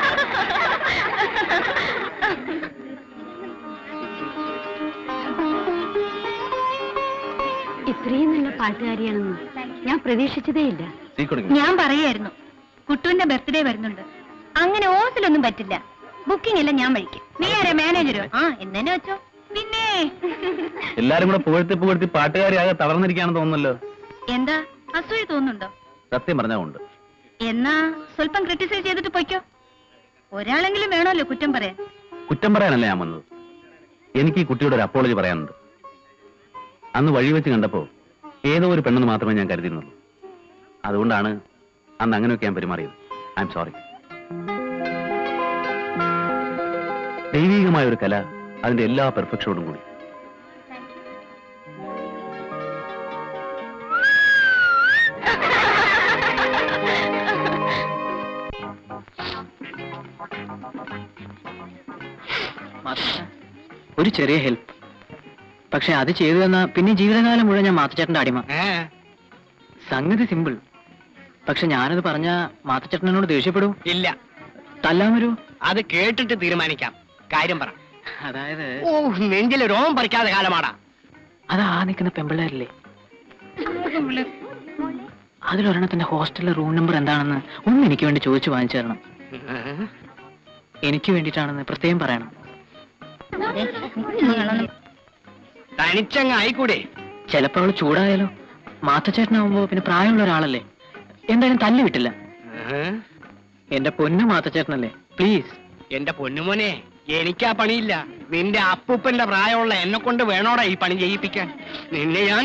ഇത്രയും നല്ല പാട്ടുകാരിയാണെന്ന് ഞാൻ പ്രതീക്ഷിച്ചതേയില്ല തീ കൊടുക്കണം ഞാൻ പറയായിരുന്നു കുട്ടുവിന്റെ ബർത്ത്ഡേ വരുന്നുണ്ട് അങ്ങനെ ഓസിലൊന്നും പറ്റില്ല ബുക്കിംഗ് എല്ലാം ഞാൻ വഴിക്കും നീ ആരാ മാനേജരോ ആ എന്നെ വെച്ചോ പിന്നെ എല്ലാരും കൂടെ പുകഴ്ത്തി പുകഴ്ത്തി പാട്ടുകാരി ആകെ തളർന്നിരിക്കുകയാണെന്ന് തോന്നുന്നല്ലോ എന്താ അസൂയ തോന്നുന്നുണ്ടോ സത്യം പറഞ്ഞാ ഉണ്ട് എന്നാ സ്വല്പം ക്രിട്ടിസൈസ് ചെയ്തിട്ട് പൊയ്ക്കോ ഒരാളെങ്കിലും വേണമല്ലോ കുറ്റം പറയാൻ കുറ്റം പറയാനല്ല ഞാൻ വന്നത് എനിക്ക് ഈ കുട്ടിയുടെ ഒരു അപ്പോളജി പറയാനുണ്ട് അന്ന് വഴി വെച്ച് കണ്ടപ്പോ ഏതോ ഒരു പെണ്ണെന്ന് മാത്രമേ ഞാൻ കരുതിയിരുന്നുള്ളൂ അതുകൊണ്ടാണ് അന്ന് അങ്ങനെയൊക്കെ ഞാൻ പെരുമാറിയത് ഐ എം സോറി ദൈവികമായ ഒരു കല അതിന്റെ എല്ലാ പെർഫെക്ഷനോടും കൂടി മാത്തച്ഛ, ഒരു ചെറിയ ഹെൽപ്പ് പക്ഷെ അത് ചെയ്തു തന്നാ പിന്നെ ജീവിതകാലം മുഴുവൻ ഞാൻ മാത്തച്ചേട്ടന്റെ അടിമ ഏ സംഗതി സിമ്പിൾ പക്ഷെ ഞാനത് പറഞ്ഞ മാത്തച്ചേട്ടനോട് ദേഷ്യപ്പെടൂ ഇല്ല തല്ലാൻ വരൂ അത് കേട്ടിട്ട് തീരുമാനിക്കാം കാര്യം പറ അതായത് ഓ നെഞ്ചിലെ രോമം പറിക്കാതെ കാലമാടാ അത് ആ നിൽക്കുന്ന പെമ്പിള്ളേരില്ലേ അതിലൊരെണ്ണത്തിന്റെ ഹോസ്റ്റലിലെ റൂം നമ്പർ എന്താണെന്ന് ഒന്ന് എനിക്ക് വേണ്ടി ചോദിച്ചു വാങ്ങിച്ചു തരണം എനിക്ക് വേണ്ടിയിട്ടാണെന്ന് പ്രത്യേകം പറയണം തനിച്ചങ്ങ് ആയിക്കൂടെ ചിലപ്പോ അവള് ചൂടായാലോ മാത്തച്ചേട്ടനാവുമ്പോ പിന്നെ പ്രായമുള്ള ഒരാളല്ലേ എന്തായാലും തല്ലി വിട്ടില്ല എന്റെ പൊന്നു മാത്തച്ചേട്ടനല്ലേ പ്ലീസ് എന്റെ പൊന്നുമോനെ എനിക്കാ പണിയില്ല നിന്റെ അപ്പൂപ്പന്റെ പ്രായമുള്ള എന്നെ കൊണ്ട് വേണോടാ ഈ പണി ചെയ്യിപ്പിക്കാൻ നിന്നെ ഞാൻ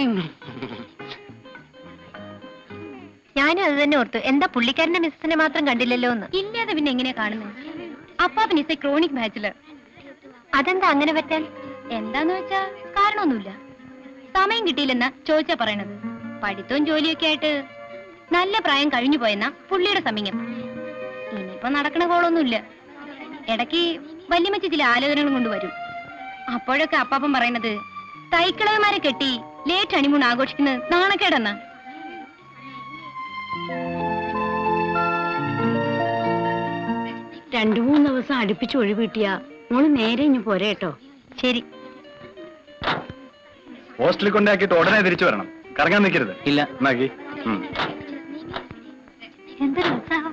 ഞാനും അത് തന്നെ ഓർത്തു എന്താ പുള്ളിക്കാരന്റെ മിസ്സിനെ മാത്രം കണ്ടില്ലല്ലോ എന്ന് ഇല്ലാതെ പിന്നെ എങ്ങനെയാ കാണുന്നത് അപ്പാപ്പൻ ഇസ് എ ക്രോണിക് ബാച്ചിലർ അതെന്താ അങ്ങനെ പറ്റാൻ എന്താന്ന് വെച്ചാ കാരണമൊന്നുമില്ല സമയം കിട്ടിയില്ലെന്നാ ചോദിച്ചാ പറയണത് പഠിത്തവും ജോലിയൊക്കെ ആയിട്ട് നല്ല പ്രായം കഴിഞ്ഞു പോയെന്നാ പുള്ളിയുടെ സമയം ഇനിയിപ്പോ നടക്കണ കോളൊന്നുമില്ല ഇടയ്ക്ക് വല്യമ്മച്ചി ചില ആലോചനകളും കൊണ്ട് വരും അപ്പോഴൊക്കെ അപ്പാപ്പൻ പറയണത് തൈക്കിളവന്മാരെ കെട്ടി ലേറ്റ് ഹണിമൂൺ ആഘോഷിക്കുന്നത് നാണക്കേടെന്നാ രണ്ടു മൂന്ന് ദിവസം അടുപ്പിച്ച് ഒഴിവ് കിട്ടിയാ മോള് നേരെ ഇനി പോരെ കേട്ടോ ശരി ഹോസ്റ്റലിൽ കൊണ്ടാക്കിയിട്ട് ഉടനെ തിരിച്ചു വരണം കറങ്ങാൻ നിൽക്കരുത് ഇല്ല എന്നാക്കി ഉം. എന്തൊരു ഉത്സാഹം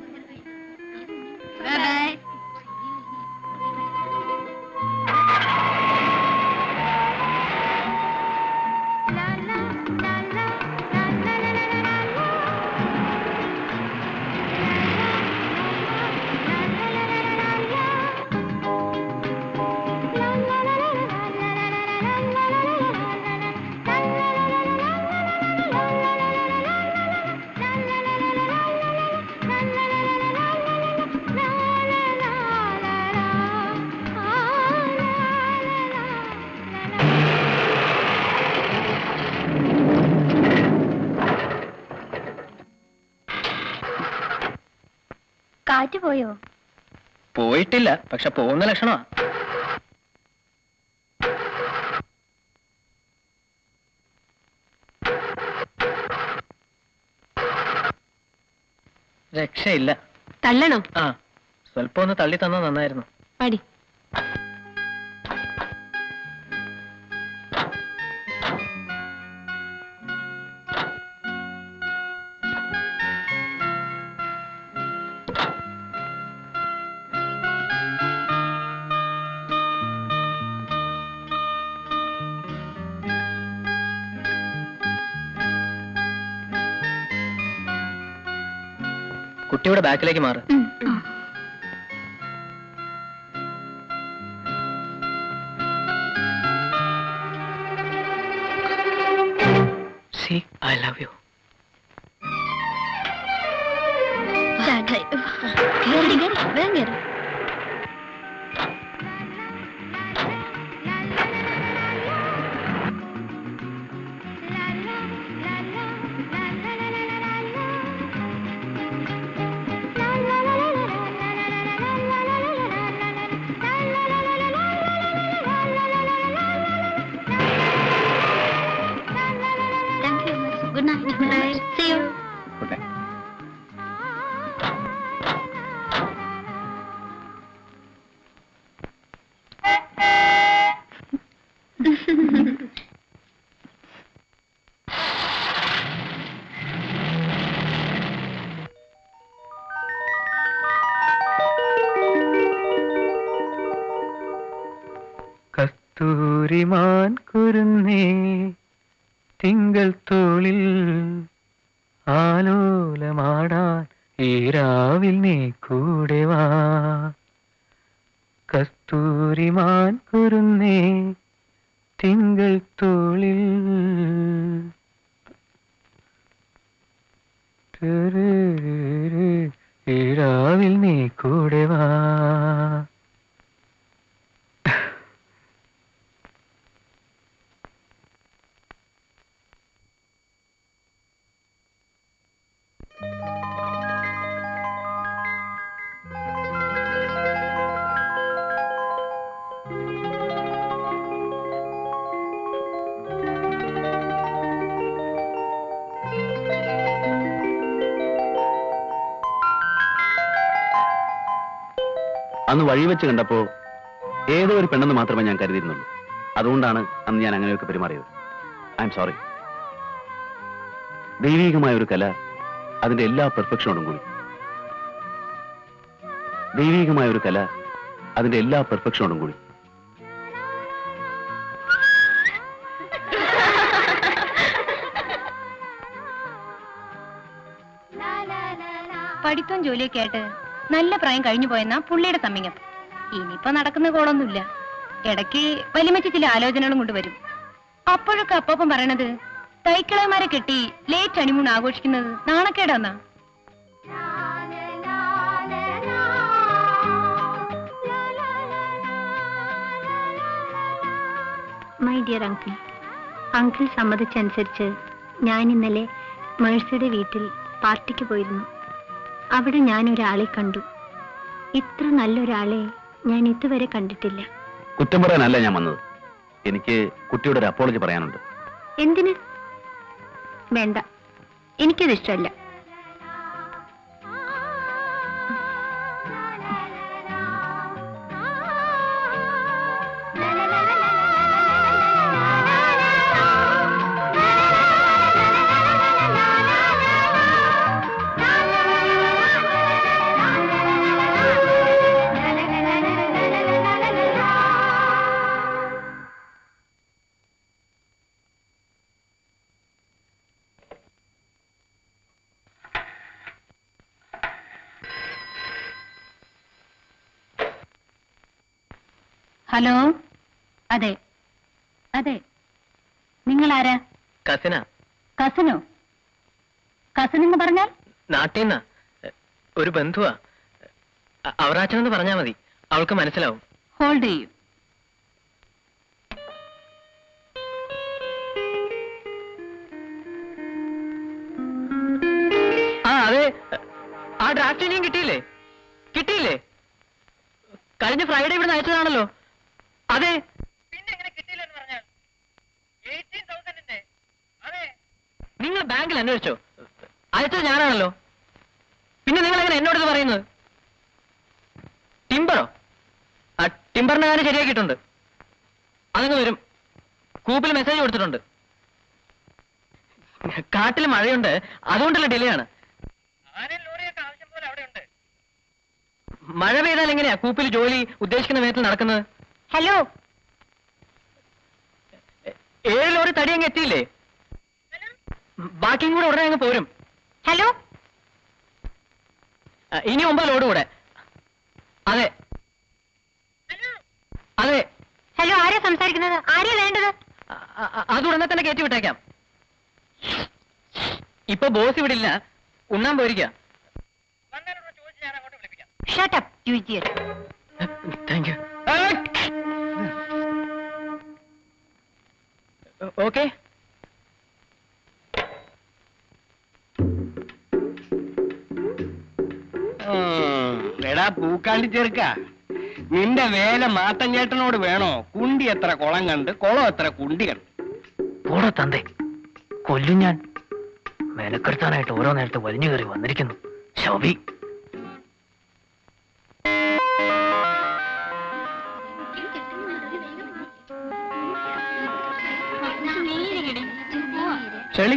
കാറ്റ് പോയോ പോയിട്ടില്ല പക്ഷെ പോകുന്ന ലക്ഷണമാ രക്ഷയില്ല തള്ളണോ ആ സ്വല്പം ഒന്ന് തള്ളി തന്നാ നന്നായിരുന്നു പടി കുട്ടിയുടെ ബാക്കിലേക്ക് മാറ് ഉം, ആ. സി ഐ ലവ് യു കേറി, കേറി, വേഗം കേറ്. Thank you, miss. Good night. Good night. See you. കസ്തൂരിമാൻ കുരുന്നേ തിങ്കൾ തോളിൽ ആലോലമാടാൻ ഈ രാവിൽ നീ കൂടെ വാ കസ്തൂരിമാൻ കുരുന്നേ തിങ്കൾ തോളിൽ തുരുരുരു, ഈ രാവിൽ നീ കൂടെ വാ അന്ന് വഴി വെച്ച് കണ്ടപ്പോ ഏതോ ഒരു പെണ്ണെന്ന് മാത്രമേ ഞാൻ കരുതിയിരുന്നുള്ളൂ അതുകൊണ്ടാണ് അന്ന് ഞാൻ അങ്ങനെയൊക്കെ പെരുമാറിയത് ഐ എം സോറി ദൈവീകമായ ഒരു കല അതിന്റെ എല്ലാ പെർഫെക്ഷനോടും കൂടി ദൈവീകമായ ഒരു കല അതിന്റെ എല്ലാ പെർഫെക്ഷനോടും കൂടി പഠിത്തവും ജോലിയൊക്കെ ആയിട്ട് നല്ല പ്രായം കഴിഞ്ഞു പോയെന്നാ പുള്ളിയുടെ സമ്മിങ്ങം ഇനിയിപ്പോ നടക്കുന്ന കോളൊന്നുമില്ല ഇടയ്ക്ക് വലിമച്ച് ചില ആലോചനകളും കൊണ്ട് വരും അപ്പോഴൊക്കെ അപ്പം പറയണത് തൈക്കിളമാരെ കെട്ടി ലേറ്റ് ഹണിമൂൺ ആഘോഷിക്കുന്നത് നാണക്കേടാന്നാ മൈ ഡിയർ അങ്കിൾ അങ്കിൾ സമ്മതിച്ചനുസരിച്ച് ഞാൻ ഇന്നലെ മേഴ്സിയുടെ വീട്ടിൽ പാർട്ടിക്ക് പോയിരുന്നു അവിടെ ഞാൻ ഒരാളെ കണ്ടു ഇത്ര നല്ലൊരാളെ ഞാൻ ഇതുവരെ കണ്ടിട്ടില്ല കുറ്റം പറയാനല്ല ഞാൻ വന്നത് എനിക്ക് കുട്ടിയുടെ ഒരു അപ്പോളജി പറയാനുണ്ട് എന്തിന് വേണ്ട എനിക്കത് ഇഷ്ടമല്ല ഹലോ അതെ അതെ നിങ്ങൾ ആരാ കസിന കസിനോ കസിൻ എന്ന് പറഞ്ഞാൽ നാട്ടിൽ നിന്നാ ഒരു ബന്ധുവാ അ- അവറാച്ചനെന്ന് പറഞ്ഞാ മതി അവൾക്ക് മനസ്സിലാവും ഹോൾഡ് ചെയ്യൂ ആ അതെ ആ ഡ്രാഫ്റ്റ് ഇനിയും കിട്ടിയില്ലേ കിട്ടിയില്ലേ കഴിഞ്ഞ ഫ്രൈഡേ ഇവിടെ അയച്ചതാണല്ലോ അതെ നിങ്ങൾ ബാങ്കിൽ അന്വേഷിച്ചോ അയച്ചത് ഞാനാണല്ലോ പിന്നെ നിങ്ങൾ എങ്ങനെ എന്നോട് ഇത് പറയുന്നത് ടിമ്പറോ ആ ടിമ്പറിന്റെ കാര്യം ശരിയാക്കിയിട്ടുണ്ട് അതങ്ങ് വരും കൂപ്പിൽ മെസ്സേജ് കൊടുത്തിട്ടുണ്ട് കാട്ടിൽ മഴയുണ്ട് അതുകൊണ്ടുള്ള ഡിലേ ആണ് മഴ പെയ്താൽ എങ്ങനെയാ കൂപ്പിൽ ജോലി ഉദ്ദേശിക്കുന്ന വിധത്തിൽ നടക്കുന്നത് ഹലോ എ- ഏഴ് ലോറി തടി അങ്ങ് എത്തിയില്ലേ ബാക്കിയും കൂടെ ഉടനെ അങ്ങ് പോരും ഹലോ ആ, ഇനി ഒമ്പത് ലോഡ് കൂടെ അതെ അതെ ഹലോ ആരാ സംസാരിക്കുന്നത് ആരെയാ വേണ്ടത് അ- അ- അത് ഉടനെ തന്നെ കയറ്റി വിട്ടേക്കാം ഇപ്പൊ ബോസ് ഇവിടെ ഇല്ല ഉണ്ണാൻ പോയിരിക്ക shut up you idiot thank you okay ഉം, എടാ പൂക്കാണ്ടി ചെറുക്ക നിന്റെ വേല മാത്തൻ ചേട്ടനോട് വേണോ കുണ്ടി എത്ര കുളം കണ്ട് കുളം എത്ര കുണ്ടി കണ്ട് പോടോ തന്തേ കൊല്ലും ഞാൻ മെനക്കെടുത്താനായിട്ട് ഓരോ നേരത്തെ വലിഞ്ഞു കയറി വന്നിരിക്കുന്നു ശോഭി ഷേളി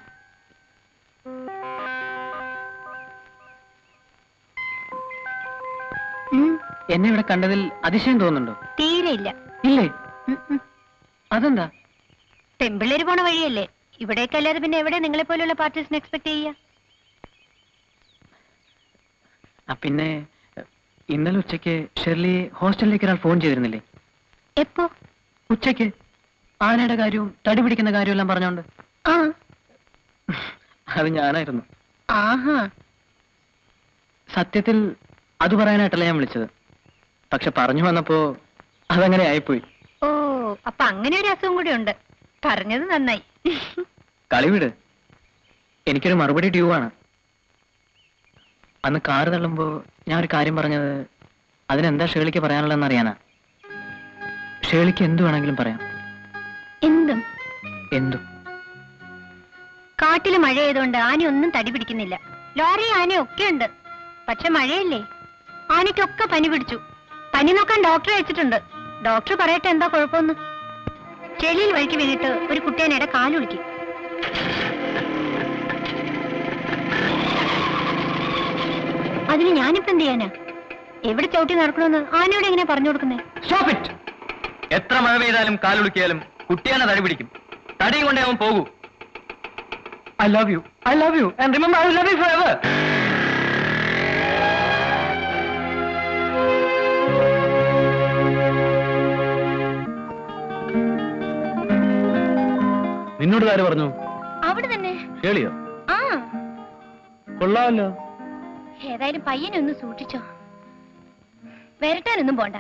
എന്നെ ഇവിടെ കണ്ടതിൽ അതിശയം തോന്നുന്നുണ്ടോ തീരെ ഇല്ല ഇല്ലേ ഉം, ഉം. അതെന്താ പെമ്പിള്ളേര് പോണ വഴിയല്ലേ ഇവിടേക്ക് അല്ലാതെ പിന്നെ എവിടെ നിങ്ങളെ പോലുള്ള പാർട്ടീസിനെ എക്സ്പെക്ട് ചെയ്യാ ആ പിന്നെ ഇന്നലെ ഉച്ചയ്ക്ക് ഷെർലി ഹോസ്റ്റലിലേക്ക് ഒരാൾ ഫോൺ ചെയ്തിരുന്നില്ലേ എപ്പോ ഉച്ചയ്ക്ക് ആനയുടെ കാര്യവും തടി പിടിക്കുന്ന കാര്യവും എല്ലാം പറഞ്ഞോണ്ട് ആ അത് ഞാനായിരുന്നു ആഹാ സത്യത്തിൽ അത് പറയാനായിട്ടല്ല ഞാൻ വിളിച്ചത് പക്ഷെ പറഞ്ഞു വന്നപ്പോ അതങ്ങനെ ആയിപ്പോയി ഓ അപ്പൊ അങ്ങനെ ഒരു അസുഖം കൂടി ഉണ്ട് പറഞ്ഞത് നന്നായി കളിവിട് എനിക്കൊരു മറുപടി ട്യൂവാണ് അന്ന് കാറ് തള്ളുമ്പോ ഞാൻ ഒരു കാര്യം പറഞ്ഞത് അതിനെന്താ ഷേളിക്ക് പറയാനുള്ളതെന്ന് അറിയാനാ ഷേളിക്ക് എന്തു വേണമെങ്കിലും പറയാം എന്തും എന്തും കാട്ടില് മഴ ആയതുകൊണ്ട് ആനയൊന്നും തടി പിടിക്കുന്നില്ല ലോറി ആനയും ഒക്കെ ഉണ്ട് പക്ഷെ മഴയല്ലേ ആനയ്ക്കൊക്കെ പനി പിടിച്ചു പനി നോക്കാൻ ഡോക്ടറെ അയച്ചിട്ടുണ്ട് ഡോക്ടർ പറയട്ടെ എന്താ കുഴപ്പമൊന്ന് ചെളിയിൽ വഴിക്ക് വീണിട്ട് ഒരു കുട്ടിയാനയുടെ കാലുളിക്കും അതിന് ഞാനിപ്പോ എന്ത് ചെയ്യാനാ എവിടെ ചവിട്ടി നടക്കണമെന്ന് ആനയോട് എങ്ങനെ പറഞ്ഞു കൊടുക്കുന്നേ സ്റ്റോപ്പ് ഇറ്റ് എത്ര മഴ പെയ്താലും കാലുളുക്കിയാലും കുട്ടിയാനെ തടി പിടിക്കും തടിയും കൊണ്ടേ അവൻ പോകൂ I love you I love you and remember I love you forever നിന്നോട് ആര് പറഞ്ഞു അവിടെ തന്നെ കേളിയോ ആ കൊള്ളാമല്ലോ ഏതായാലും പയ്യനെ ഒന്ന് സൂക്ഷിച്ചോ വരട്ടാനൊന്നും പോണ്ട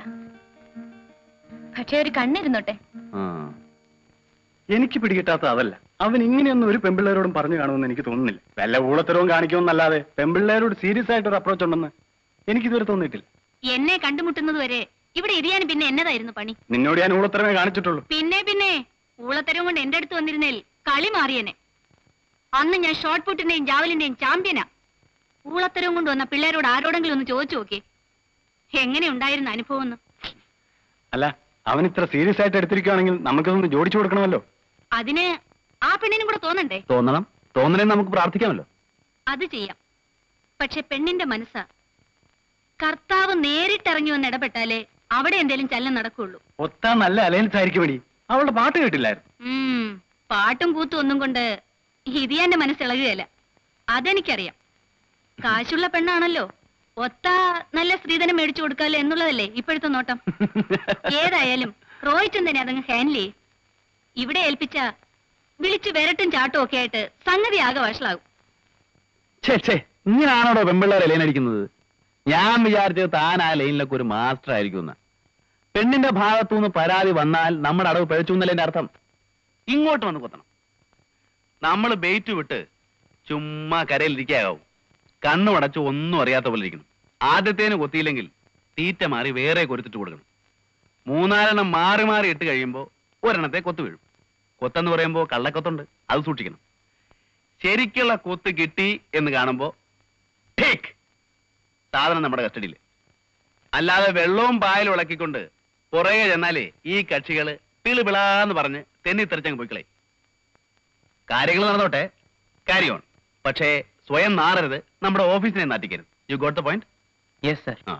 പക്ഷെ ഒരു കണ്ണിരുന്നോട്ടെ ആ എനിക്ക് പിടികിട്ടാത്ത അതല്ല അവൻ ഇങ്ങനെയൊന്നും ഒരു പെമ്പിള്ളേരോടും പറഞ്ഞു കാണുമെന്ന് എനിക്ക് തോന്നുന്നില്ല വല്ല ഊളത്തരവും കാണിക്കുമെന്നല്ലാതെ പെമ്പിള്ളേരോട് സീരിയസ് ആയിട്ട് ഒരു അപ്രോച്ച് ഉണ്ടെന്ന് എനിക്ക് ഇതുവരെ തോന്നിയിട്ടില്ല എന്നെ കണ്ടുമുട്ടുന്നത് വരെ ഇവിടെ ഇരിയാൻ പിന്നെ എന്നതായിരുന്നു പണി നിന്നോട് ഞാൻ ഊളത്തരമേ കാണിച്ചിട്ടുള്ളൂ പിന്നെ പിന്നെ ഊളത്തരം കൊണ്ട് എന്റെ അടുത്ത് വന്നിരുന്നേൽ കളി മാറിയനെ അന്ന് ഞാൻ ഷോർട്ട് പുട്ടിന്റെയും ജാവലിന്റെയും ചാമ്പ്യനാ ഊളത്തരം കൊണ്ട് വന്ന പിള്ളേരോട് ആരോടെങ്കിലും ഒന്ന് ചോദിച്ചു നോക്കി എങ്ങനെ ഉണ്ടായിരുന്ന അനുഭവം എന്ന് അല്ല അവൻ ഇത്ര സീരിയസ് ആയിട്ട് എടുത്തിരിക്കുകയാണെങ്കിൽ നമുക്കിതൊന്ന് ജോഡിച്ചു കൊടുക്കണമല്ലോ അതിന് ആ പെണ്ണിനും കൂടെ തോന്നണ്ടേ തോന്നണം തോന്നണേ നമുക്ക് പ്രാർത്ഥിക്കാമല്ലോ അത് ചെയ്യാം പക്ഷെ പെണ്ണിന്റെ മനസ്സാ കർത്താവ് നേരിട്ടിറങ്ങി വന്ന് ഇടപെട്ടാലേ അവിടെ എന്തേലും ചലനം നടക്കുള്ളൂ ഒത്താ നല്ല അലയൻസ് ആയിരിക്കും വേണ്ടി അവളുടെ പാട്ട് കേട്ടില്ലായിരുന്നു ഉം, പാട്ടും കൂത്തും ഒന്നും കൊണ്ട് ഹിതിയാന്റെ മനസ്സിളകുകയല്ല അതെനിക്കറിയാം കാശുള്ള പെണ്ണാണല്ലോ ഒത്ത നല്ല സ്ത്രീധനം മേടിച്ചു കൊടുക്കാല്ലോ എന്നുള്ളതല്ലേ ഇപ്പോഴത്തെ നോട്ടം ഏതായാലും റോയിറ്റും തന്നെ അതങ്ങ് ഹാൻഡിൽ ചെയ്യും ഇവിടെ ഏൽപ്പിച്ച വിളിച്ചു വിരട്ടും ചാട്ടും ഒക്കെ ആയിട്ട് സംഗതി ആകെ വഷളാകും ഛേ ഛേ ഇങ്ങനാണോടോ പെമ്പിള്ളേരെ ലൈൻ അടിക്കുന്നത് ഞാൻ വിചാരിച്ചത് താൻ ആ ലൈനിലൊക്കെ ഒരു മാസ്റ്റർ ആയിരിക്കും പെണ്ണിന്റെ ഭാഗത്തുനിന്ന് പരാതി വന്നാൽ നമ്മുടെ അടവ് പിഴച്ചു എന്നല്ലേ എന്റെ അർത്ഥം ഇങ്ങോട്ട് വന്ന് കൊത്തണം നമ്മൾ ബെയ്റ്റ് വിട്ട് ചുമ്മാ കരയിലിരിക്കാവും കണ്ണു അടച്ച് ഒന്നും അറിയാത്ത പോലെ ഇരിക്കണം ആദ്യത്തേന് കൊത്തിയില്ലെങ്കിൽ തീറ്റ മാറി വേറെ കൊരുത്തിട്ട് കൊടുക്കണം മൂന്നാലെണ്ണം മാറി മാറി ഇട്ട് കഴിയുമ്പോൾ ഒരെണ്ണത്തെ കൊത്തു വീഴും കൊത്തെന്ന് പറയുമ്പോൾ കള്ളക്കൊത്തുണ്ട് അത് സൂക്ഷിക്കണം ശരിക്കുള്ള കൊത്ത് കിട്ടി എന്ന് കാണുമ്പോ ടേക്ക് സാധനം നമ്മുടെ കസ്റ്റഡിയിൽ അല്ലാതെ വെള്ളവും പായലും ഇളക്കിക്കൊണ്ട് പുറകെ ചെന്നാലേ ഈ കക്ഷികള് പിളുപിളാന്ന് പറഞ്ഞ് തെന്നിത്തെറിച്ചങ്ങ് പോയിക്കളെ കാര്യങ്ങൾ നടന്നോട്ടെ കാര്യമാണ് പക്ഷേ സ്വയം നാറരുത് നമ്മുടെ ഓഫീസിനെ നാട്ടിക്കരുത് you got the point yes sir ആ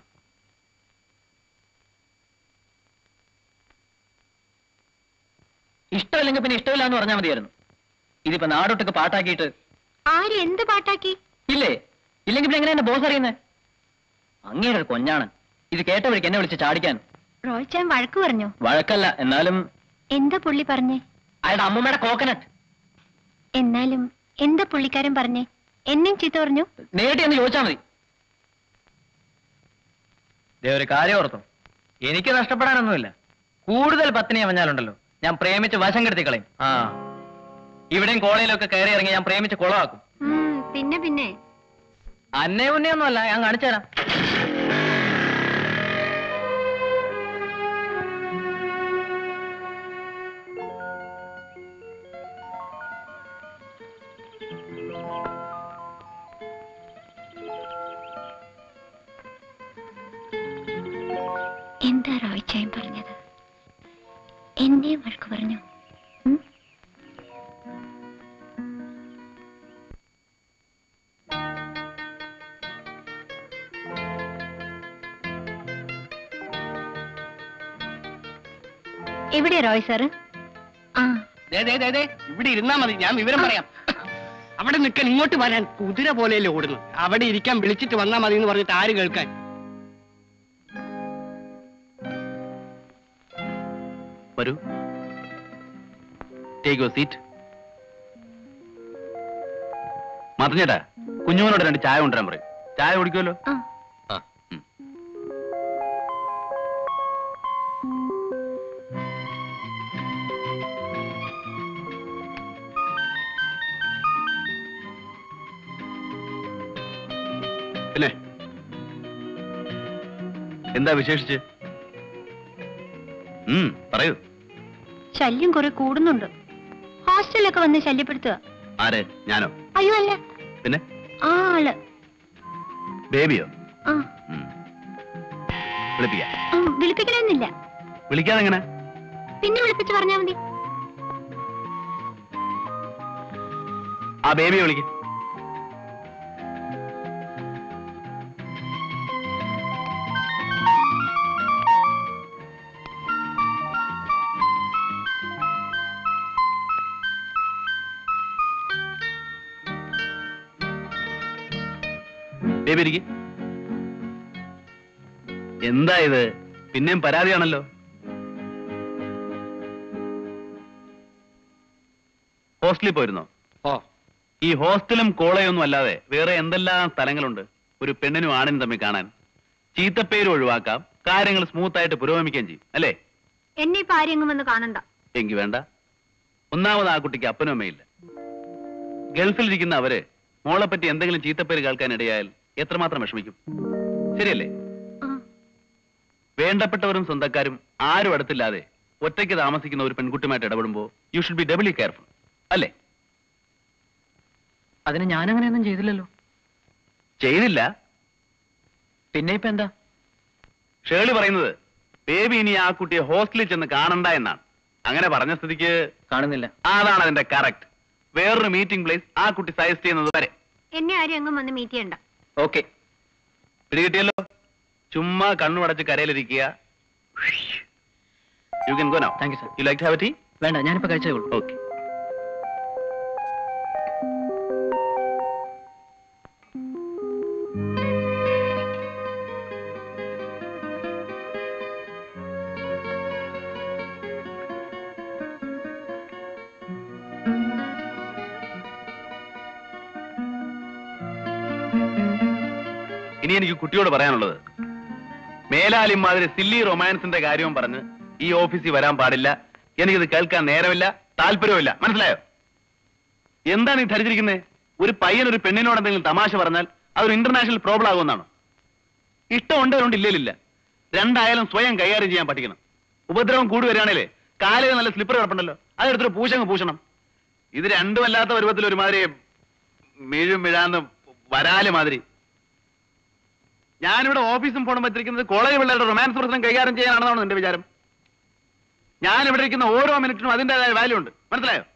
ഇഷ്ടമില്ലെങ്കിൽ പിന്നെ ഇഷ്ടമില്ല എന്ന് പറഞ്ഞാൽ മതിയായിരുന്നു ഇതിപ്പോ നാടൊട്ടൊക്കെ പാട്ടാക്കിയിട്ട് ആര് എന്ത് പാട്ടാക്കി ഇല്ലേ ഇല്ലെങ്കിൽ പിന്നെ എങ്ങനെ എന്നെ ബോസ് അറിയുന്നത് അങ്ങേരെ ഒരു കൊഞ്ഞാണ് ഇത് കേട്ട വഴിക്ക് എന്നെ വിളിച്ച് ചാടിക്കാൻ റോയ്ച്ചാൻ വഴക്ക് പറഞ്ഞു വഴക്കല്ല എന്നാലും എന്താ പുള്ളി പറഞ്ഞേ അയാളുടെ അമ്മൂമ്മയുടെ കോക്കനട്ട് എന്നാലും എന്താ പുള്ളിക്കാരൻ പറഞ്ഞേ എന്നെയും ചീത്ത പറഞ്ഞു നേരിട്ട് എന്ന് ചോദിച്ചാൽ മതി ദേ ഒരു കാര്യം ഓർത്തോ എനിക്ക് നഷ്ടപ്പെടാനൊന്നുമില്ല കൂടുതൽ പത്തിനി അവഞ്ഞാലുണ്ടല്ലോ ഞാൻ പ്രേമിച്ച് വശം കെടുത്തി കളയും ആ ഇവിടെയും കോളേജിലൊക്കെ കയറി ഇറങ്ങി ഞാൻ പ്രേമിച്ച് കുളമാക്കും ഉം, പിന്നെ പിന്നെ അന്നേ ഉന്നേ ഒന്നുമല്ല ഞാൻ കാണിച്ചു തരാം എന്താ റോയ്ച്ചാൻ പറഞ്ഞത് എന്നെയും വഴക്ക് പറഞ്ഞു ഉം? എവിടെ റോയ് സാറ് ആ ദേ, ദേ, ദേ, ദേ, ഇവിടെ ഇരുന്നാ മതി ഞാൻ വിവരം പറയാം അവിടെ നിൽക്കാൻ ഇങ്ങോട്ട് വരാൻ കുതിര പോലെയല്ലേ ഓടുന്നു അവിടെ ഇരിക്കാൻ വിളിച്ചിട്ട് വന്നാ മതി എന്ന് പറഞ്ഞിട്ട് ആര് കേൾക്കാൻ വരൂ ടേക്ക് യുവർ സീറ്റ് മാത്തഞ്ഞേട്ടാ കുഞ്ഞുമോനോട് രണ്ട് ചായ കൊണ്ടുവരാൻ പറയും ചായ കുടിക്കുമല്ലോ ആ ആ ഉം. പിന്നെ എന്താ വിശേഷിച്ച് ഉം പറയൂ ശല്യം കുറെ കൂടുന്നുണ്ട് ഹോസ്റ്റലിലൊക്കെ വന്ന് ശല്യപ്പെടുത്തുക ആരെ ഞാനോ അയ്യോ അല്ല പിന്നെ ആ ആള് ബേബിയോ ആ ഉം. വിളിപ്പിക്കാം ആ, വിളിപ്പിക്കണമെന്നില്ല വിളിക്കാതെ എങ്ങനെ പിന്നെ വിളിപ്പിച്ച് പറഞ്ഞാ മതി ആ ബേബിയെ വിളിക്ക് ബേബി ഇരിക്ക് എന്താ ഇത് പിന്നെയും പരാതിയാണല്ലോ ഹോസ്റ്റലിൽ പോയിരുന്നോ ഓ ഈ ഹോസ്റ്റലും കോളേജൊന്നും അല്ലാതെ വേറെ എന്തെല്ലാം സ്ഥലങ്ങളുണ്ട് ഒരു പെണ്ണിനും ആണിനും തമ്മിൽ കാണാൻ ചീത്തപ്പേര് ഒഴിവാക്കാം കാര്യങ്ങൾ സ്മൂത്ത് ആയിട്ട് പുരോഗമിക്കുകയും ചെയ്യും അല്ലേ എന്നെ ഇപ്പൊ ആരെങ്കിലും വന്ന് കാണണ്ട എങ്കി വേണ്ട ഒന്നാമത് ആ കുട്ടിക്ക് അപ്പനും അമ്മയില്ല ഗൾഫിലിരിക്കുന്ന അവര് മോളെ പറ്റി എന്തെങ്കിലും ചീത്തപ്പേര് കേൾക്കാൻ ഇടയായാൽ എത്രമാത്രം വിഷമിക്കും ശരിയല്ലേ ആ വേണ്ടപ്പെട്ടവരും സ്വന്തക്കാരും ആരും അടുത്തില്ലാതെ ഒറ്റയ്ക്ക് താമസിക്കുന്ന ഒരു പെൺകുട്ടിയുമായിട്ട് ഇടപെടുമ്പോൾ you should be doubly careful അല്ലേ അതിന് ഞാനങ്ങനെയൊന്നും ചെയ്തില്ലല്ലോ ചെയ്തില്ല പിന്നെ ഇപ്പൊ എന്താ ഷേളി പറയുന്നത് ബേബി ഇനി ആ കുട്ടിയെ ഹോസ്റ്റലിൽ ചെന്ന് കാണണ്ട എന്നാണ് അങ്ങനെ പറഞ്ഞ സ്ഥിതിക്ക് കാണുന്നില്ല അതാണ് അതിന്റെ കറക്റ്റ് വേറൊരു മീറ്റിംഗ് പ്ലേസ് ആ കുട്ടി സജസ്റ്റ് ചെയ്യുന്നത് വരെ എന്നെ ആരും അങ്ങ് വന്ന് മീറ്റ് ചെയ്യണ്ട ഓക്കെ പിടികിട്ടിയല്ലോ ചുമ്മാ കണ്ണു അടച്ച് കരയിലിരിക്കുക you can go now thank you sir you like have tea വേണ്ട ഞാനിപ്പോ കഴിച്ചേ ഉള്ളൂ ഓക്കെ ഇനി എനിക്ക് കുട്ടിയോട് പറയാനുള്ളത് മേലാലിമാതിരി സില്ലി റൊമാൻസിന്റെ കാര്യവും പറഞ്ഞ് ഈ ഓഫീസിൽ വരാൻ പാടില്ല എനിക്കിത് കേൾക്കാൻ നേരമില്ല താല്പര്യമില്ല മനസ്സിലായോ എന്താണ് ഈ ധരിച്ചിരിക്കുന്നത് ഒരു പയ്യൻ ഒരു പെണ്ണിനോട് എന്തെങ്കിലും തമാശ പറഞ്ഞാൽ അതൊരു ഇന്റർനാഷണൽ പ്രോബ്ലം ആകുമെന്നാണോ ഇഷ്ടമുണ്ട് അതുകൊണ്ട് ഇല്ലേലില്ല രണ്ടായാലും സ്വയം കൈകാര്യം ചെയ്യാൻ പഠിക്കണം ഉപദ്രവം കൂടി വരികയാണേലേ കാലിൽ നല്ല സ്ലിപ്പർ കിടപ്പുണ്ടല്ലോ അതെടുത്തൊരു പൂശങ്ങ് പൂശണം ഇത് രണ്ടും അല്ലാത്ത പരുവത്തിൽ ഒരുമാതിരി മിഴും മിഴാന്ന് വരാല് മാതിരി ഞാനിവിടെ ഓഫീസും ഫോണും വെച്ചിരിക്കുന്നത് കോളേജ് പിള്ളേരുടെ റൊമാൻസ് പ്രശ്നം കൈകാര്യം ചെയ്യാനാണെന്നാണ് എന്റെ വിചാരം ഞാൻ ഇവിടെ ഇരിക്കുന്ന ഓരോ മിനിറ്റിനും അതിൻ്റെതായ വാല്യൂ ഉണ്ട് മനസ്സിലായോ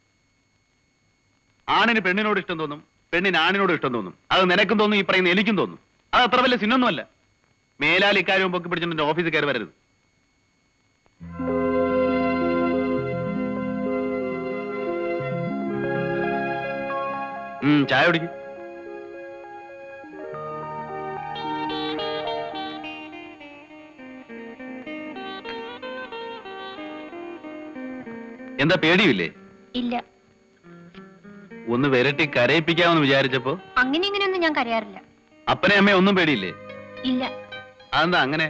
ആണിന് പെണ്ണിനോട് ഇഷ്ടം തോന്നും പെണ്ണിന് ആണിനോട് ഇഷ്ടം തോന്നും അത് നിനക്കും തോന്നും ഈ പറയുന്ന എനിക്കും തോന്നും അത് അത്ര വലിയ സിന്നൊന്നുമല്ല മേലാൽ ഇക്കാര്യവും പൊക്കി പിടിച്ചിട്ട് എന്റെ ഓഫീസിൽ കയറി വരരുത് ഉം, ചായ കുടിക്കും എന്താ പേടിയില്ലേ ഇല്ല ഒന്ന് വിരട്ടി കരയിപ്പിക്കാമെന്ന് വിചാരിച്ചപ്പോ അങ്ങനെ ഇങ്ങനെയൊന്നും ഞാൻ കരയാറില്ല അപ്പനെ അമ്മയെ ഒന്നും പേടിയില്ലേ ഇല്ല അതെന്താ അങ്ങനെ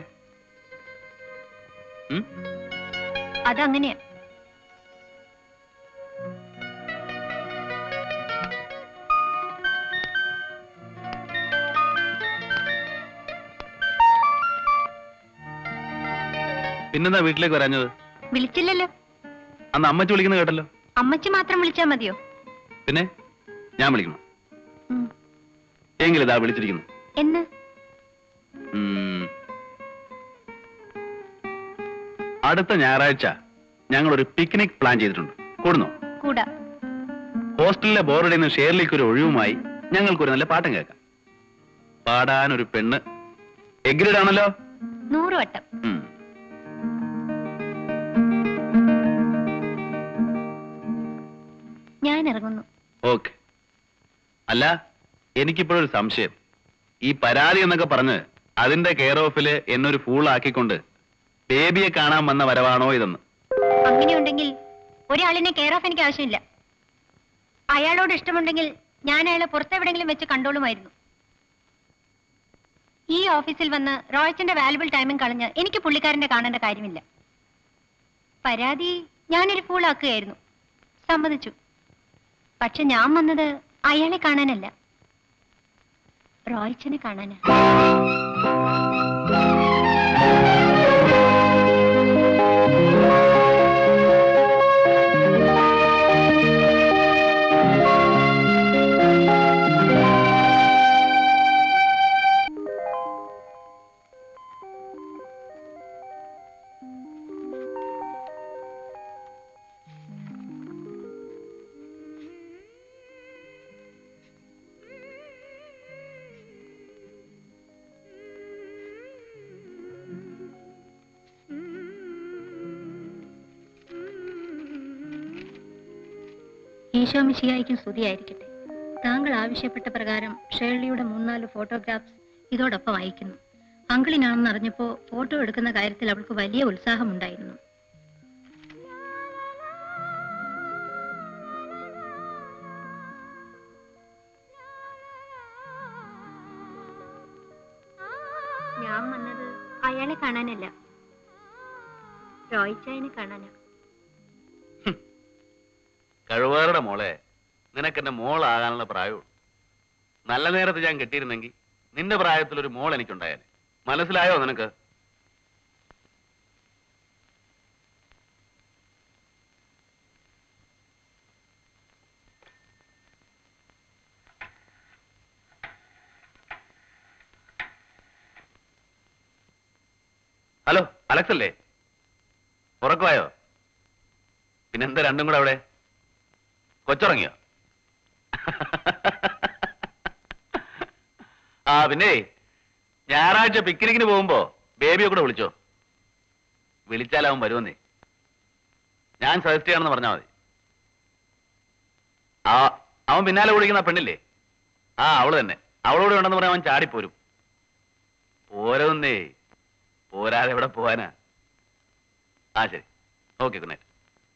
ഉം? അതങ്ങനെയാ പിന്നെന്താ വീട്ടിലേക്ക് വരാഞ്ഞത് വിളിച്ചില്ലല്ലോ അന്ന് അമ്മച്ചി വിളിക്കുന്നത് കേട്ടല്ലോ അമ്മച്ചി മാത്രം വിളിച്ചാ മതിയോ പിന്നെ ഞാൻ വിളിക്കണം ഉം. എങ്കിലും ഇതാ വിളിച്ചിരിക്കുന്നു എന്ന് ഉം. അടുത്ത ഞായറാഴ്ച ഞങ്ങൾ ഒരു പിക്നിക് പ്ലാൻ ചെയ്തിട്ടുണ്ട് കൂടുന്നോ കൂടാ ഹോസ്റ്റലിലെ ബോർഡിൽ നിന്ന് ഷെയറിലേക്ക് ഒരു ഒഴിവുമായി ഞങ്ങൾക്കൊരു നല്ല പാട്ടം കേൾക്കാം പാടാൻ ഒരു പെണ്ണ് എഗ്രിഡ് ആണല്ലോ നൂറ് വട്ടം ഉം. ഞാൻ ഇറങ്ങുന്നു ഓക്കെ അല്ല എനിക്കിപ്പോഴൊരു സംശയം ഈ പരാതി എന്നൊക്കെ പറഞ്ഞ് അതിന്റെ കെയർ ഓഫില് എന്നൊരു ഫൂൾ ആക്കിക്കൊണ്ട് ബേബിയെ കാണാൻ വന്ന വരവാണോ ഇതെന്ന് അങ്ങനെയുണ്ടെങ്കിൽ ഒരാളിനെ കെയർ ഓഫ് എനിക്ക് ആവശ്യമില്ല അയാളോട് ഇഷ്ടമുണ്ടെങ്കിൽ ഞാൻ അയാളെ പുറത്തെവിടെങ്കിലും വെച്ച് കണ്ടോളുമായിരുന്നു ഈ ഓഫീസിൽ വന്ന് റോയച്ചന്റെ വാലുബിൾ ടൈമും കളഞ്ഞ് എനിക്ക് പുള്ളിക്കാരന്റെ കാണേണ്ട കാര്യമില്ല പരാതി ഞാനൊരു ഫൂളാക്കുകയായിരുന്നു സമ്മതിച്ചു പക്ഷെ ഞാൻ വന്നത് അയാളെ കാണാനല്ല റോയച്ചനെ കാണാനാ ഈശോ മിശിഹായ്ക്കും സ്തുതിയായിരിക്കട്ടെ താങ്കൾ ആവശ്യപ്പെട്ട പ്രകാരം ഷേർലിയുടെ മൂന്നാല് ഫോട്ടോഗ്രാഫ്സ് ഇതോടൊപ്പം അയക്കുന്നു അങ്കിളിനാണെന്ന് അറിഞ്ഞപ്പോ ഫോട്ടോ എടുക്കുന്ന കാര്യത്തിൽ അവൾക്ക് വലിയ ഉത്സാഹമുണ്ടായിരുന്നു ഞാൻ വന്നത് അയാളെ കാണാനല്ല റോയിച്ചായനെ കാണാനാ കഴിവേറുടെ മോളെ നിനക്കെന്റെ മോളാകാനുള്ള പ്രായമുള്ളൂ നല്ല നേരത്ത് ഞാൻ കെട്ടിയിരുന്നെങ്കിൽ നിന്റെ പ്രായത്തിൽ ഒരു മോൾ എനിക്കുണ്ടായാലേ മനസ്സിലായോ നിനക്ക് ഹലോ അലക്സ് അല്ലേ ഉറക്കമായോ പിന്നെന്താ രണ്ടും കൂടെ അവിടെ കൊച്ചുറങ്ങിയോ ആ പിന്നെ ഞായറാഴ്ച പിക്നിക്കിന് പോകുമ്പോ ബേബിയെ കൂടെ വിളിച്ചോ വിളിച്ചാൽ അവൻ വരുമെന്നേ ഞാൻ സജസ്റ്റ് ചെയ്യണമെന്ന് പറഞ്ഞാൽ മതി ആ അവൻ പിന്നാലെ വിളിക്കുന്ന പെണ്ണില്ലേ ആ അവള് തന്നെ അവളോട് ഉണ്ടെന്ന് പറഞ്ഞാൽ അവൻ ചാടിപ്പോരും പോരൊന്നേ പോരാതെ എവിടെ പോവാനാ ആ ശരി ഓക്കെ ഗുഡ് നൈറ്റ്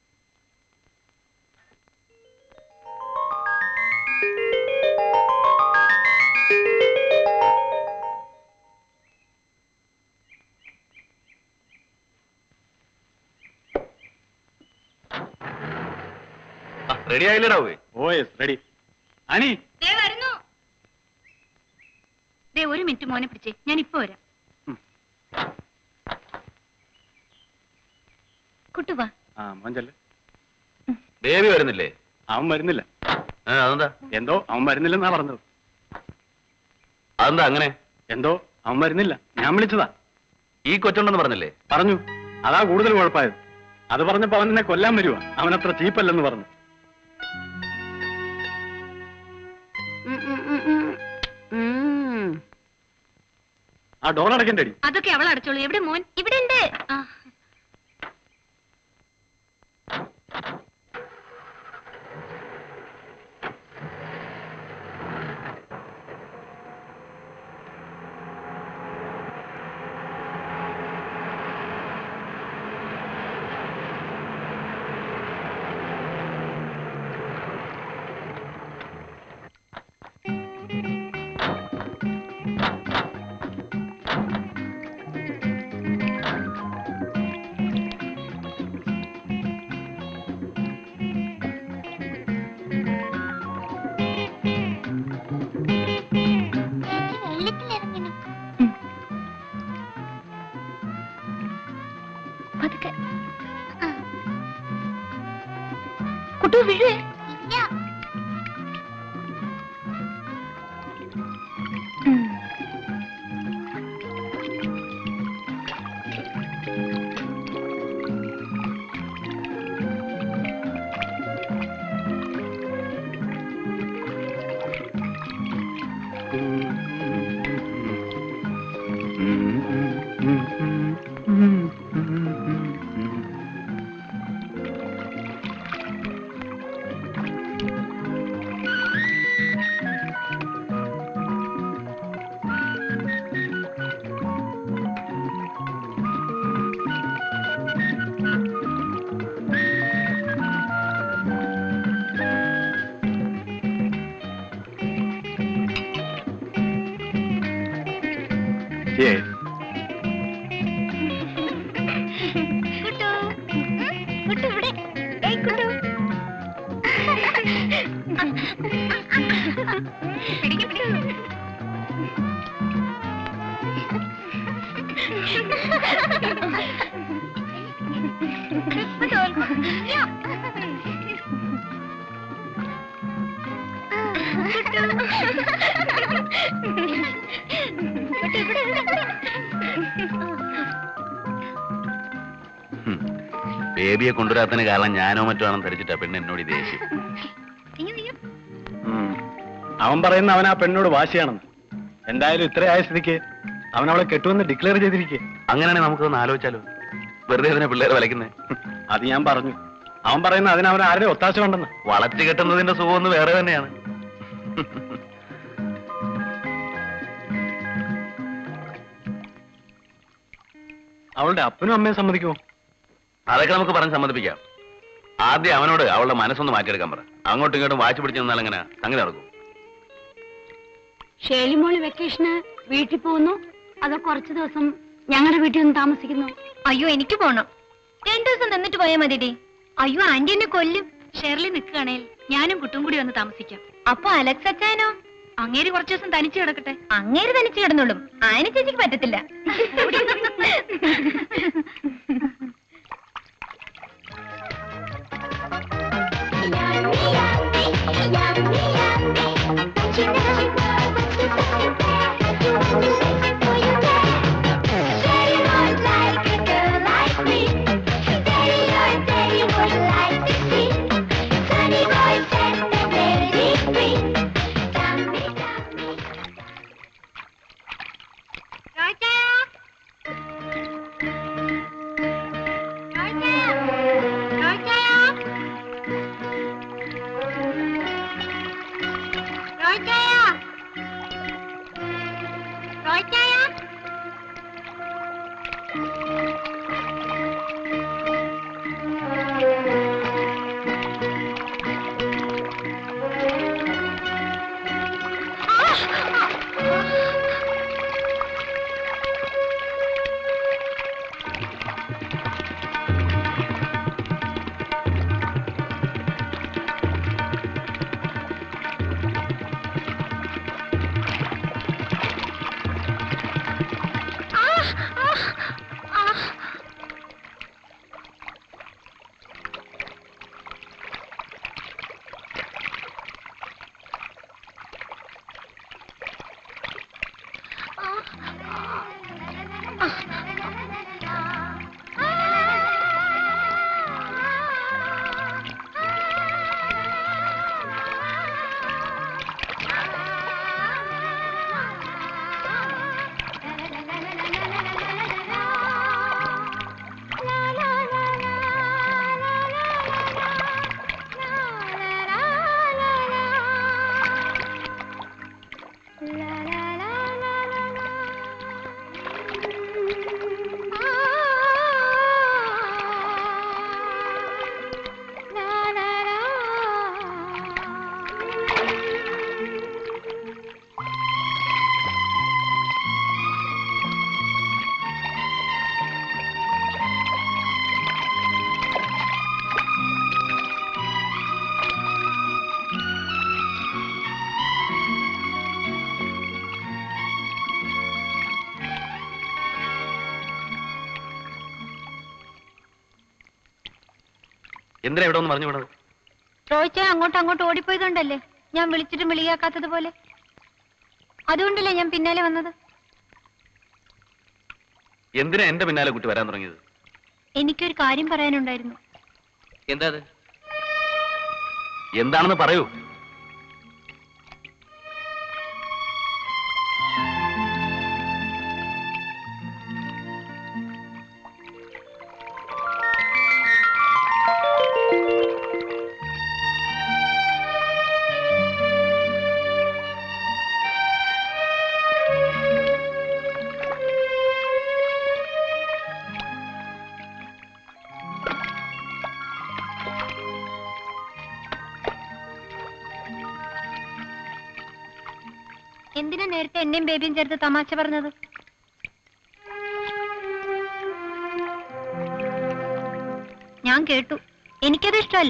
റെഡി ആയില്ലടാ പോയി ഓ യെസ് റെഡി അനി ദേ വരുന്നു ദേ ഒരു മിനിറ്റ് മോനെ പിടിച്ചേ ഞാൻ ഇപ്പൊ വരാം കുട്ടുവാ ആ മോൻ ചെല്ല് ബേബി വരുന്നില്ലേ അവൻ വരുന്നില്ല ആ, അതെന്താ എന്തോ അവൻ വരുന്നില്ലെന്നാ പറഞ്ഞത് അതെന്താ അങ്ങനെ എന്തോ അവൻ വരുന്നില്ല ഞാൻ വിളിച്ചതാ ഈ കൊച്ചുണ്ടെന്ന് പറഞ്ഞില്ലേ പറഞ്ഞു അതാ കൂടുതൽ കുഴപ്പമായത് അത് പറഞ്ഞപ്പോ അവൻ എന്നെ കൊല്ലാൻ വരുവാ അവനത്ര ചീപ്പല്ലെന്ന് പറഞ്ഞു ആ ഡോർ അടയ്ക്കണ്ടേ അതൊക്കെ അവൾ അടച്ചോളൂ എവിടെ മോൻ ഇവിടെ ഉണ്ട് ആ പതുക്കെ കുട്ടു വീഴേ Cheers. കുട്ടു കുട്ടു ഇവിടെ ഏയ് കുട്ടു പിടിക്ക് പിടിക്ക് ഹും. ബേബിയെ കൊണ്ടുവരാത്തതിന് കാരണം ഞാനോ മറ്റോ ആണെന്ന് ധരിച്ചിട്ടാ പെണ്ണ് എന്നോട് ഈ ദേഷ്യം ഉം. അവൻ പറയുന്ന അവൻ ആ പെണ്ണോട് വാശിയാണെന്ന് എന്തായാലും ഇത്രയായ സ്ഥിതിക്ക് അവൻ അവളെ കെട്ടുമെന്ന് ഡിക്ലെയർ ചെയ്തിരിക്കെ അങ്ങനെയാണെങ്കിൽ നമുക്കൊന്ന് ആലോചിച്ചാലോ വെറുതെ അതിനെ പിള്ളേരെ വലയ്ക്കുന്നേ അത് ഞാൻ പറഞ്ഞു അവൻ പറയുന്ന അതിന് അവൻ ആരുടെ ഒത്താശ വേണ്ടെന്ന് വളച്ചു കെട്ടുന്നതിന്റെ സുഖം ഒന്ന് വേറെ തന്നെയാണ് അവളുടെ അപ്പനും അമ്മയും സമ്മതിക്കുമോ അതൊക്കെ നമുക്ക് പറഞ്ഞ് സമ്മതിപ്പിക്കാം ആദ്യം അവനോട് അവളുടെ മനസ്സൊന്ന് മാറ്റിയെടുക്കാൻ പറ അങ്ങോട്ടും ഇങ്ങോട്ടും വാച്ച് പിടിച്ചു നിന്നാൽ എങ്ങനെ സംഗതി നടക്കും ഷേളിമോള് വെക്കേഷന് വീട്ടിൽ പോകുന്നു അതോ കുറച്ച് ദിവസം ഞങ്ങളുടെ വീട്ടിൽ ഒന്ന് താമസിക്കുന്നു അയ്യോ എനിക്ക് പോണം രണ്ടു ദിവസം നിന്നിട്ട് പോയാൽ മതി അയ്യോ ആന്റി എന്നെ കൊല്ലും ഷെർലി നിൽക്കുകയാണേൽ ഞാനും കുട്ടും കൂടി വന്ന് താമസിക്കാം അപ്പൊ അലക്സ് അച്ചാനോ അങ്ങേര് കുറച്ചു ദിവസം തനിച്ച് കിടക്കട്ടെ അങ്ങേര് തനിച്ച് കിടന്നോളും ആന ചേച്ചിക്ക് പറ്റത്തില്ല എന്തിനാ ഇവിടെ ഒന്ന് പറഞ്ഞു വിടുന്നത് റോയിച്ച അങ്ങോട്ടും അങ്ങോട്ടും ഓടിപ്പോയതുകൊണ്ടല്ലേ ഞാൻ വിളിച്ചിട്ടും വിളിയാക്കാത്തത് പോലെ അതുകൊണ്ടല്ലേ ഞാൻ പിന്നാലെ വന്നത് എന്തിനാ എന്റെ പിന്നാലെ കുട്ടി വരാൻ തുടങ്ങിയത് എനിക്കൊരു കാര്യം പറയാനുണ്ടായിരുന്നു എന്താ അത് എന്താണെന്ന് പറയൂ എന്തിനാ നേരത്തെ എന്നെയും ബേബിയും ചേർത്ത് തമാശ പറഞ്ഞത് ഞാൻ കേട്ടു എനിക്കത് ഇഷ്ടമല്ല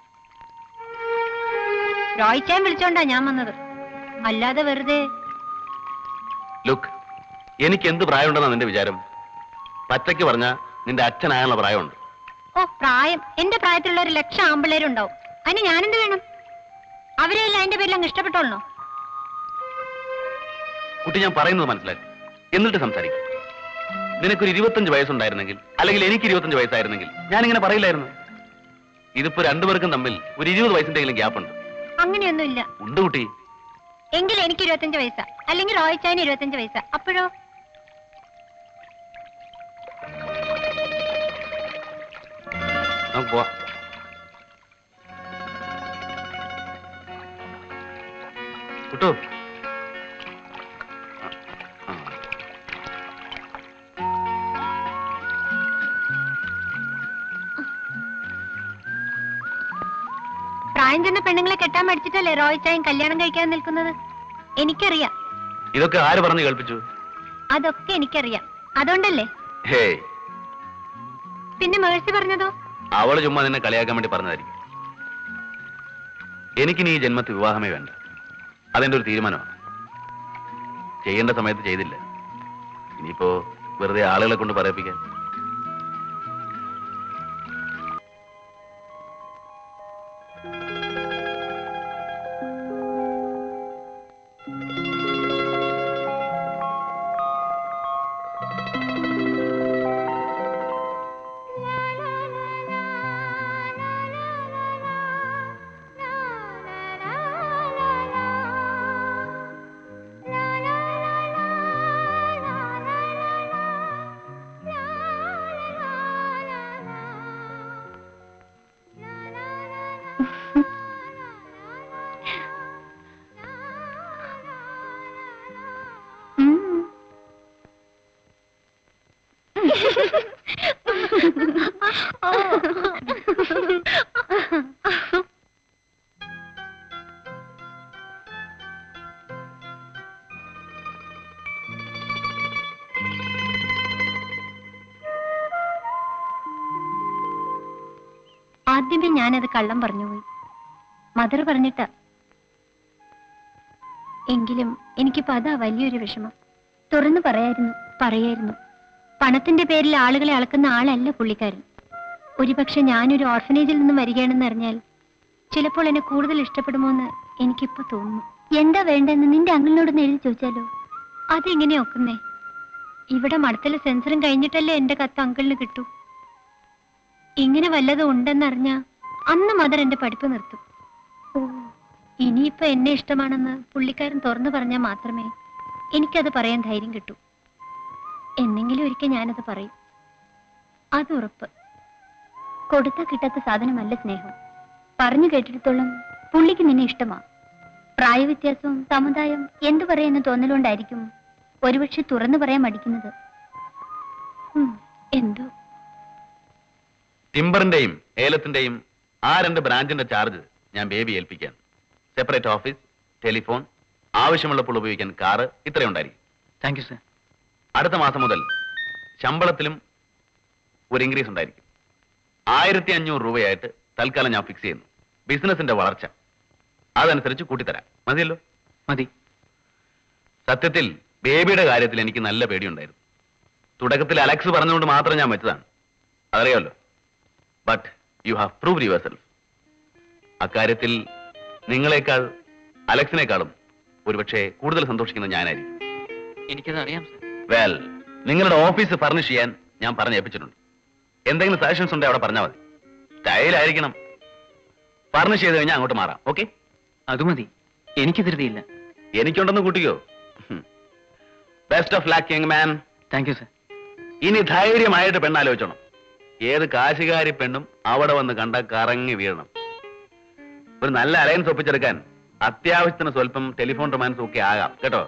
റോയിച്ചാൻ വിളിച്ചോണ്ടാ ഞാൻ വന്നത് അല്ലാതെ വെറുതെ ലുക്ക് എനിക്ക് എന്ത് പ്രായമുണ്ടെന്നാ നിന്റെ വിചാരം പച്ചയ്ക്ക് പറഞ്ഞ നിന്റെ അച്ഛനായുള്ള പ്രായമുണ്ട് ഓ പ്രായം എന്റെ പ്രായത്തിലുള്ള ഒരു ലക്ഷം ആമ്പിള്ളേരുണ്ടാവും അതിന് ഞാനെന്ത് വേണം അവരെല്ലാം അതിന്റെ പേരിൽ അങ്ങ് ഇഷ്ടപ്പെട്ടോളണോ കുട്ടി ഞാൻ പറയുന്നത് മനസ്സിലാക്കി എന്നിട്ട് സംസാരിക്കും നിനക്കൊരു ഇരുപത്തഞ്ച് വയസ്സുണ്ടായിരുന്നെങ്കിൽ അല്ലെങ്കിൽ എനിക്ക് ഇരുപത്തഞ്ച് വയസ്സായിരുന്നെങ്കിൽ ഞാനിങ്ങനെ പറയില്ലായിരുന്നു ഇതിപ്പോ രണ്ടുപേർക്കും തമ്മിൽ ഒരു ഇരുപത് വയസ്സിന്റെങ്കിലും ഗ്യാപ്പ് ഉണ്ട് അങ്ങനെയൊന്നുമില്ല ഉണ്ട് കുട്ടി എങ്കിൽ എനിക്ക് ഇരുപത്തഞ്ച് വയസ്സാ അല്ലെങ്കിൽ റോയിച്ചാന് ഇരുപത്തഞ്ച് വയസ്സാ അപ്പോഴോ നമുക്ക് പോവാം കുട്ടു ആ, ആ. പ്രായം ചെന്ന പെണ്ണുങ്ങളെ കെട്ടാൻ പഠിച്ചിട്ടല്ലേ റോയിച്ചായും കല്യാണം കഴിക്കാൻ നിൽക്കുന്നത് എനിക്കറിയാം ഇതൊക്കെ ആര് പറഞ്ഞു കേൾപ്പിച്ചു അതൊക്കെ എനിക്കറിയാം അതുകൊണ്ടല്ലേ ഹേ പിന്നെ മേഴ്സി പറഞ്ഞതോ അവള് ചുമ്മാ നിന്നെ കളിയാക്കാൻ വേണ്ടി പറഞ്ഞതായിരിക്കും എനിക്കിനി ഈ ജന്മത്തിൽ വിവാഹമേ വേണ്ട അതെന്റെ ഒരു തീരുമാനമാണ് ചെയ്യേണ്ട സമയത്ത് ചെയ്തില്ല ഇനിയിപ്പോ വെറുതെ ആളുകളെ കൊണ്ട് പറയിപ്പിക്കാൻ ആദ്യമേ ഞാനത് കള്ളം പറഞ്ഞുപോയി മദർ പറഞ്ഞിട്ട എങ്കിലും എനിക്കിപ്പോ അതാ വലിയൊരു വിഷമം തുറന്നു പറയായിരുന്നു പറയായിരുന്നു പണത്തിന്റെ പേരിൽ ആളുകളെ അളക്കുന്ന ആളല്ല പുള്ളിക്കാരൻ ഒരുപക്ഷെ ഞാനൊരു ഓർഫനേജിൽ നിന്നും വരികയാണെന്ന് അറിഞ്ഞാൽ ചിലപ്പോൾ എന്നെ കൂടുതൽ ഇഷ്ടപ്പെടുമോ എന്ന് എനിക്കിപ്പോ തോന്നുന്നു എന്താ വേണ്ടെന്ന് നിന്റെ അങ്കിളിനോടൊന്ന് എഴുതി ചോദിച്ചാലോ അതെങ്ങനെയാ ഒക്കുന്നേ ഇവിടെ മടത്തിലെ സെൻസറും കഴിഞ്ഞിട്ടല്ലേ എന്റെ കത്ത് അങ്കിളിന് കിട്ടൂ ഇങ്ങനെ വല്ലതും ഉണ്ടെന്നറിഞ്ഞ അന്ന് മദർ എന്റെ പഠിപ്പ് നിർത്തും ഓ ഇനിയിപ്പോ എന്നെ ഇഷ്ടമാണെന്ന് പുള്ളിക്കാരൻ തുറന്നു പറഞ്ഞാൽ മാത്രമേ എനിക്കത് പറയാൻ ധൈര്യം കിട്ടൂ എന്നെങ്കിലും ഒരിക്കൽ ഞാനത് പറയും അത് ഉറപ്പ് കൊടുത്താ കിട്ടാത്ത സാധനമല്ല സ്നേഹം പറഞ്ഞു കേട്ടിടത്തോളം പുള്ളിക്ക് നിന്നെ ഇഷ്ടമാ പ്രായവ്യത്യാസവും സമുദായം എന്തു പറയുന്ന തോന്നലുകൊണ്ടായിരിക്കും ഒരുപക്ഷെ തുറന്നു പറയാൻ മടിക്കുന്നത് ഉം, എന്തോ ടിമ്പറിന്റെയും ഏലത്തിന്റെയും ആ രണ്ട് ബ്രാഞ്ചിന്റെ ചാർജ് ഞാൻ ബേബി ഏൽപ്പിക്കാൻ സെപ്പറേറ്റ് ഓഫീസ് ടെലിഫോൺ ആവശ്യമുള്ളപ്പോൾ ഉപയോഗിക്കാൻ കാറ് ഇത്രയുണ്ടായിരിക്കും താങ്ക് യു സർ അടുത്ത മാസം മുതൽ ശമ്പളത്തിലും ഒരു ഇൻക്രീസ് ഉണ്ടായിരിക്കും ആയിരത്തി അഞ്ഞൂറ് രൂപയായിട്ട് തൽക്കാലം ഞാൻ ഫിക്സ് ചെയ്യുന്നു ബിസിനസിന്റെ വളർച്ച അതനുസരിച്ച് കൂട്ടിത്തരാം മതിയല്ലോ മതി സത്യത്തിൽ ബേബിയുടെ കാര്യത്തിൽ എനിക്ക് നല്ല പേടിയുണ്ടായിരുന്നു തുടക്കത്തിൽ അലക്സ് പറഞ്ഞുകൊണ്ട് മാത്രം ഞാൻ വെച്ചതാണ് അതറിയാമല്ലോ but you have prove yourself അക്കാര്യത്തിൽ നിങ്ങളെക്കാൾ അലക്സിനേക്കാളും ഒരുപക്ഷെ കൂടുതൽ സന്തോഷിക്കുന്നത് ഞാനായിരിക്കും എനിക്കത് അറിയാം സർ വെൽ നിങ്ങളുടെ ഓഫീസ് ഫർണിഷ് ചെയ്യാൻ ഞാൻ പറഞ്ഞ് ഏൽപ്പിച്ചിട്ടുണ്ട് എന്തെങ്കിലും സജഷൻസ് ഉണ്ടെങ്കിൽ അവിടെ പറഞ്ഞാൽ മതി സ്റ്റൈലായിരിക്കണം ഫർണിഷ് ചെയ്ത് കഴിഞ്ഞാൽ അങ്ങോട്ട് മാറാം ഓക്കെ അത് മതി എനിക്ക് ധൃതിയില്ല എനിക്കുണ്ടെന്ന് കൂട്ടിക്കോ best of luck young man thank you sir ഇനി ധൈര്യമായിട്ട് പെണ്ണാലോചിച്ചോണം ഏത് കാശുകാരി പെണ്ണും അവിടെ വന്ന് കണ്ട കറങ്ങി വീഴണം ഒരു നല്ല അലയൻസ് ഒപ്പിച്ചെടുക്കാൻ അത്യാവശ്യത്തിന് സ്വല്പം ടെലിഫോൺ റൊമാൻസും ഒക്കെ ആകാം കേട്ടോ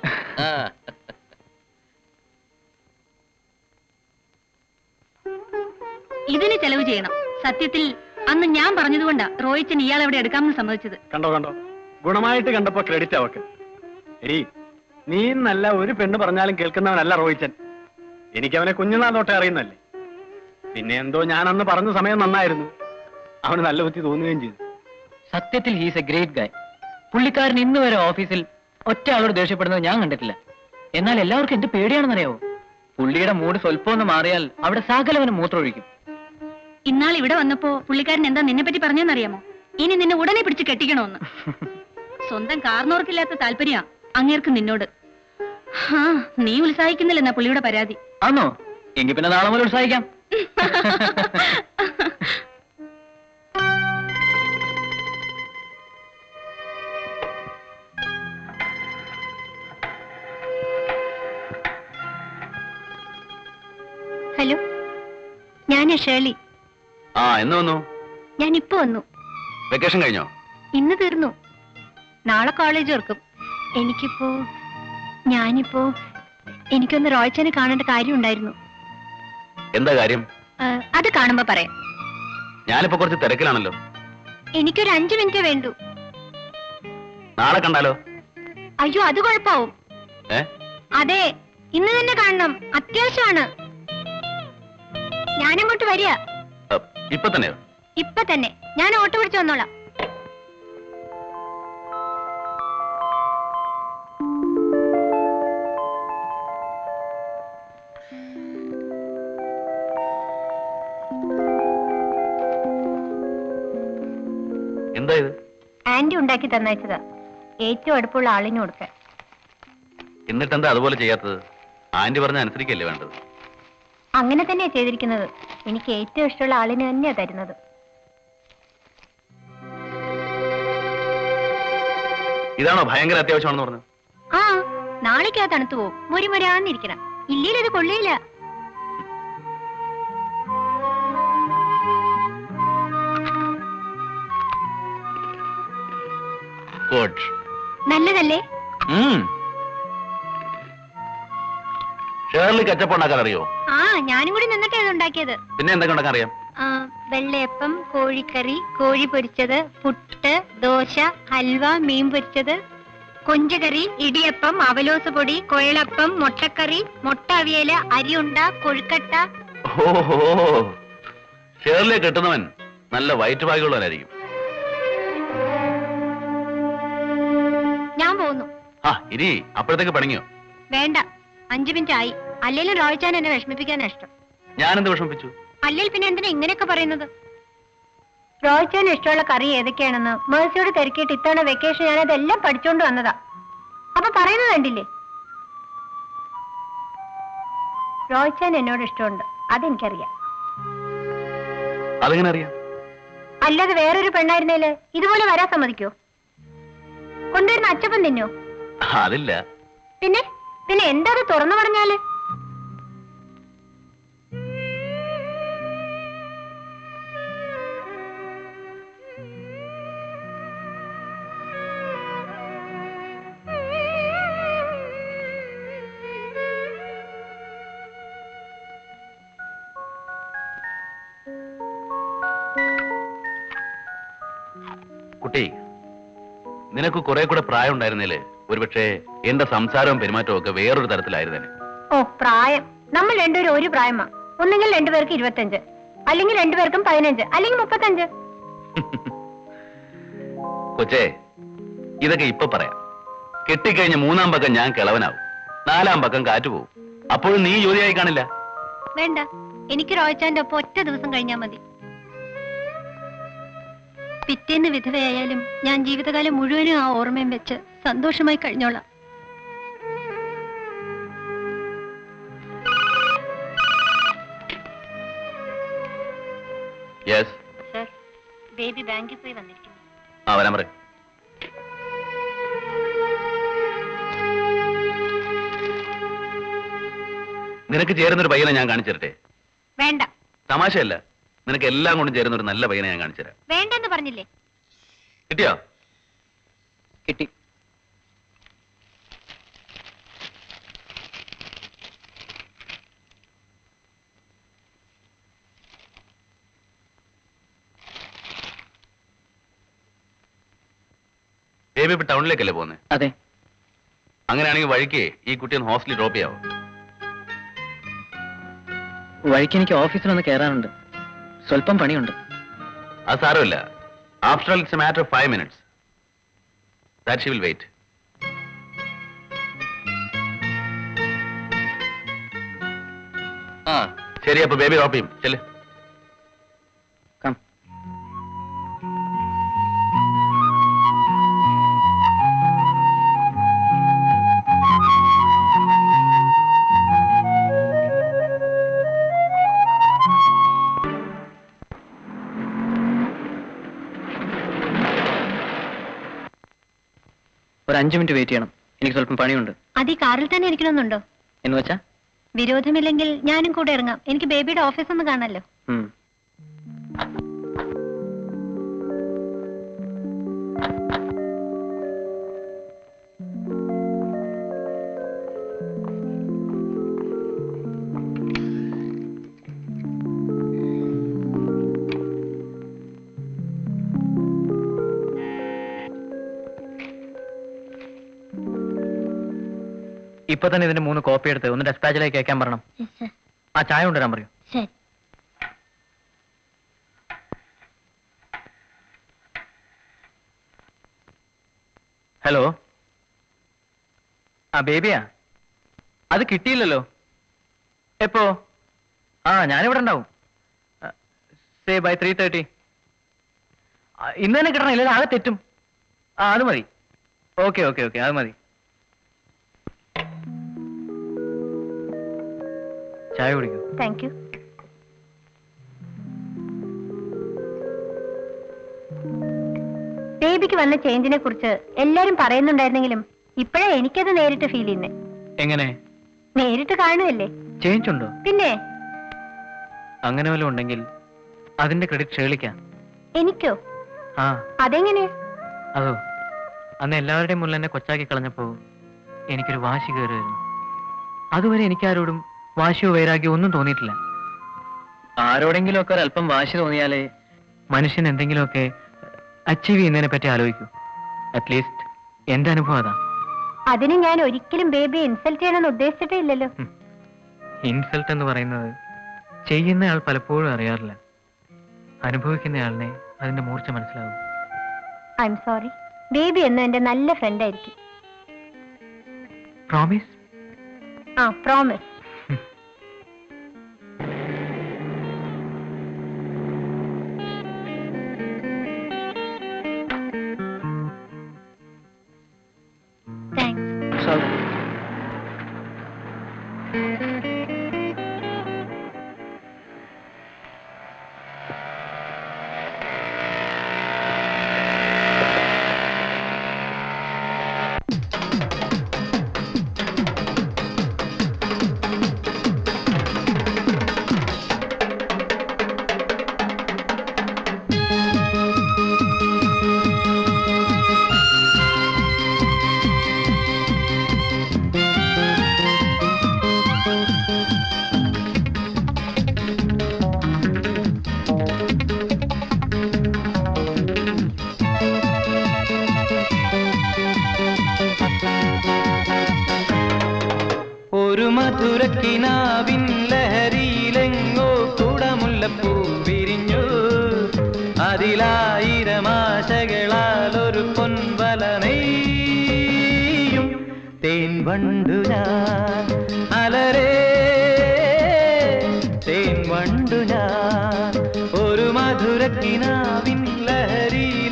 ഇതിന് ചെലവ് ചെയ്യണം സത്യത്തിൽ അന്ന് ഞാൻ പറഞ്ഞതുകൊണ്ടാ റോയിച്ചൻ ഇയാൾ എവിടെ എടുക്കാമെന്ന് സമ്മതിച്ചത് കണ്ടോ കണ്ടോ ഗുണമായിട്ട് കണ്ടപ്പോ ക്രെഡിറ്റ് അവക്ക് എടി നീ നല്ല ഒരു പെണ്ണ് പറഞ്ഞാലും കേൾക്കുന്നവനല്ല റോഹിച്ചൻ എനിക്ക് അവനെ കുഞ്ഞുനാൾ തൊട്ടേ അറിയുന്നല്ലേ പിന്നെ എന്തോ ഞാൻ അന്ന് പറഞ്ഞ സമയം നന്നായിരുന്നു അവന് നല്ല ബുദ്ധി തോന്നുകയും ചെയ്തു സത്യത്തിൽ ഹീസ് എ ഗ്രേറ്റ് ഗായ് പുള്ളിക്കാരൻ ഇന്ന് വരെ ഓഫീസിൽ ഒറ്റ ആളോട് ദേഷ്യപ്പെടുന്നത് ഞാൻ കണ്ടിട്ടില്ല എന്നാൽ എല്ലാവർക്കും എന്ത് പേടിയാണെന്നറിയാവോ പുള്ളിയുടെ മൂഡ് സ്വല്പം ഒന്ന് മാറിയാൽ അവിടെ സകലവനും മൂത്രമൊഴിക്കും ഇന്നാൾ ഇവിടെ വന്നപ്പോ പുള്ളിക്കാരൻ എന്താ നിന്നെ പറ്റി പറഞ്ഞെന്നറിയാമോ ഇനി നിന്നെ ഉടനെ പിടിച്ച് കെട്ടിക്കണോന്ന് സ്വന്തം കാർന്നോർക്കില്ലാത്ത താല്പര്യ അങ്ങേർക്ക് നിന്നോട് ഹാ നീ ഉത്സാഹിക്കുന്നില്ലെന്നാ പുള്ളിയുടെ പരാതി ആണോ എങ്കിൽ പിന്നെ നാളെ മുതൽ ഉത്സാഹിക്കാം ഹലോ ഞാനാ ഷേർലി ആ എന്ന് വന്നു ഞാൻ ഇപ്പൊ വന്നു വെക്കേഷൻ കഴിഞ്ഞോ ഇന്ന് തീർന്നു നാളെ കോളേജ് ഓർക്കും എനിക്കിപ്പോ ഞാനിപ്പോ എനിക്കൊന്ന് റോയ്ച്ചനെ കാണേണ്ട കാര്യമുണ്ടായിരുന്നു എന്താ കാര്യം ആ, അത് കാണുമ്പോ പറയാം ഞാനിപ്പോ കുറച്ച് തിരക്കിലാണല്ലോ എനിക്കൊരു അഞ്ചു മിനിറ്റ് വേണ്ടു നാളെ കണ്ടാലോ അയ്യോ അത് കുഴപ്പാവും ഏ അതെ ഇന്ന് തന്നെ കാണണം അത്യാവശ്യമാണ് ഞാനങ്ങോട്ട് വരിക അ, ഇപ്പൊ തന്നെയോ ഇപ്പൊ തന്നെ ഞാൻ ഓട്ടോ പിടിച്ചു വന്നോളാം എന്താ ഇത് ആന്റി ഉണ്ടാക്കി തന്നയച്ചതാ ഏറ്റവും അടുപ്പുള്ള ആളിന് കൊടുക്കാൻ എന്നിട്ടെന്താ അതുപോലെ ചെയ്യാത്തത് ആന്റി പറഞ്ഞ അനുസരിക്കല്ലേ വേണ്ടത് അങ്ങനെ തന്നെയാ ചെയ്തിരിക്കുന്നത് എനിക്ക് ഏറ്റവും ഇഷ്ടമുള്ള ആളിന് തന്നെയാ തരുന്നത് ഇതാണോ ഭയങ്കര അത്യാവശ്യമാണെന്ന് പറഞ്ഞത് ആ നാളേക്കാ തണുത്തു പോവും മുരിമുരാന്നിരിക്കണം ഇല്ലെങ്കിൽ അത് കൊള്ളിയില്ല ഗുഡ് നല്ലതല്ലേ ഷേർലി കച്ചപ്പ് ഉണ്ടാക്കാൻ അറിയോ ആ ഞാനും കൂടി നിന്നിട്ടാ ഇത് ഉണ്ടാക്കിയത് പിന്നെ എന്തൊക്കെ ഉണ്ടാക്കാൻ അറിയാം ആ, വെള്ളയപ്പം കോഴിക്കറി കോഴി പൊരിച്ചത് പുട്ട് ദോശ ഹൽവ മീൻ പൊരിച്ചത് കൊഞ്ചകറി ഇടിയപ്പം അവലോസ് പൊടി കൊഴലപ്പം മുട്ടക്കറി മുട്ട അവിയല് അരിയുണ്ട കൊഴുക്കട്ട ഓഹോ ഷേർലിയെ കെട്ടുന്നവൻ നല്ല വയറ്റ് ഭാഗ്യമുള്ളവനായിരിക്കും ഞാൻ പോന്നു ആ ഇരി അപ്പോഴത്തേക്ക് പണിങ്ങിയോ വേണ്ട അഞ്ചു മിനിറ്റ് ആയി അല്ലേലും റോയിച്ചാൻ എന്നെ വിഷമിപ്പിക്കാനാ ഇഷ്ടം ഞാനെന്ത് വിഷമിപ്പിച്ചു അല്ലെങ്കിൽ പിന്നെ എന്തിനാ ഇങ്ങനെയൊക്കെ പറയുന്നത് റോയിച്ചാൻ ഇഷ്ടമുള്ള കറി ഏതൊക്കെയാണെന്ന് മേഴ്സിയോട് തിരക്കിയിട്ട് ഇത്തവണ വെക്കേഷൻ ഞാൻ അതെല്ലാം പഠിച്ചോണ്ട് വന്നതാ അപ്പൊ പറയുന്നത് കണ്ടില്ലേ റോയിച്ചാൻ എന്നോട് ഇഷ്ടമുണ്ട് അതെനിക്കറിയാം അതെങ്ങനെ അറിയാം അല്ലാതെ വേറൊരു പെണ്ണായിരുന്നേല് ഇതുപോലെ വരാൻ സമ്മതിക്കോ കൊണ്ടുവരുന്ന അച്ചപ്പം തിന്നോ അതില്ല പിന്നെ പിന്നെ എന്താ അത് തുറന്നു പറഞ്ഞാല് കുട്ടി നിനക്ക് കുറെ കൂടെ പ്രായം ഉണ്ടായിരുന്നേല് ഒരുപക്ഷെ എന്റെ സംസാരവും പെരുമാറ്റവും ഒക്കെ വേറൊരു തരത്തിലായിരുന്നേനെ ഓ പ്രായം നമ്മൾ രണ്ടുപേരും ഒരു പ്രായമാ ഒന്നെങ്കിൽ രണ്ടുപേർക്ക് ഇരുപത്തഞ്ച് അല്ലെങ്കിൽ രണ്ടുപേർക്കും പതിനഞ്ച് അല്ലെങ്കിൽ മുപ്പത്തഞ്ച് കൊച്ചേ ഇതൊക്കെ ഇപ്പൊ പറയാം കെട്ടിക്കഴിഞ്ഞ് മൂന്നാം പക്കം ഞാൻ കിളവനാവും നാലാം പക്കം കാറ്റ് പോവും അപ്പോഴും നീ ജോലിയായി കാണില്ല വേണ്ട എനിക്ക് റോയിച്ചാന്റെ ഒപ്പം ഒറ്റ ദിവസം കഴിഞ്ഞാൽ മതി പിറ്റേന്ന് വിധവയായാലും ഞാൻ ജീവിതകാലം മുഴുവനും ആ ഓർമ്മയും വെച്ച് സന്തോഷമായി കഴിഞ്ഞോളാം യെസ് സർ ബേബി ബാങ്കിൽ പോയി വന്നിരിക്കുന്നു ആ വരാൻ പറയും നിനക്ക് ചേരുന്നൊരു പയ്യനെ ഞാൻ കാണിച്ചു തരട്ടെ വേണ്ട തമാശയല്ല നിനക്ക് എല്ലാം കൊണ്ടും ചേരുന്ന ഒരു നല്ല പയ്യനെ ഞാൻ കാണിച്ചു തരാം വേണ്ടെന്ന് പറഞ്ഞില്ലേ കിട്ടിയോ കിട്ടി ബേബി ഇപ്പൊ ടൗണിലേക്കല്ലേ പോകുന്നത് അതെ അങ്ങനെയാണെങ്കിൽ വഴിക്ക് ഈ കുട്ടിയെ ഒന്ന് ഹോസ്റ്റലിൽ ഡ്രോപ്പ് ചെയ്യാവോ വഴിക്ക് എനിക്ക് ഓഫീസിൽ ഒന്ന് കയറാനുണ്ട് സ്വല്പം പണിയുണ്ട് അത് സാരമില്ല after all it's a matter of five minutes that she will wait ആ ശരി അപ്പൊ ബേബി ഡ്രോപ്പ് ചെയ്യും ചെല്ല് കം ഒരു അഞ്ചു മിനിറ്റ് വെയിറ്റ് ചെയ്യണം എനിക്ക് സ്വല്പം പണിയുണ്ട് അത് ഈ കാറിൽ തന്നെ ഇരിക്കണമെന്നുണ്ടോ എന്ന് വെച്ചാ വിരോധമില്ലെങ്കിൽ ഞാനും കൂടെ ഇറങ്ങാം എനിക്ക് ബേബിയുടെ ഓഫീസ് ഒന്ന് കാണാലോ ഉം. ഇപ്പൊ തന്നെ ഇതിന്റെ മൂന്ന് കോപ്പി എടുത്ത് ഒന്ന് ഡെസ്പാച്ചിലേക്ക് അയക്കാൻ പറയണം ആ ചായ കൊണ്ടുവരാൻ പറയൂ ശരി ഹലോ ആ ബേബിയാ അത് കിട്ടിയില്ലല്ലോ എപ്പോ ആ ഞാനിവിടെ ഉണ്ടാവും സേ ബൈ ത്രീ തേർട്ടി ഇന്ന് തന്നെ കിട്ടണം ഇല്ലെങ്കിൽ ആകെ തെറ്റും ആ അത് മതി ഓക്കെ ഓക്കെ ഓക്കെ അത് മതി ചായ കുടിക്കൂ താങ്ക് യു ബേബിക്ക് വന്ന ചേഞ്ചിനെ കുറിച്ച് എല്ലാരും പറയുന്നുണ്ടായിരുന്നെങ്കിലും ഇപ്പോഴാ എനിക്കത് നേരിട്ട് ഫീൽ ചെയ്യുന്നേ എങ്ങനെ നേരിട്ട് കാണുമല്ലേ ചേഞ്ച് ഉണ്ടോ പിന്നെ അങ്ങനെ വല്ലതും ഉണ്ടെങ്കിൽ അതിന്റെ ക്രെഡിറ്റ് ഷേളിക്കാം എനിക്കോ ആ അതെങ്ങനെ അതോ അന്ന് എല്ലാവരുടെയും മുന്നിൽ എന്നെ കൊച്ചാക്കി കളഞ്ഞപ്പോ എനിക്കൊരു വാശി കയറുമായിരുന്നു അതുവരെ എനിക്കാരോടും വാശിയോ വൈരാഗ്യമോ ഒന്നും തോന്നിയിട്ടില്ല ആരോടെങ്കിലും ഒക്കെ ഒരല്പം വാശി തോന്നിയാലേ മനുഷ്യൻ എന്തെങ്കിലുമൊക്കെ അച്ചീവ് ചെയ്യുന്നതിനെ പറ്റി ആലോചിക്കൂ അറ്റ്ലീസ്റ്റ് എന്റെ അനുഭവം അതാ അതിന് ഞാൻ ഒരിക്കലും ബേബിയെ ഇൻസൾട്ട് ചെയ്യണമെന്ന് ഉദ്ദേശിച്ചിട്ടേ ഇല്ലല്ലോ ഇൻസൾട്ട് എന്ന് പറയുന്നത് ചെയ്യുന്നയാൾ പലപ്പോഴും അറിയാറില്ല അനുഭവിക്കുന്നയാളിനെ അതിന്റെ മൂർച്ച മനസ്സിലാവും ഐ എം സോറി ബേബി എന്നും എന്റെ നല്ല ഫ്രണ്ട് ആയിരിക്കും പ്രോമിസ് ആ പ്രോമിസ് താങ്ക്സ് ഒരു മധുരക്കിനാവിൻ ലഹരിയിലെങ്ങോ കുടമുല്ലപ്പൂ വിരിഞ്ഞു അതിലായിരം ആശകളാൽ ഒരു പൊൻവല നെയ്യും തേൻ വണ്ടു ഞാൻ അലരേ തേൻ വണ്ടു ഞാൻ ഒരു മധുരക്കിനാവിൻ ലഹരിയിൽ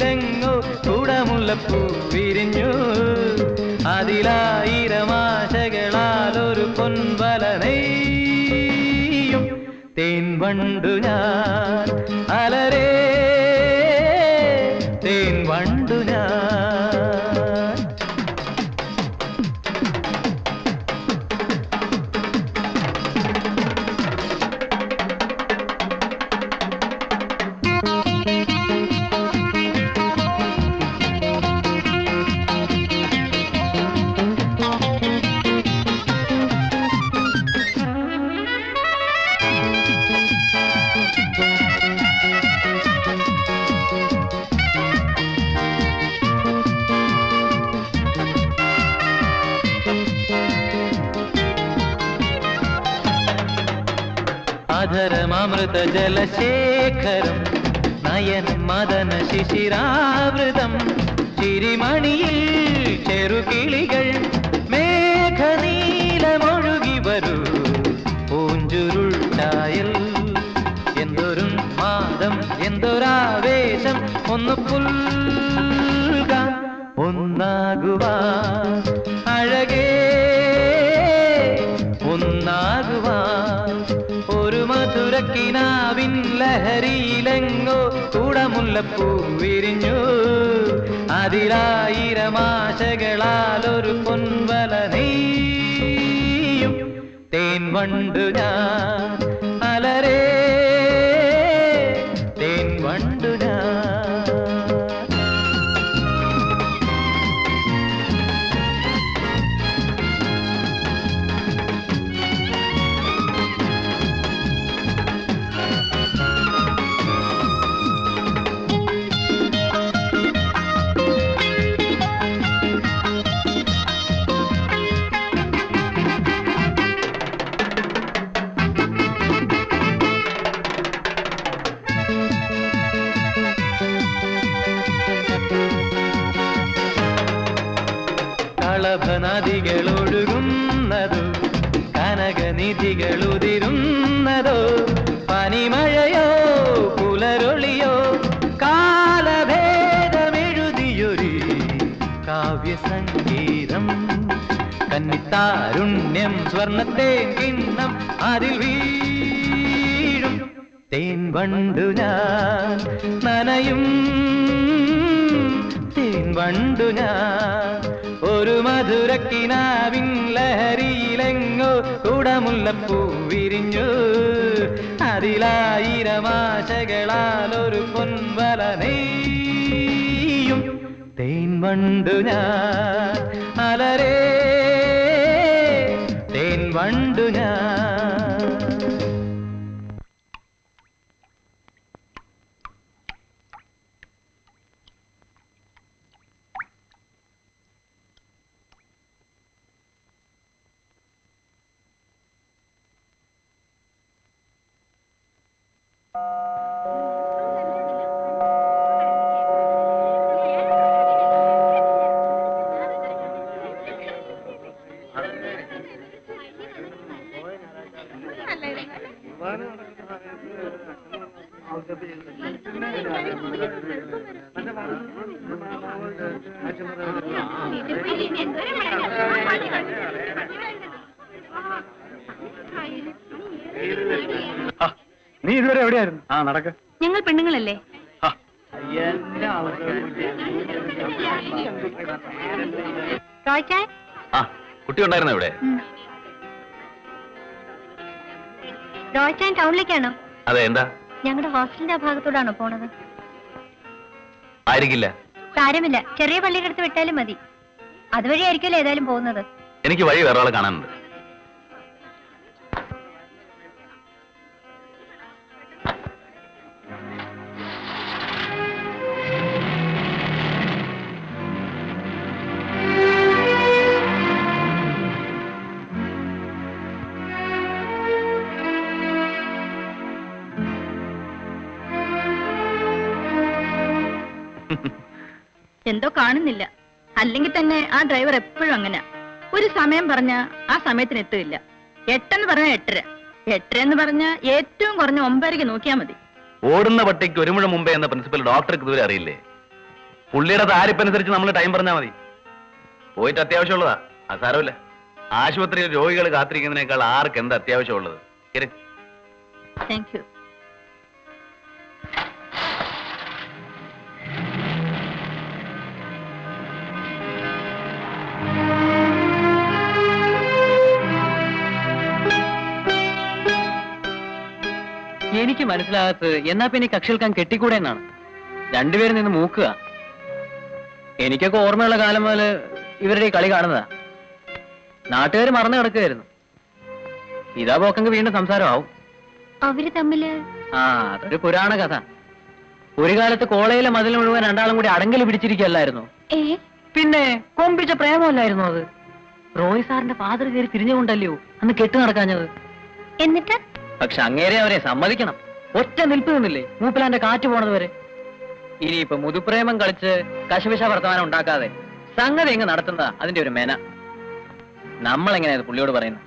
കുടമുല്ലപ്പൂ വിരിഞ്ഞു അതിലായിരമാശകളാൽ ഒരു പൊൻവല നെയ്യും തേൻ വണ്ടു ഞാൻ അലരേ തേൻ വണ്ടു ഞാൻ അധരമൃത ജലശേഖരം നയനം മദന ശിശിരാവൃതം ചിരിമണിയിൽ ചെറുകിളികൾ മേഘനീലമൊഴുകി വരൂ പൂഞ്ചുരുൾ ചായൽ എന്തൊരു മാദം എന്തൊരാവേശം ഒന്ന് പുൽക ഒന്നാകുവാ അഴകേ ഒന്നാകുവാൻ ഒരു മധുരക്കിനാവിൻ ലഹരിയിലെങ്ങോ കുടമുല്ലപ്പൂ വിരിഞ്ഞു അതിലായിരമാശകളാൽ ഒരു പൊൻവല നെയ്യും തേൻ വണ്ടു ഞാൻ അലരേ തേൻ വണ്ടു ഞാൻ കളഭനദികളൊഴുകുന്നതോ കനകനിധികളുതിരുന്നതോ പനിമഴയോ പുലരൊളിയോ കാലഭേദമെഴുതിയൊരു കാവ്യസംഗീതം കന്നിത്താരുണ്യം സ്വർണത്തെ കിണ്ണം അതിൽ വീഴും തേൻ വണ്ടു ഞാൻ നനയും തേൻ വണ്ടു ഞാൻ ഒരു മധുരക്കിനാവിൻ ലഹരിയിലെങ്ങോ കുടമുല്ലപ്പൂ വിരിഞ്ഞു അതിലായിരമാശകളാൽ ഒരു പൊൻവല നെയ്യും തേൻ വണ്ടു ഞാൻ അലരേ തേൻ വണ്ടു ഞാൻ ആ, നീ ഇതുവരെ എവിടെയായിരുന്നു ആ നടക്ക ഞങ്ങൾ പെണ്ണുങ്ങളല്ലേ റോയ്ച്ചാൻ ആ കുട്ടി ഉണ്ടായിരുന്നോ ഇവിടെ റോയ്ച്ചാൻ ടൗണിലേക്കാണോ അതെ എന്താ ഞങ്ങളുടെ ഹോസ്റ്റലിന്റെ ആ ഭാഗത്തോടാണോ പോണത് ആയിരിക്കില്ല സാരമില്ല ചെറിയ പള്ളിയുടെ അടുത്ത് വിട്ടാലും മതി അതുവഴി ആയിരിക്കുമല്ലോ ഏതായാലും പോകുന്നത് എനിക്ക് വഴി വേറെ ആളെ കാണാനുണ്ട് എന്തോ കാണുന്നില്ല അല്ലെങ്കിൽ തന്നെ ആ ഡ്രൈവർ എപ്പോഴും അങ്ങനെ ഒരു സമയം പറഞ്ഞ ആ സമയത്തിന് എത്തില്ല എട്ടെന്ന് പറഞ്ഞാൽ എട്ടര എട്ടര എന്ന് പറഞ്ഞ ഏറ്റവും കുറഞ്ഞ ഒമ്പതരയ്ക്ക് നോക്കിയാൽ മതി ഓടുന്ന പട്ടിക്ക് ഒരു മുഴ മുമ്പേ എന്ന പ്രിൻസിപ്പൽ ഡോക്ടർക്ക് ഇതുവരെ അറിയില്ലേ പുള്ളിയുടെ താരിപ്പനുസരിച്ച് നമ്മൾ ടൈം പറഞ്ഞാൽ മതി പോയിട്ട് അത്യാവശ്യമുള്ളതാ അത് സാരമില്ല ആശുപത്രിയിൽ രോഗികൾ കാത്തിരിക്കുന്നതിനേക്കാൾ ആർക്ക് എന്ത് അത്യാവശ്യമുള്ളത് ശരി താങ്ക് യു എനിക്ക് മനസ്സിലാകാത്തത് എന്നാ പിന്നെ ഈ കക്ഷികൾക്കാൻ കെട്ടിക്കൂടെ എന്നാണ് രണ്ടുപേരും നിന്ന് മൂക്കുക എനിക്കൊക്കെ ഓർമ്മയുള്ള കാലം മുതൽ ഇവരുടെ ഈ കളി കാണുന്നതാ നാട്ടുകാർ മറന്നു കിടക്കുകയായിരുന്നു ഇതാ പോക്കെങ്കിൽ വീണ്ടും സംസാരമാവും അവര് തമ്മില് ആ അതൊരു പുരാണ കഥ ഒരു കാലത്ത് കോളേജിലെ മതിൽ മുഴുവൻ രണ്ടാളും കൂടി അടങ്കൽ പിടിച്ചിരിക്കല്ലായിരുന്നു ഏ പിന്നെ കൊമ്പിച്ച പ്രേമമല്ലായിരുന്നു അത് റോയ് സാറിന്റെ ഫാദർ കയറി തിരിഞ്ഞുകൊണ്ടല്ലയോ അന്ന് കെട്ടു നടക്കാഞ്ഞത് എന്നിട്ട് പക്ഷെ അങ്ങേരെ അവരെ സമ്മതിക്കണം ഒറ്റ നിൽപ്പ് നിന്നില്ലേ മൂപ്പിലാന്റെ കാറ്റ് പോണത് വരെ ഇനിയിപ്പൊ മുതുപ്രേമം കളിച്ച് കശപിശ വർത്തമാനം ഉണ്ടാക്കാതെ സംഗതി എങ്ങ് നടത്തുന്നതാ അതിന്റെ ഒരു മെന നമ്മൾ എങ്ങനെയാ ഇത് പുള്ളിയോട് പറയുന്നത്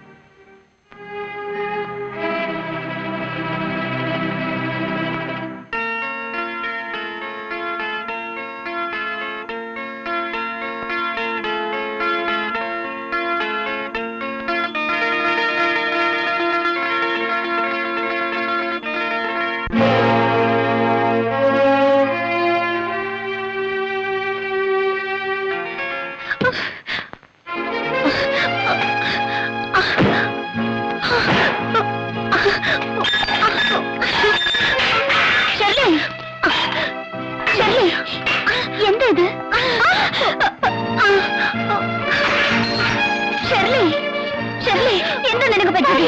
ഷെർലി ഷെർലി എന്താ ഇത് ഷെർലി ഷെർലി എന്താ നിനക്ക് പറ്റി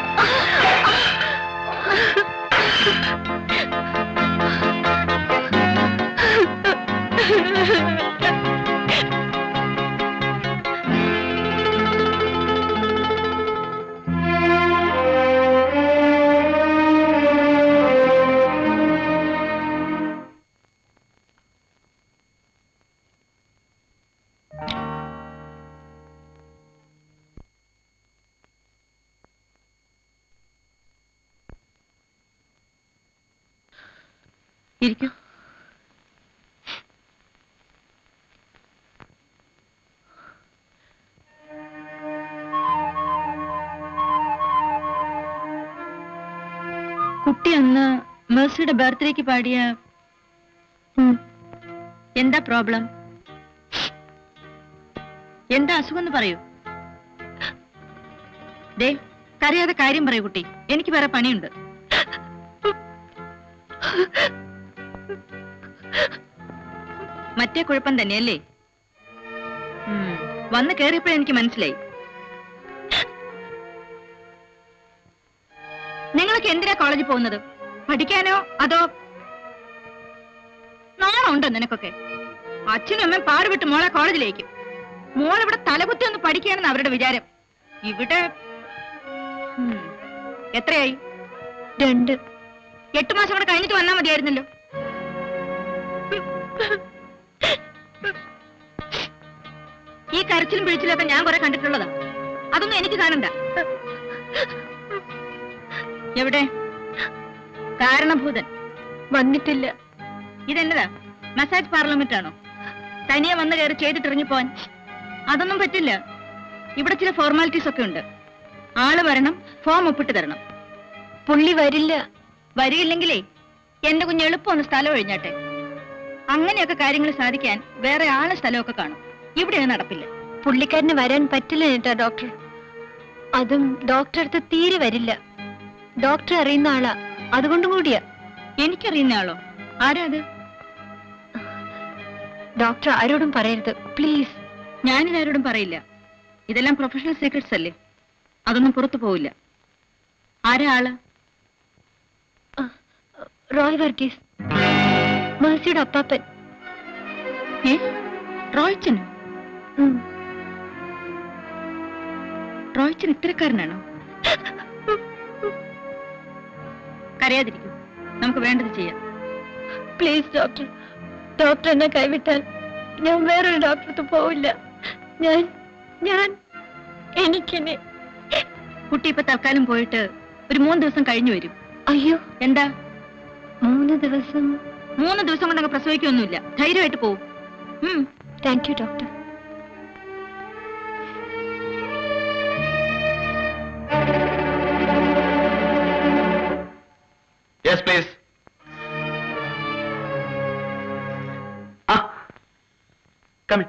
ഇരിക്കൂ കുട്ടി അന്ന് മേഴ്സിയുടെ ബർത്ത്ഡേക്ക് പാടിയ ഉം. എന്താ പ്രോബ്ലം എന്താ അസുഖം എന്ന് പറയൂ ദേ കരയാതെ കാര്യം പറയൂ കുട്ടി എനിക്ക് വേറെ പണിയുണ്ട് മറ്റേ കുഴപ്പം തന്നെയല്ലേ ഉം, വന്ന് കയറിയപ്പോഴേ എനിക്ക് മനസ്സിലായി നിങ്ങളൊക്കെ എന്തിനാ കോളേജിൽ പോകുന്നത് പഠിക്കാനോ അതോ നാണമുണ്ടോ നിനക്കൊക്കെ അച്ഛനും അമ്മയും പാടുവിട്ട് മോളെ കോളേജിലേക്ക് മോൾ ഇവിടെ തലകുത്തി ഒന്ന് പഠിക്കുകയാണെന്ന് അവരുടെ വിചാരം ഇവിടെ ഉം, എത്രയായി രണ്ട് എട്ട് മാസം കൂടെ കഴിഞ്ഞിട്ട് വന്നാൽ മതിയായിരുന്നല്ലോ ഈ കരച്ചിലും പിഴിച്ചിലൊക്കെ ഞാൻ കുറെ കണ്ടിട്ടുള്ളതാ അതൊന്നും എനിക്ക് കാണണ്ട എവിടെ കാരണഭൂതൻ വന്നിട്ടില്ല ഇതെന്നതാ മസാജ് പാർലമെന്റ് ആണോ തനിയെ വന്ന് കയറി ചെയ്തിട്ടിറങ്ങി പോവാൻ അതൊന്നും പറ്റില്ല ഇവിടെ ചില ഫോർമാലിറ്റീസ് ഒക്കെ ഉണ്ട് ആള് വരണം ഫോം ഒപ്പിട്ട് തരണം പുള്ളി വരില്ല വരികയില്ലെങ്കിലേ എന്റെ കുഞ്ഞ് എളുപ്പം ഒന്ന് സ്ഥലം ഒഴിഞ്ഞാട്ടെ അങ്ങനെയൊക്കെ കാര്യങ്ങൾ സാധിക്കാൻ വേറെ ആള് സ്ഥലമൊക്കെ കാണും ഇവിടെ അത് നടപ്പില്ല പുള്ളിക്കാരന് വരാൻ പറ്റില്ല കേട്ടാ ഡോക്ടർ അതും ഡോക്ടർ അടുത്ത് തീരെ വരില്ല ഡോക്ടർ അറിയുന്ന ആളാ അതുകൊണ്ടും കൂടിയാ എനിക്കറിയുന്ന ആളോ ആരാ അത് ഡോക്ടർ ആരോടും പറയരുത് പ്ലീസ് ഞാനിതാരോടും പറയില്ല ഇതെല്ലാം പ്രൊഫഷണൽ സീക്രട്സ് അല്ലേ അതൊന്നും പുറത്തു പോവില്ല ആരാ ആള് റോയ് വർഗീസ് മേഴ്സിയുടെ അപ്പാപ്പൻ ഏ റോയ്ച്ചന് ഉം. റോയ്ച്ചൻ ഇത്തരക്കാരനാണോ കരയാതിരിക്കൂ നമുക്ക് വേണ്ടത് ചെയ്യാം പ്ലീസ് ഡോക്ടർ ഡോക്ടർ എന്നെ കൈവിട്ടാൽ ഞാൻ വേറൊരു ഡോക്ടർക്ക് പോവില്ല ഞാൻ ഞാൻ എനിക്കിനി കുട്ടി ഇപ്പൊ തൽക്കാലം പോയിട്ട് ഒരു മൂന്ന് ദിവസം കഴിഞ്ഞു വരും അയ്യോ എന്താ മൂന്ന് ദിവസം മൂന്ന് ദിവസം കൊണ്ട് അങ്ങ് പ്രസവിക്കൊന്നുമില്ല ധൈര്യമായിട്ട് പോവും thank you doctor yes please ആ കമി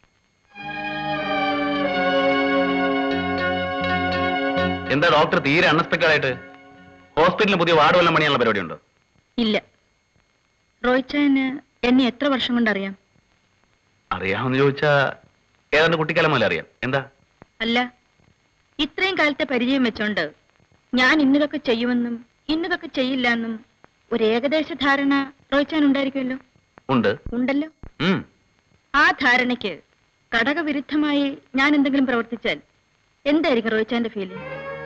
എന്താ ഡോക്ടർ തീരെ അൺഎക്സ്പെക്ടഡ് ആയിട്ട് ഹോസ്പിറ്റലിൽ പുതിയ വാർഡ് വല്ലതും പണിയാനുള്ള പരിപാടി ഉണ്ടോ ഇല്ല റോയ്ച്ചായന് എന്നെ എത്ര വർഷം കൊണ്ടറിയാം അറിയാമെന്ന് ചോദിച്ചാ ഏതാണ്ട് കുട്ടിക്കാലം മുതലേ അറിയാം എന്താ അല്ല ഇത്രയും കാലത്തെ പരിചയം വെച്ചോണ്ട് ഞാൻ ഇന്നതൊക്കെ ചെയ്യുമെന്നും ഇന്നതൊക്കെ ചെയ്യില്ല എന്നും ഒരു ഏകദേശ ധാരണ റോയ്ച്ചാൻ ഉണ്ടായിരിക്കുമല്ലോ ഉണ്ട് ഉണ്ടല്ലോ ഉം. ആ ധാരണയ്ക്ക് ഘടകവിരുദ്ധമായി ഞാൻ എന്തെങ്കിലും പ്രവർത്തിച്ചാൽ എന്തായിരിക്കും റോയ്ച്ചാന്റെ ഫീലിംഗ്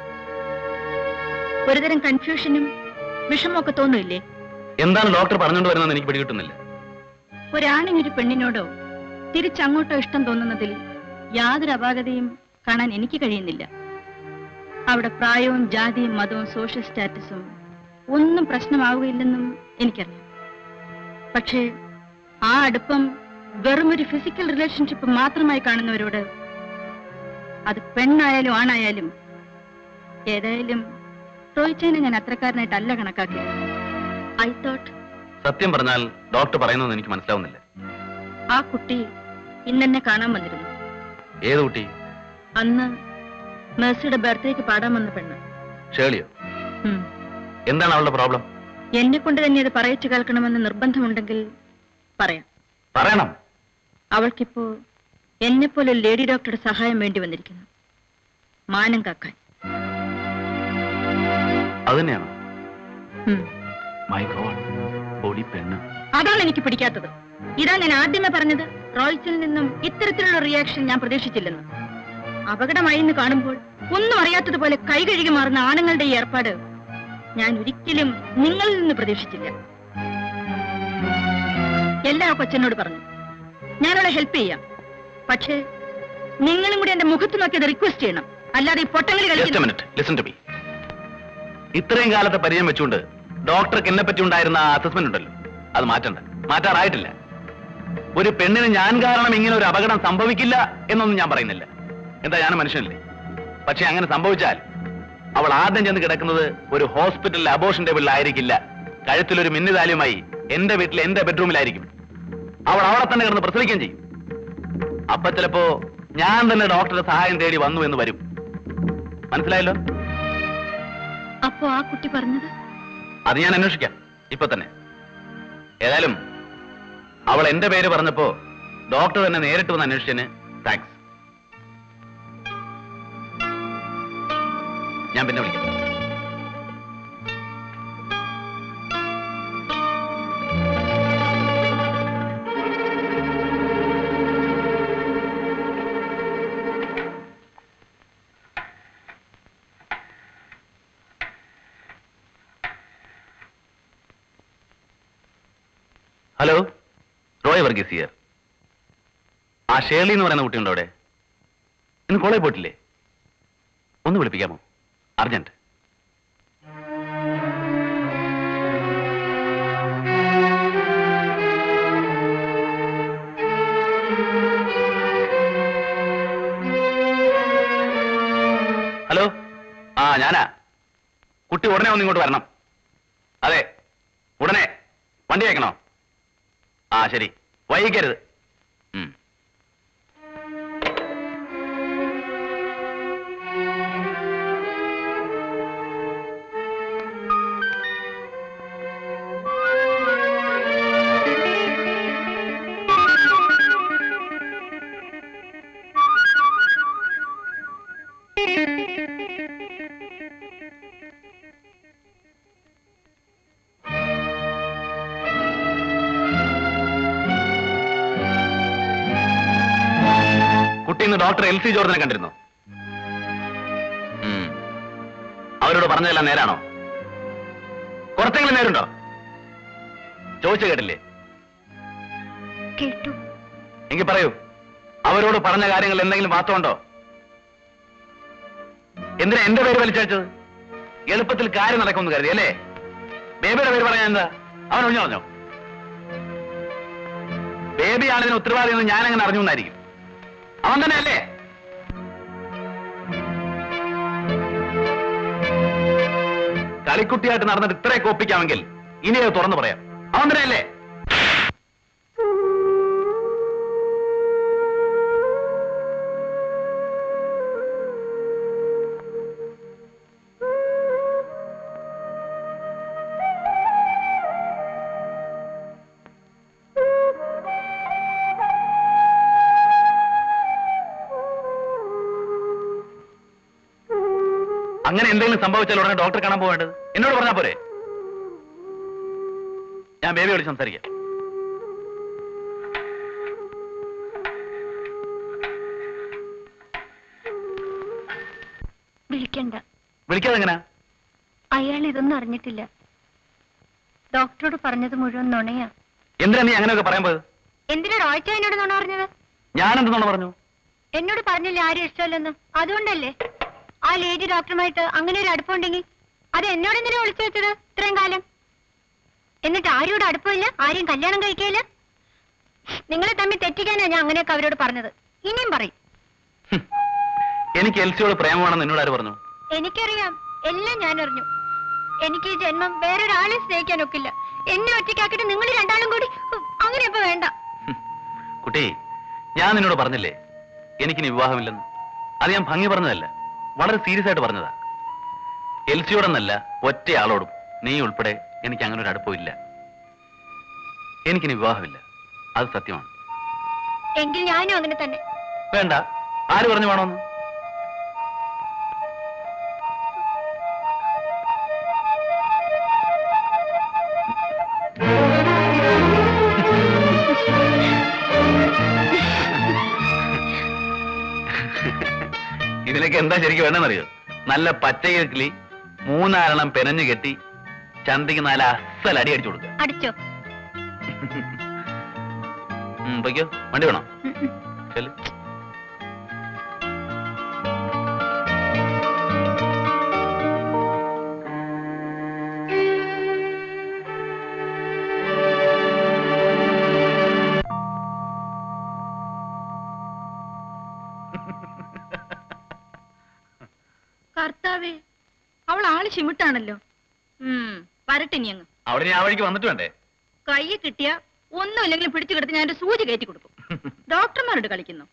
ഒരുതരം കൺഫ്യൂഷനും വിഷമമൊക്കെ തോന്നില്ലേ എന്താണ് ഡോക്ടർ പറഞ്ഞുകൊണ്ട് വരുന്നതെന്ന് എനിക്ക് പിടികിട്ടുന്നില്ല ഒരാണിനൊരു പെണ്ണിനോടോ തിരിച്ചങ്ങോട്ടോ ഇഷ്ടം തോന്നുന്നതിൽ യാതൊരു അപാകതയും കാണാൻ എനിക്ക് കഴിയുന്നില്ല അവിടെ പ്രായവും ജാതിയും മതവും സോഷ്യൽ സ്റ്റാറ്റസും ഒന്നും പ്രശ്നമാവുകയില്ലെന്നും എനിക്കറിയാം പക്ഷേ ആ അടുപ്പം വെറും ഒരു ഫിസിക്കൽ റിലേഷൻഷിപ്പ് മാത്രമായി കാണുന്നവരോട് അത് പെണ്ണായാലും ആണായാലും ഏതായാലും റോയിച്ചേനെ ഞാൻ അത്രക്കാരനായിട്ടല്ല കണക്കാക്കി ഐ തോട്ട് സത്യം പറഞ്ഞാൽ ഡോക്ടർ പറയുന്നതെന്ന് എനിക്ക് മനസ്സിലാവുന്നില്ല ആ കുട്ടി ഇന്നെന്നെ കാണാൻ വന്നിരുന്നു ഏത് കുട്ടി അന്ന് മേഴ്സിയുടെ ബർത്ത്ഡേക്ക് പാടാൻ വന്ന പെണ്ണ് ഷേളിയോ ഉം. എന്താണ് അവളുടെ പ്രോബ്ലം എന്നെ കൊണ്ട് തന്നെ അത് പറയിച്ചു കേൾക്കണമെന്ന് നിർബന്ധമുണ്ടെങ്കിൽ പറയാം പറയണം അവൾക്കിപ്പോ എന്നെപ്പോലെ ഒരു ലേഡി ഡോക്ടറുടെ സഹായം വേണ്ടി വന്നിരിക്കുന്നു മാനം കാക്കാൻ അത് തന്നെയാണ് ഉം. മൈ ഗോഡ് ബോഡി പെണ്ണ് അതാണ് എനിക്ക് പിടിക്കാത്തത് ഇതാ ഞാൻ ആദ്യമേ പറഞ്ഞത് റോയ്സിൽ നിന്നും ഇത്തരത്തിലുള്ള റിയാക്ഷൻ ഞാൻ പ്രതീക്ഷിച്ചില്ലെന്ന് അപകടമായി എന്ന് കാണുമ്പോൾ ഒന്നും അറിയാത്തതുപോലെ കൈ കഴുകി മാറുന്ന ആണുങ്ങളുടെ ഈ ഏർപ്പാട് ഞാൻ ഒരിക്കലും നിങ്ങളിൽ നിന്ന് പ്രതീക്ഷിച്ചില്ല എല്ലാ കൊച്ചനോട് പറഞ്ഞു ഞാനവളെ ഹെൽപ്പ് ചെയ്യാം പക്ഷേ നിങ്ങളും കൂടി എന്റെ മുഖത്ത് നോക്കി അത് റിക്വസ്റ്റ് ചെയ്യണം അല്ലാതെ ഈ പൊട്ടങ്ങളി ജസ്റ്റ് കളിക്കുന്ന മിനിറ്റ് ലിസൺ ടു മീ ഇത്രയും കാലത്തെ പരിചയം വെച്ചുകൊണ്ട് ഡോക്ടർക്ക് എന്നെ പറ്റി ഉണ്ടായിരുന്ന അസസ്മെന്റ് ഉണ്ടല്ലോ അത് മാറ്റണ്ട മാറ്റാറായിട്ടില്ല ഒരു പെണ്ണിന് ഞാൻ കാരണം ഇങ്ങനെ ഒരു അപകടം സംഭവിക്കില്ല എന്നൊന്നും ഞാൻ പറയുന്നില്ല എന്താ ഞാൻ മനുഷ്യനല്ലേ പക്ഷെ അങ്ങനെ സംഭവിച്ചാൽ അവൾ ആദ്യം ചെന്ന് കിടക്കുന്നത് ഒരു ഹോസ്പിറ്റലിലെ അബോഷൻ ടേബിളിലായിരിക്കില്ല കഴുത്തിലൊരു മിന്നുതാലിയുമായി എന്റെ വീട്ടിലെ എന്റെ ബെഡ്റൂമിലായിരിക്കും അവൾ അവിടെ തന്നെ കിടന്ന് പ്രസവിക്കുകയും ചെയ്യും അപ്പൊ ചിലപ്പോ ഞാൻ തന്നെ ഡോക്ടറുടെ സഹായം തേടി വന്നു എന്ന് വരും മനസ്സിലായല്ലോ അപ്പോ ആ കുട്ടി പറഞ്ഞത് അത് ഞാൻ അന്വേഷിക്കാം ഇപ്പൊ തന്നെ ഏതായാലും അവൾ എന്റെ പേര് പറഞ്ഞപ്പോ ഡോക്ടർ തന്നെ നേരിട്ട് വന്ന് അന്വേഷിച്ചതിന് താങ്ക്സ് ഞാൻ പിന്നെ വിളിക്കാം ഹലോ റോയ് വർഗീസ് ഹിയർ ആ ഷേർലി എന്ന് പറയുന്ന കുട്ടിയുണ്ടോ അവിടെ ഇന്ന് കോളേജ് പോയിട്ടില്ലേ ഒന്ന് വിളിപ്പിക്കാമോ അർജന്റ് ഹലോ ആ ഞാനാ കുട്ടി ഉടനെ ഒന്ന് ഇങ്ങോട്ട് വരണം അതെ ഉടനെ വണ്ടി അയക്കണോ ആ ശരി വൈകിക്കരുത് ഉം. കുട്ടി ഇന്ന് ഡോക്ടർ എൽ സി ജോർജിനെ കണ്ടിരുന്നു ഉം. അവരോട് പറഞ്ഞതെല്ലാം നേരാണോ കുറച്ചെങ്കിലും നേരുണ്ടോ ചോദിച്ചു കേട്ടില്ലേ കേട്ടു എങ്കിൽ പറയൂ അവരോട് പറഞ്ഞ കാര്യങ്ങൾ എന്തെങ്കിലും വാസ്തവമുണ്ടോ എന്തിനാ എന്റെ പേര് വലിച്ചയച്ചത് എളുപ്പത്തിൽ കാര്യം നടക്കുമെന്ന് കരുതി അല്ലേ ബേബിയുടെ പേര് പറയാൻ എന്താ അവൻ ഒഴിഞ്ഞു പറഞ്ഞോ ബേബിയാണ് ഇതിന് ഉത്തരവാദി എന്ന് ഞാൻ അങ്ങനെ അറിഞ്ഞു എന്നായിരിക്കും അവൻ തന്നെയല്ലേ കളിക്കുട്ടിയായിട്ട് നടന്നിട്ട് ഇത്രയൊക്കെ ഒപ്പിക്കാമെങ്കിൽ ഇനി അത് തുറന്നു പറയാം അവൻ തന്നെയല്ലേ അങ്ങനെ എന്തെങ്കിലും സംഭവിച്ചാൽ ഉടനെ ഡോക്ടറെ കാണാൻ പോവേണ്ടത് എന്നോട് പറഞ്ഞാൽ പോരെ ഞാൻ ബേബിയോട് സംസാരിക്കാം വിളിക്കണ്ട വിളിക്കാതെ എങ്ങനെയാ അയാൾ ഇതൊന്നും അറിഞ്ഞിട്ടില്ല ഡോക്ടറോട് പറഞ്ഞത് മുഴുവൻ നുണയാ എന്തിനാ നീ അങ്ങനെയൊക്കെ പറയാൻ പോയത് എന്തിനാ റോയ്ച്ച എന്നോട് നുണ പറഞ്ഞത് ഞാൻ എന്തെന്നാണ് പറഞ്ഞു എന്നോട് പറഞ്ഞില്ല ആരും ഇഷ്ടമല്ലെന്ന് അതുകൊണ്ടല്ലേ ആ ലേഡി ഡോക്ടറുമായിട്ട് അങ്ങനെ ഒരു അടുപ്പമുണ്ടെങ്കിൽ അത് എന്നോട് എന്തിനാ വിളിച്ചു വെച്ചത് ഇത്രയും കാലം എന്നിട്ട് ആരോട് അടുപ്പമില്ല ആരെയും കല്യാണം കഴിക്കില്ല നിങ്ങളെ തമ്മിൽ തെറ്റിക്കാനാ ഞാൻ അങ്ങനെയൊക്കെ അവരോട് പറഞ്ഞത് ഇനിയും പറയും ഹും. എനിക്ക് എൽസിയോട് പ്രേമമാണെന്ന് എന്നോട് ആര് പറഞ്ഞു എനിക്കറിയാം എല്ലാം ഞാൻ അറിഞ്ഞു എനിക്ക് ഈ ജന്മം വേറൊരാളെ സ്നേഹിക്കാൻ ഒക്കില്ല എന്നെ ഒറ്റയ്ക്കാക്കിട്ട് നിങ്ങൾ രണ്ടാളും കൂടി ഉം, അങ്ങനെ ഇപ്പൊ വേണ്ട ഹും. കുട്ടി ഞാൻ നിന്നോട് പറഞ്ഞില്ലേ എനിക്കിനി വിവാഹമില്ലെന്ന് അത് ഞാൻ ഭംഗി പറഞ്ഞതല്ല വളരെ സീരിയസ് ആയിട്ട് പറഞ്ഞതാ എൽസിയോടെന്നല്ല ഒറ്റയാളോടും നീ ഉൾപ്പെടെ എനിക്ക് അങ്ങനെ ഒരു അടുപ്പമില്ല എനിക്കിനി വിവാഹമില്ല അത് സത്യമാണ് എങ്കിൽ ഞാനും അങ്ങനെ തന്നെ വേണ്ട ആര് പറഞ്ഞു വേണമെന്ന് ഇതിനൊക്കെ എന്താ ശരിക്കും വേണമെന്നറിയോ നല്ല പച്ചകിളി മൂന്നാലെണ്ണം പെനഞ്ഞു കെട്ടി ചന്തിക്ക് നല്ല അസൽ അടി അടിച്ചു കൊടുക്കുക അടിച്ചോ ഉം, പൊയ്ക്കോ വണ്ടി വേണോ ഉം, ഉം. ചെല്ല് കർത്താവേ അവൾ ആള് ചിമിട്ടാണല്ലോ ഉം വരട്ടെ നീ അങ്ങ് അവിടെ ഞാൻ ആ വഴിക്ക് വന്നിട്ട് വേണ്ടേ കൈ കിട്ടിയ ഒന്നുമില്ലെങ്കിലും പിടിച്ചു കിടത്തി ഞാൻ ഒരു സൂചി കയറ്റി കൊടുക്കും ഡോക്ടർമാരോട് കളിക്കുന്നു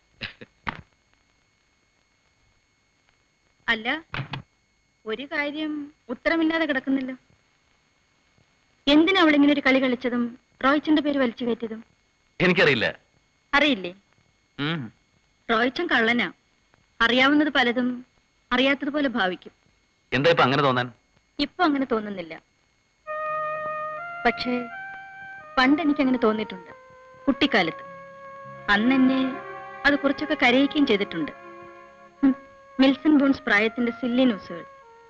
അല്ല ഒരു കാര്യം ഉത്തരമില്ലാതെ കിടക്കുന്നല്ലോ എന്തിനാ അവളിങ്ങനെ ഒരു കളി കളിച്ചതും റോയ്ച്ചന്റെ പേര് വലിച്ചു കയറ്റിയതും എനിക്കറിയില്ല അറിയില്ലേ ഉം. റോയ്ച്ചൻ കള്ളനാ അറിയാവുന്നത് പലതും അറിയാത്തതുപോലെ ഭാവിക്കും എന്താ ഇപ്പൊ അങ്ങനെ തോന്നാൻ ഇപ്പൊ അങ്ങനെ തോന്നുന്നില്ല പക്ഷേ പണ്ട് എനിക്ക് അങ്ങനെ തോന്നിയിട്ടുണ്ട് കുട്ടിക്കാലത്ത് അന്ന് എന്നെ അത് കുറച്ചൊക്കെ കരയിക്കുകയും ചെയ്തിട്ടുണ്ട് ഹും, മിൽസൺ ബോൺസ് പ്രായത്തിന്റെ സില്ലി ന്യൂസുകൾ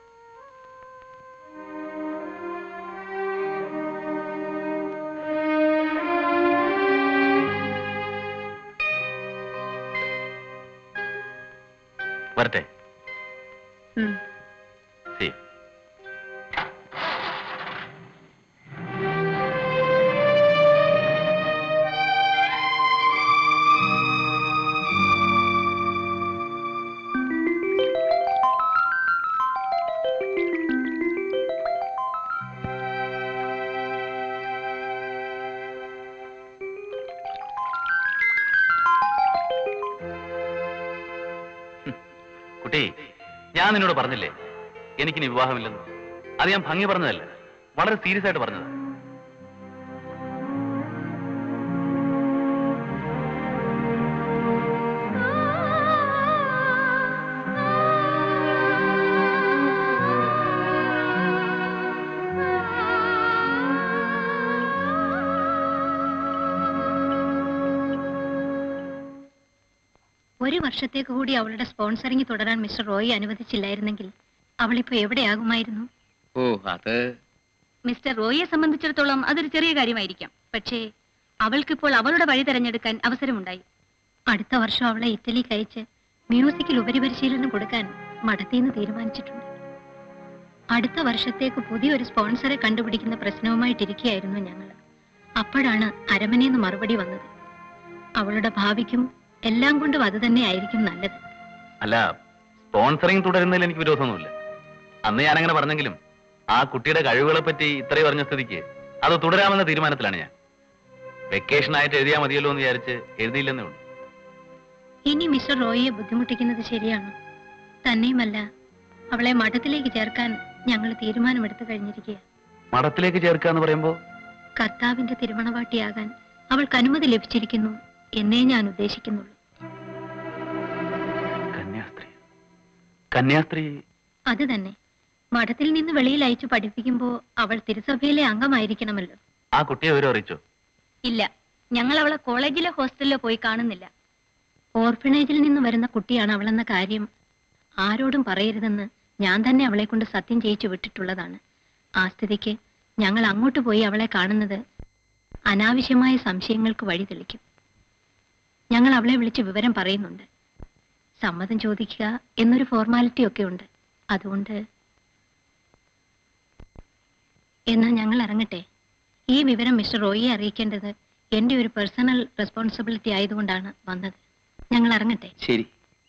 വരട്ടെ ഉം. ശരി കുട്ടി ഞാൻ നിന്നോട് പറഞ്ഞില്ലേ എനിക്കിനി വിവാഹമില്ലെന്ന് അത് ഞാൻ ഭംഗി പറഞ്ഞതല്ല വളരെ സീരിയസ് ആയിട്ട് പറഞ്ഞതാ ഒരു വർഷത്തേക്ക് കൂടി അവളുടെ സ്പോൺസറിംഗ് തുടരാൻ മിസ്റ്റർ റോയി അനുവദിച്ചില്ലായിരുന്നെങ്കിൽ അവളിപ്പോ എവിടെയാകുമായിരുന്നു ഓ അത് മിസ്റ്റർ റോയിയെ സംബന്ധിച്ചിടത്തോളം അതൊരു ചെറിയ കാര്യമായിരിക്കാം പക്ഷേ അവൾക്കിപ്പോൾ അവളുടെ വഴി തെരഞ്ഞെടുക്കാൻ അവസരമുണ്ടായി അടുത്ത വർഷം അവളെ ഇറ്റലിക്ക് അയച്ച് മ്യൂസിക്കിൽ ഉപരിപരിശീലനം കൊടുക്കാൻ മടത്തിന്ന് തീരുമാനിച്ചിട്ടുണ്ട് അടുത്ത വർഷത്തേക്ക് പുതിയൊരു സ്പോൺസറെ കണ്ടുപിടിക്കുന്ന പ്രശ്നവുമായിട്ടിരിക്കുകയായിരുന്നു ഞങ്ങൾ അപ്പോഴാണ് അരമനയിൽ നിന്ന് മറുപടി വന്നത് അവളുടെ ഭാവിക്കും എല്ലാം കൊണ്ടും അത് തന്നെയായിരിക്കും നല്ലത് അല്ല സ്പോൺസറിങ് തുടരുന്നതിൽ എനിക്ക് വിരോധമൊന്നുമില്ല അന്ന് ഞാൻ അങ്ങനെ പറഞ്ഞെങ്കിലും ആ കുട്ടിയുടെ കഴിവുകളെ പറ്റി ഇത്രയും പറഞ്ഞ സ്ഥിതിക്ക് അത് തുടരാമെന്ന തീരുമാനത്തിലാണ് ഞാൻ വെക്കേഷൻ ആയിട്ട് എഴുതിയാൽ മതിയല്ലോ എന്ന് വിചാരിച്ച് എഴുതിയില്ലെന്നേ ഉള്ളൂ ഇനി മിസ്റ്റർ റോയിയെ ബുദ്ധിമുട്ടിക്കുന്നത് ശരിയാണ് തന്നെയുമല്ല അവളെ മഠത്തിലേക്ക് ചേർക്കാൻ ഞങ്ങൾ തീരുമാനമെടുത്തു കഴിഞ്ഞിരിക്കുക മഠത്തിലേക്ക് ചേർക്കുക എന്ന് പറയുമ്പോ കർത്താവിന്റെ തിരുമണവാട്ടിയാകാൻ അവൾക്ക് അനുമതി ലഭിച്ചിരിക്കുന്നു എന്നേ ഞാൻ ഉദ്ദേശിക്കുന്നുള്ളൂ കന്യാസ്ത്രീ കന്യാസ്ത്രീ അത് തന്നെ മഠത്തിൽ നിന്ന് വെളിയിൽ അയച്ചു പഠിപ്പിക്കുമ്പോ അവൾ തിരുസഭയിലെ അംഗമായിരിക്കണമല്ലോ ആ കുട്ടിയെ വിവരം അറിയിച്ചോ ഇല്ല ഞങ്ങൾ അവളെ കോളേജിലെ ഹോസ്റ്റലിലോ പോയി കാണുന്നില്ല ഓർഫനേജിൽ നിന്ന് വരുന്ന കുട്ടിയാണ് അവളെന്ന കാര്യം ആരോടും പറയരുതെന്ന് ഞാൻ തന്നെ അവളെ കൊണ്ട് സത്യം ചെയ്യിച്ചു വിട്ടിട്ടുള്ളതാണ് ആ സ്ഥിതിക്ക് ഞങ്ങൾ അങ്ങോട്ട് പോയി അവളെ കാണുന്നത് അനാവശ്യമായ സംശയങ്ങൾക്ക് വഴി തെളിക്കും ഞങ്ങൾ അവളെ വിളിച്ച് വിവരം പറയുന്നുണ്ട് സമ്മതം ചോദിക്കുക എന്നൊരു ഫോർമാലിറ്റി ഒക്കെ ഉണ്ട് അതുകൊണ്ട് എന്നാ ഞങ്ങൾ ഇറങ്ങട്ടെ ഈ വിവരം മിസ്റ്റർ റോയിയെ അറിയിക്കേണ്ടത് എന്റെ ഒരു പേഴ്സണൽ റെസ്പോൺസിബിലിറ്റി ആയതുകൊണ്ടാണ് വന്നത് ഞങ്ങൾ ഇറങ്ങട്ടെ ശരി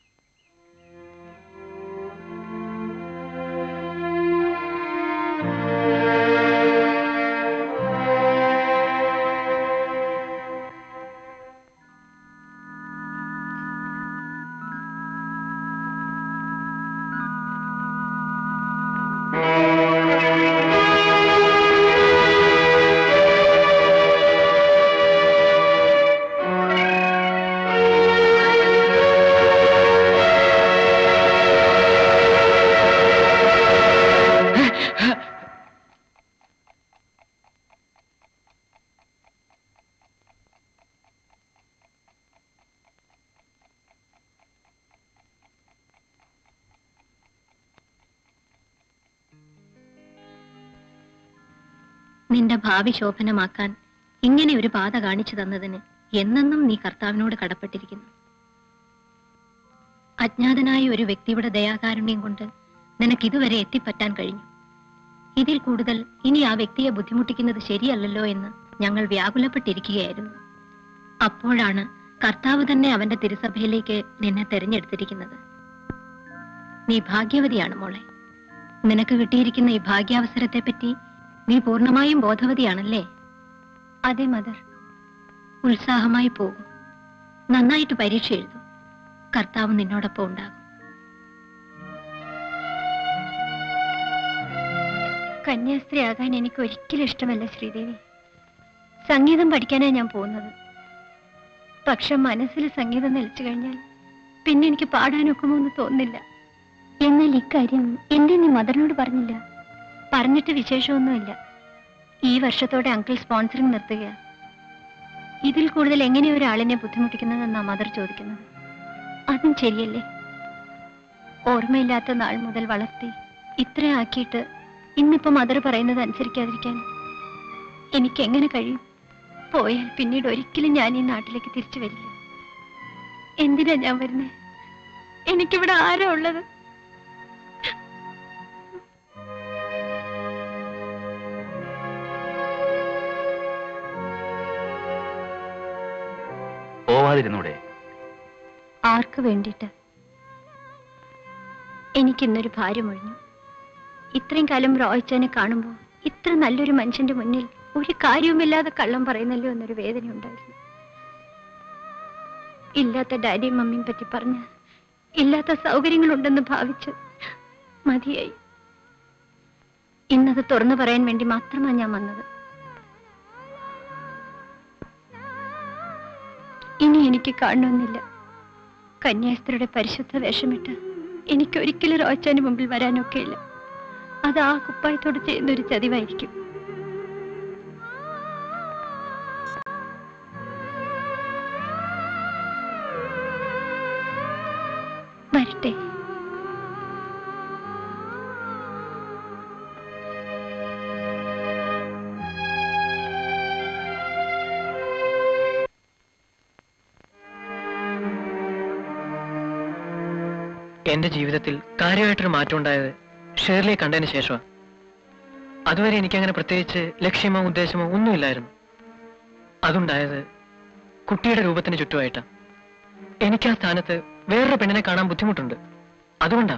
നിന്റെ ഭാവി ശോഭനമാക്കാൻ ഇങ്ങനെ ഒരു പാത കാണിച്ചു തന്നതിന് എന്നെന്നും നീ കർത്താവിനോട് കടപ്പെട്ടിരിക്കുന്നു അജ്ഞാതനായ ഒരു വ്യക്തിയുടെ ദയാകാരുണ്യം കൊണ്ട് നിനക്ക് ഇതുവരെ എത്തിപ്പറ്റാൻ കഴിഞ്ഞു ഇതിൽ കൂടുതൽ ഇനി ആ വ്യക്തിയെ ബുദ്ധിമുട്ടിക്കുന്നത് ശരിയല്ലല്ലോ എന്ന് ഞങ്ങൾ വ്യാകുലപ്പെട്ടിരിക്കുകയായിരുന്നു അപ്പോഴാണ് കർത്താവ് തന്നെ അവന്റെ തിരുസഭയിലേക്ക് നിന്നെ തെരഞ്ഞെടുത്തിരിക്കുന്നത് നീ ഭാഗ്യവതിയാണ് മോളെ നിനക്ക് കിട്ടിയിരിക്കുന്ന ഈ ഭാഗ്യാവസരത്തെ പറ്റി നീ പൂർണ്ണമായും ബോധവതിയാണല്ലേ അതെ മദർ ഉത്സാഹമായി പോകും നന്നായിട്ട് പരീക്ഷ എഴുതും കർത്താവ് നിന്നോടൊപ്പം ഉണ്ടാകും കന്യാസ്ത്രീ ആകാൻ എനിക്ക് ഒരിക്കലും ഇഷ്ടമല്ല ശ്രീദേവി സംഗീതം പഠിക്കാനാണ് ഞാൻ പോകുന്നത് പക്ഷെ മനസ്സിൽ സംഗീതം നിലച്ചു കഴിഞ്ഞാൽ പിന്നെ എനിക്ക് പാടാനൊക്കുമോ എന്ന് തോന്നുന്നില്ല എന്നാൽ ഇക്കാര്യം എന്റെ നീ മദറിനോട് പറഞ്ഞില്ല പറഞ്ഞിട്ട് വിശേഷമൊന്നുമില്ല ഈ വർഷത്തോടെ അങ്കിൾ സ്പോൺസറിങ് നിർത്തുക ഇതിൽ കൂടുതൽ എങ്ങനെ ഒരാളിനെ ബുദ്ധിമുട്ടിക്കുന്നതെന്നാ മദർ ചോദിക്കുന്നത് അതും ശരിയല്ലേ ഓർമ്മയില്ലാത്ത നാൾ മുതൽ വളർത്തി ഇത്ര ആക്കിയിട്ട് ഇന്നിപ്പോ മദർ പറയുന്നത് അനുസരിക്കാതിരിക്കാൻ എനിക്ക് എങ്ങനെ കഴിയും പോയാൽ പിന്നീട് ഒരിക്കലും ഞാൻ ഈ നാട്ടിലേക്ക് തിരിച്ചു വരില്ല എന്തിനാ ഞാൻ വരുന്നേ എനിക്കിവിടെ ആരാ ഉള്ളത് പോവാതിരുന്നൂടെ ആർക്ക് വേണ്ടിയിട്ട് എനിക്കിന്നൊരു ഭാരം ഒഴിഞ്ഞു ഇത്രയും കാലം റോയിച്ചനെ കാണുമ്പോൾ ഇത്ര നല്ലൊരു മനുഷ്യന്റെ മുന്നിൽ ഒരു കാര്യവുമില്ലാതെ കള്ളം പറയുന്നല്ലോ എന്നൊരു വേദന ഉണ്ടായിരുന്നു ഇല്ലാത്ത ഡാഡിയും മമ്മിയും പറ്റി പറഞ്ഞ് ഇല്ലാത്ത സൗകര്യങ്ങളുണ്ടെന്ന് ഭാവിച്ച് മതിയായി ഇന്നത് തുറന്നു പറയാൻ വേണ്ടി മാത്രമാണ് ഞാൻ വന്നത് ഇനി എനിക്ക് കാണണമെന്നില്ല കന്യാസ്ത്രീയുടെ പരിശുദ്ധ വേഷമിട്ട് എനിക്ക് ഒരിക്കലും റോച്ചാന് മുമ്പിൽ വരാനൊക്കെ ഇല്ല അത് ആ കുപ്പായത്തോട് ചെയ്യുന്ന ഒരു ചതിവായിരിക്കും വരട്ടെ എന്റെ ജീവിതത്തിൽ കാര്യമായിട്ടൊരു മാറ്റം ഉണ്ടായത് ഷേർലിയെ കണ്ടതിന് ശേഷമാണ് അതുവരെ എനിക്കങ്ങനെ പ്രത്യേകിച്ച് ലക്ഷ്യമോ ഉദ്ദേശമോ ഒന്നുമില്ലായിരുന്നു അതുണ്ടായത് കുട്ടിയുടെ രൂപത്തിന് ചുറ്റുമായിട്ട് എനിക്ക് ആ സ്ഥാനത്ത് വേറൊരു പെണ്ണിനെ കാണാൻ ബുദ്ധിമുട്ടുണ്ട് അതുകൊണ്ടാ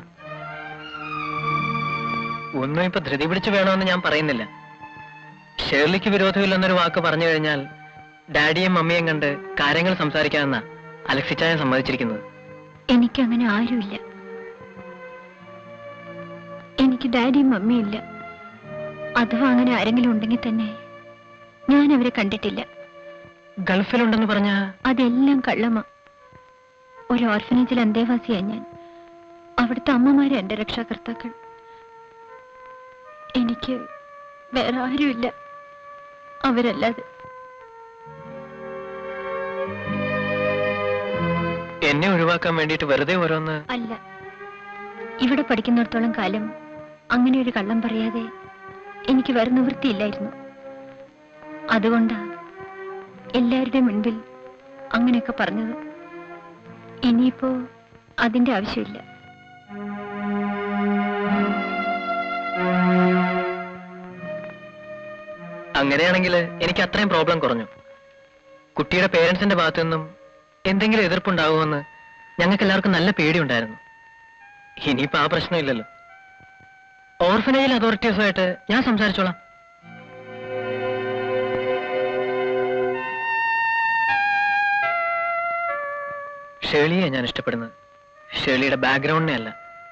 ഒന്നും ഇപ്പൊ ധൃതി പിടിച്ച് വേണമെന്ന് ഞാൻ പറയുന്നില്ല ഷേർലിക്ക് വിരോധമില്ലെന്നൊരു വാക്ക് പറഞ്ഞു കഴിഞ്ഞാൽ ഡാഡിയും മമ്മിയും കണ്ട് കാര്യങ്ങൾ സംസാരിക്കാമെന്നാ അലക്സിച്ചായ സമ്മതിച്ചിരിക്കുന്നത് എനിക്കങ്ങനെ ആരുമില്ല എനിക്ക് ഡാഡിയും മമ്മിയും ഇല്ല അഥവാ അങ്ങനെ ആരെങ്കിലും ഉണ്ടെങ്കിൽ തന്നെ ഞാൻ അവരെ കണ്ടിട്ടില്ല ഗൾഫിലുണ്ടെന്ന് പറഞ്ഞ അതെല്ലാം കള്ളമാ ഒരു ഓർഫനേജിൽ അന്തേവാസിയായി ഞാൻ അവിടുത്തെ അമ്മമാരെ എന്റെ രക്ഷാകർത്താക്കൾ എനിക്ക് വേറെ ആരുമില്ല അവരല്ലാതെ എന്നെ ഒഴിവാക്കാൻ വേണ്ടിയിട്ട് വെറുതെ ഓരോന്ന് അല്ല ഇവിടെ പഠിക്കുന്നിടത്തോളം കാലം അങ്ങനെ ഒരു കള്ളം പറയാതെ എനിക്ക് വേറെ നിവൃത്തിയില്ലായിരുന്നു അതുകൊണ്ടാ എല്ലാവരുടെയും മുൻപിൽ അങ്ങനെയൊക്കെ പറഞ്ഞത് ഇനിയിപ്പോ അതിന്റെ ആവശ്യമില്ല അങ്ങനെയാണെങ്കിൽ എനിക്ക് അത്രയും പ്രോബ്ലം കുറഞ്ഞു കുട്ടിയുടെ പേരൻസിന്റെ ഭാഗത്തു നിന്നും എന്തെങ്കിലും എതിർപ്പുണ്ടാകുമെന്ന് ഞങ്ങൾക്ക് എല്ലാവർക്കും നല്ല പേടിയുണ്ടായിരുന്നു ഇനിയിപ്പോ ആ പ്രശ്നമില്ലല്ലോ ഓർഫനേജിൽ അതോറിറ്റീസുമായിട്ട് ഞാൻ സംസാരിച്ചോളാം ഷേളിയെ ഞാൻ ഇഷ്ടപ്പെടുന്നത് ഷേളിയുടെ ബാക്ക്ഗ്രൗണ്ടിനെ അല്ല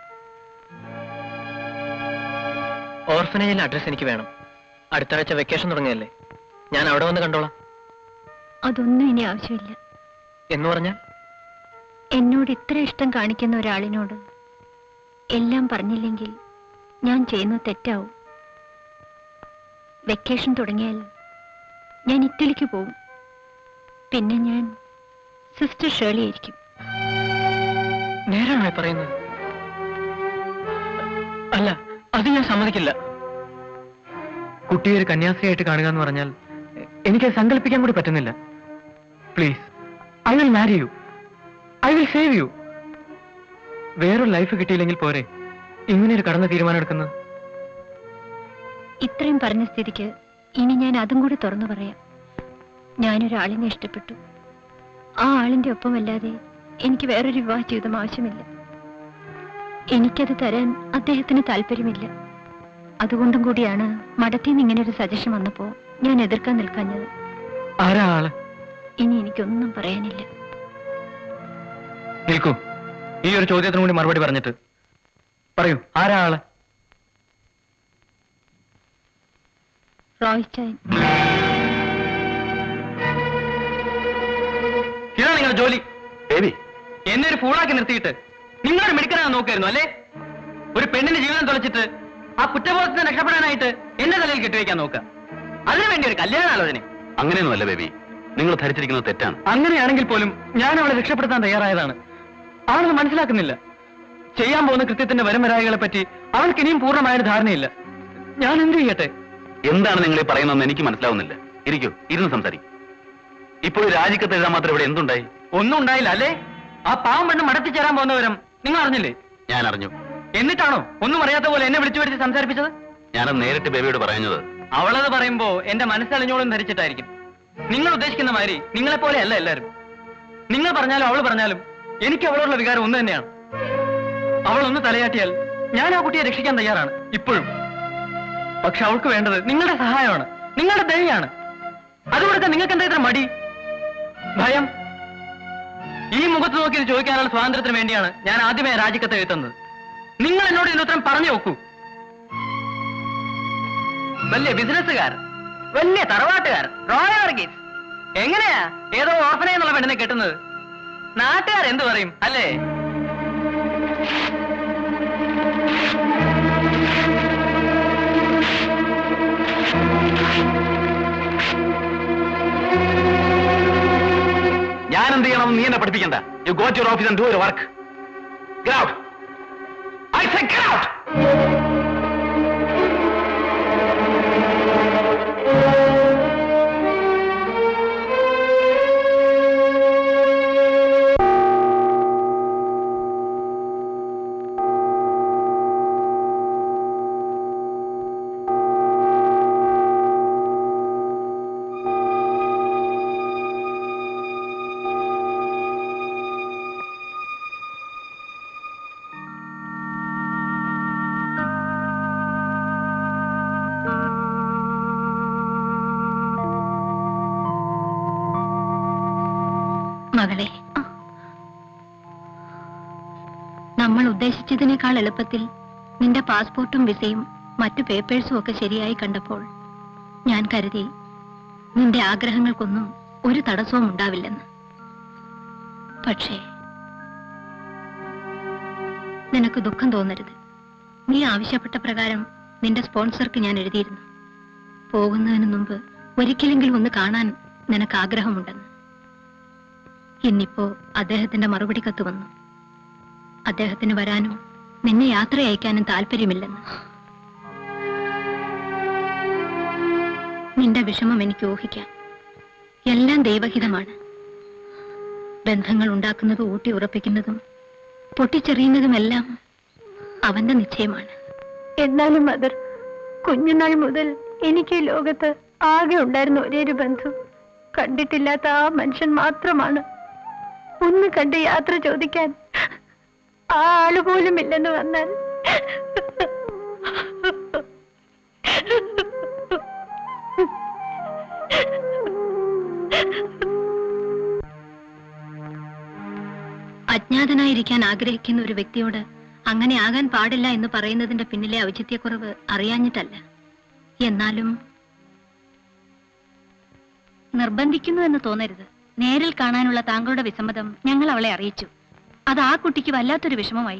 ഓർഫനേജിലെ അഡ്രസ് എനിക്ക് വേണം അടുത്ത ആഴ്ച വെക്കേഷൻ തുടങ്ങിയല്ലേ ഞാൻ അവിടെ വന്ന് കണ്ടോളാം അതൊന്നും ഇനി ആവശ്യമില്ല എന്ന് പറഞ്ഞാൽ എന്നോട് ഇത്ര ഇഷ്ടം കാണിക്കുന്ന ഒരാളിനോട് എല്ലാം പറഞ്ഞില്ലെങ്കിൽ ഞാൻ ചെയ്യുന്നത് തെറ്റാവും വെക്കേഷൻ തുടങ്ങിയാൽ ഞാൻ ഇറ്റലിക്ക് പോവും പിന്നെ ഞാൻ സിസ്റ്റർ ഷേളി ആയിരിക്കും നേരാണോ ഈ പറയുന്നത് അല്ല അത് ഞാൻ സമ്മതിക്കില്ല കുട്ടിയെ ഒരു കന്യാസ്ത്രീയായിട്ട് കാണുക എന്ന് പറഞ്ഞാൽ എനിക്ക് സങ്കല്പിക്കാൻ കൂടി പറ്റുന്നില്ല please I will marry you I will save you വേറൊരു ലൈഫ് കിട്ടിയില്ലെങ്കിൽ പോരെ ഇങ്ങനെ ഒരു കടന്ന തീരുമാനം എടുക്കുന്നത് ഇത്രയും പറഞ്ഞ സ്ഥിതിക്ക് ഇനി ഞാൻ അതും കൂടി തുറന്നു പറയാം ഞാനൊരാളിനെ ഇഷ്ടപ്പെട്ടു ആ ആളിന്റെ ഒപ്പമല്ലാതെ എനിക്ക് വേറൊരു വിവാഹ ജീവിതം ആവശ്യമില്ല എനിക്കത് തരാൻ അദ്ദേഹത്തിന് താല്പര്യമില്ല അതുകൊണ്ടും കൂടിയാണ് മഠത്തിൽ നിന്ന് ഇങ്ങനെ ഒരു സജഷൻ വന്നപ്പോ ഞാൻ എതിർക്കാൻ നിൽക്കാഞ്ഞത് ആരാ ആള് ഇനി എനിക്കൊന്നും പറയാനില്ല നിൽക്കൂ ഈ ഒരു ചോദ്യത്തിനും കൂടി മറുപടി പറഞ്ഞിട്ട് പറയൂ ആരാ ആള് റോയ് ചായൻ ഇതാണ് നിങ്ങളുടെ ജോലി ബേബി എന്നെ ഒരു ഫൂളാക്കി നിർത്തിയിട്ട് നിങ്ങളുടെ മെഡിക്കലാണ് നോക്കായിരുന്നു അല്ലേ ഒരു പെണ്ണിന്റെ ജീവനം തുളച്ചിട്ട് ആ കുറ്റബോധത്തിന് രക്ഷപ്പെടാനായിട്ട് എന്റെ തലയിൽ കെട്ടിവെക്കാൻ നോക്കുക അതിനു വേണ്ടി ഒരു കല്യാണ ആലോചന അങ്ങനെയൊന്നുമല്ല ബേബി നിങ്ങൾ ധരിച്ചിരിക്കുന്നത് തെറ്റാണ് അങ്ങനെയാണെങ്കിൽ പോലും ഞാൻ അവളെ രക്ഷപ്പെടുത്താൻ തയ്യാറായതാണ് അവളത് മനസ്സിലാക്കുന്നില്ല ചെയ്യാൻ പോകുന്ന കൃത്യത്തിന്റെ വരമരായികളെ പറ്റി അവൾക്ക് ഇനിയും പൂർണ്ണമായൊരു ധാരണയില്ല ഞാൻ എന്ത് ചെയ്യട്ടെ എന്താണ് നിങ്ങൾ ഈ പറയുന്നതെന്ന് എനിക്ക് മനസ്സിലാവുന്നില്ല ഇരിക്കൂ ഇരുന്ന് സംസാരിക്കും ഇപ്പോൾ രാജിക്കത്ത് എഴുതാൻ മാത്രം ഇവിടെ എന്തുണ്ടായി ഒന്നും ഉണ്ടായില്ല അല്ലേ ആ പാവം പെണ്ണ് മടത്തി ചേരാൻ പോകുന്നവരും നിങ്ങൾ അറിഞ്ഞില്ലേ ഞാൻ അറിഞ്ഞു എന്നിട്ടാണോ ഒന്നും അറിയാത്ത പോലെ എന്നെ വിളിച്ചു വരുത്തി സംസാരിപ്പിച്ചത് ഞാനത് നേരിട്ട് ബേബിയോട് പറയുന്നത് അവളത് പറയുമ്പോ എന്റെ മനസ്സളിഞ്ഞോളും ധരിച്ചിട്ടായിരിക്കും നിങ്ങൾ ഉദ്ദേശിക്കുന്ന മാതിരി നിങ്ങളെ പോലെ അല്ല എല്ലാരും നിങ്ങൾ പറഞ്ഞാലും അവള് പറഞ്ഞാലും എനിക്ക് അവളോടുള്ള വികാരം ഒന്ന് തന്നെയാണ് അവൾ ഒന്ന് തലയാട്ടിയാൽ ഞാൻ ആ കുട്ടിയെ രക്ഷിക്കാൻ തയ്യാറാണ് ഇപ്പോഴും പക്ഷെ അവൾക്ക് വേണ്ടത് നിങ്ങളുടെ സഹായമാണ് നിങ്ങളുടെ ദയാണ് അത് കൊടുക്കാൻ നിങ്ങൾക്ക് എന്താ ഇത്ര മടി ഭയം ഈ മുഖത്ത് നോക്കി ഇത് ചോദിക്കാനുള്ള സ്വാതന്ത്ര്യത്തിന് വേണ്ടിയാണ് ഞാൻ ആദ്യമേ രാജിക്കത്ത് എഴുതുന്നത് നിങ്ങൾ എന്നോട് ഇതിന് ഉത്തരം പറഞ്ഞു നോക്കൂ വലിയ ബിസിനസ്സുകാരൻ വലിയ തറവാട്ടുകാരൻ റോയൽ വർഗീസ് എങ്ങനെയാ ഏതോ ഓർഫനെ എന്നുള്ള പെണ്ണിനെ കെട്ടുന്നത് നാട്ടുകാർ എന്തു പറയും അല്ലേ ഞാൻ എന്ത് ചെയ്യണം നീ എന്നെ പഠിപ്പിക്കണ്ട you go to your office and do your work Get out! I said get out! മകളെ നമ്മൾ ഉദ്ദേശിച്ചതിനേക്കാൾ എളുപ്പത്തിൽ നിന്റെ പാസ്പോർട്ടും വിസയും മറ്റു പേപ്പേഴ്സും ഒക്കെ ശരിയായി കണ്ടപ്പോൾ ഞാൻ കരുതി നിന്റെ ആഗ്രഹങ്ങൾക്കൊന്നും ഒരു തടസ്സവും ഉണ്ടാവില്ലെന്ന് പക്ഷേ നിനക്ക് ദുഃഖം തോന്നരുത് നീ ആവശ്യപ്പെട്ട പ്രകാരം നിന്റെ സ്പോൺസർക്ക് ഞാൻ എഴുതിയിരുന്നു പോകുന്നതിന് മുമ്പ് ഒരിക്കലെങ്കിലും ഒന്ന് കാണാൻ നിനക്ക് ആഗ്രഹമുണ്ടെന്ന് ഇന്നിപ്പോ അദ്ദേഹത്തിന്റെ മറുപടി കത്ത് വന്നു അദ്ദേഹത്തിന് വരാനും നിന്നെ യാത്ര അയക്കാനും താല്പര്യമില്ലെന്ന് നിന്റെ വിഷമം എനിക്ക് ഊഹിക്കാം എല്ലാം ദൈവഹിതമാണ് ബന്ധങ്ങൾ ഉണ്ടാക്കുന്നതും ഊട്ടി ഉറപ്പിക്കുന്നതും പൊട്ടിച്ചെറിയുന്നതുമെല്ലാം അവന്റെ നിശ്ചയമാണ് എന്നാലും മദർ കുഞ്ഞുനാൾ മുതൽ എനിക്ക് ഈ ലോകത്ത് ആകെ ഉണ്ടായിരുന്ന ഒരേ ഒരു ബന്ധു കണ്ടിട്ടില്ലാത്ത ആ മനുഷ്യൻ മാത്രമാണ് ഒന്ന് കണ്ട് യാത്ര ചോദിക്കാൻ ആ ആള് പോലും ഇല്ലെന്ന് വന്നാൽ അജ്ഞാതനായിരിക്കാൻ ആഗ്രഹിക്കുന്ന ഒരു വ്യക്തിയോട് അങ്ങനെ ആകാൻ പാടില്ല എന്ന് പറയുന്നതിന്റെ പിന്നിലെ ഔചിത്യക്കുറവ് അറിയാഞ്ഞിട്ടല്ല എന്നാലും നിർബന്ധിക്കുന്നു എന്ന് തോന്നരുത് നേരിൽ കാണാനുള്ള താങ്കളുടെ വിസമ്മതം ഞങ്ങൾ അവളെ അറിയിച്ചു അത് ആ കുട്ടിക്ക് വല്ലാത്തൊരു വിഷമമായി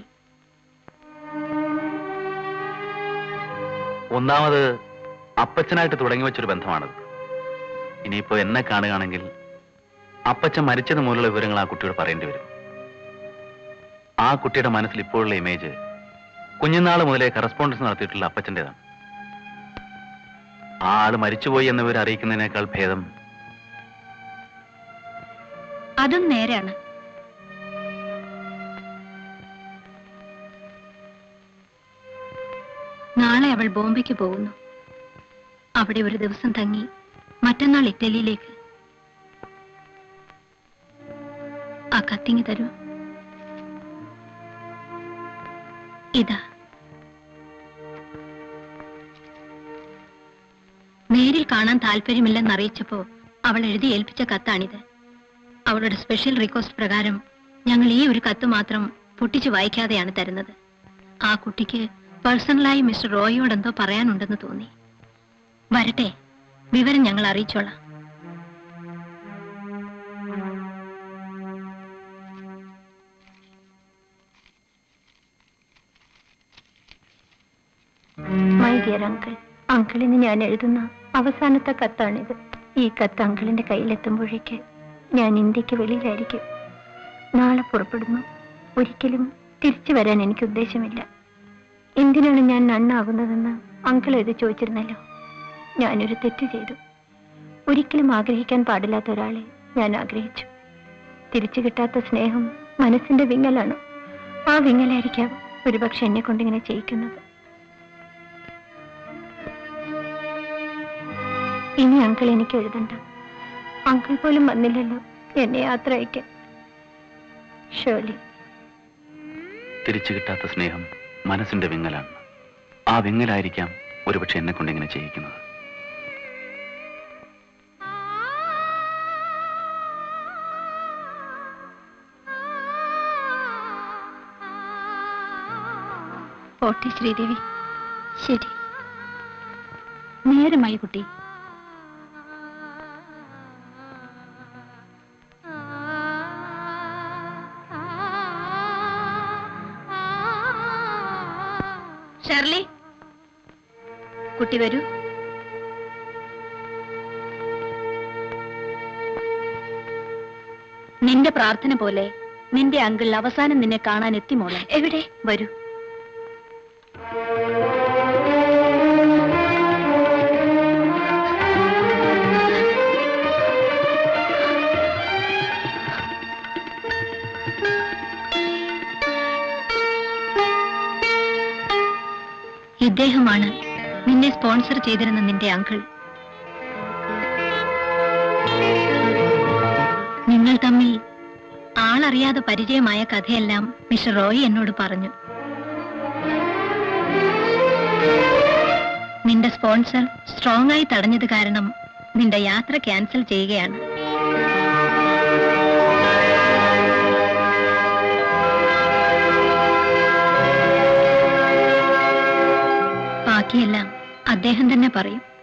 ഒന്നാമത് അപ്പച്ചനായിട്ട് തുടങ്ങി വെച്ചൊരു ബന്ധമാണത് ഇനിയിപ്പോ എന്നെ കാണുകയാണെങ്കിൽ അപ്പച്ചൻ മരിച്ചത് മൂലമുള്ള വിവരങ്ങൾ ആ കുട്ടിയോട് പറയേണ്ടി വരും ആ കുട്ടിയുടെ മനസ്സിൽ ഇപ്പോഴുള്ള ഇമേജ് കുഞ്ഞുനാൾ മുതലേ കറസ്പോണ്ടൻസ് നടത്തിയിട്ടുള്ള അപ്പച്ചൻ്റെതാണ് ആ ആള് മരിച്ചുപോയി എന്ന വിവരം അറിയിക്കുന്നതിനേക്കാൾ ഭേദം അതും നേരാണ് നാളെ അവൾ ബോംബെക്ക് പോകുന്നു അവിടെ ഒരു ദിവസം തങ്ങി മറ്റന്നാൾ ഇറ്റലിയിലേക്ക് ആ കത്തിങ്ങി തരൂ ഇതാ നേരിൽ കാണാൻ താല്പര്യമില്ലെന്ന് അറിയിച്ചപ്പോ അവൾ എഴുതി ഏൽപ്പിച്ച കത്താണിത് അവളുടെ സ്പെഷ്യൽ റിക്വസ്റ്റ് പ്രകാരം ഞങ്ങൾ ഈ ഒരു കത്ത് മാത്രം പൊട്ടിച്ചു വായിക്കാതെയാണ് തരുന്നത് ആ കുട്ടിക്ക് പേഴ്സണലായി മിസ്റ്റർ റോയിയോട് എന്തോ പറയാനുണ്ടെന്ന് തോന്നി വരട്ടെ വിവരം ഞങ്ങൾ അറിയിച്ചോളാം മൈ ഡിയർ അങ്കിൾ അങ്കിളിന് ഞാൻ എഴുതുന്ന അവസാനത്തെ കത്താണിത് ഈ കത്ത് അങ്കിളിന്റെ കയ്യിലെത്തുമ്പോഴേക്ക് ഞാൻ ഇന്ത്യക്ക് വെളിയിലായിരിക്കും നാളെ പുറപ്പെടുന്നു ഒരിക്കലും തിരിച്ചു വരാൻ എനിക്ക് ഉദ്ദേശമില്ല എന്തിനാണ് ഞാൻ നണ്ണാകുന്നതെന്ന് അങ്കിൾ ഇത് ചോദിച്ചിരുന്നല്ലോ ഞാനൊരു തെറ്റ് ചെയ്തു ഒരിക്കലും ആഗ്രഹിക്കാൻ പാടില്ലാത്ത ഒരാളെ ഞാൻ ആഗ്രഹിച്ചു തിരിച്ചു കിട്ടാത്ത സ്നേഹം മനസ്സിന്റെ വിങ്ങലാണ് ആ വിങ്ങലായിരിക്കാം ഒരുപക്ഷെ എന്നെ കൊണ്ടിങ്ങനെ ചെയ്യിക്കുന്നത് ഇനി അങ്കിൾ എനിക്ക് എഴുതണ്ട അങ്കിൾ പോലും വന്നില്ലല്ലോ എന്നെ യാത്ര അയക്കാൻ ഷോലി തിരിച്ചു കിട്ടാത്ത സ്നേഹം മനസ്സിന്റെ വിങ്ങലാണ് ആ വിങ്ങലായിരിക്കാം ഒരുപക്ഷെ എന്നെ കൊണ്ട് ഇങ്ങനെ ചെയ്യിക്കുന്നത് പോട്ടെ ശ്രീദേവി ശരി നേരമായി കുട്ടി ഷർലി കുട്ടി വരൂ നിന്റെ പ്രാർത്ഥന പോലെ നിന്റെ അങ്കിൾ അവസാനം നിന്നെ കാണാൻ എത്തി മോളെ എവിടെ വരൂ ഇദ്ദേഹമാണ് നിന്നെ സ്പോൺസർ ചെയ്തിരുന്ന നിന്റെ അങ്കിൾ നിങ്ങൾ തമ്മിൽ ആളറിയാതെ പരിചയമായ കഥയെല്ലാം മിസ്റ്റർ റോയി എന്നോട് പറഞ്ഞു നിന്റെ സ്പോൺസർ സ്ട്രോങ് ആയി തടഞ്ഞത് കാരണം നിന്റെ യാത്ര ക്യാൻസൽ ചെയ്യുകയാണ് ബാക്കിയെല്ലാം അദ്ദേഹം തന്നെ പറയും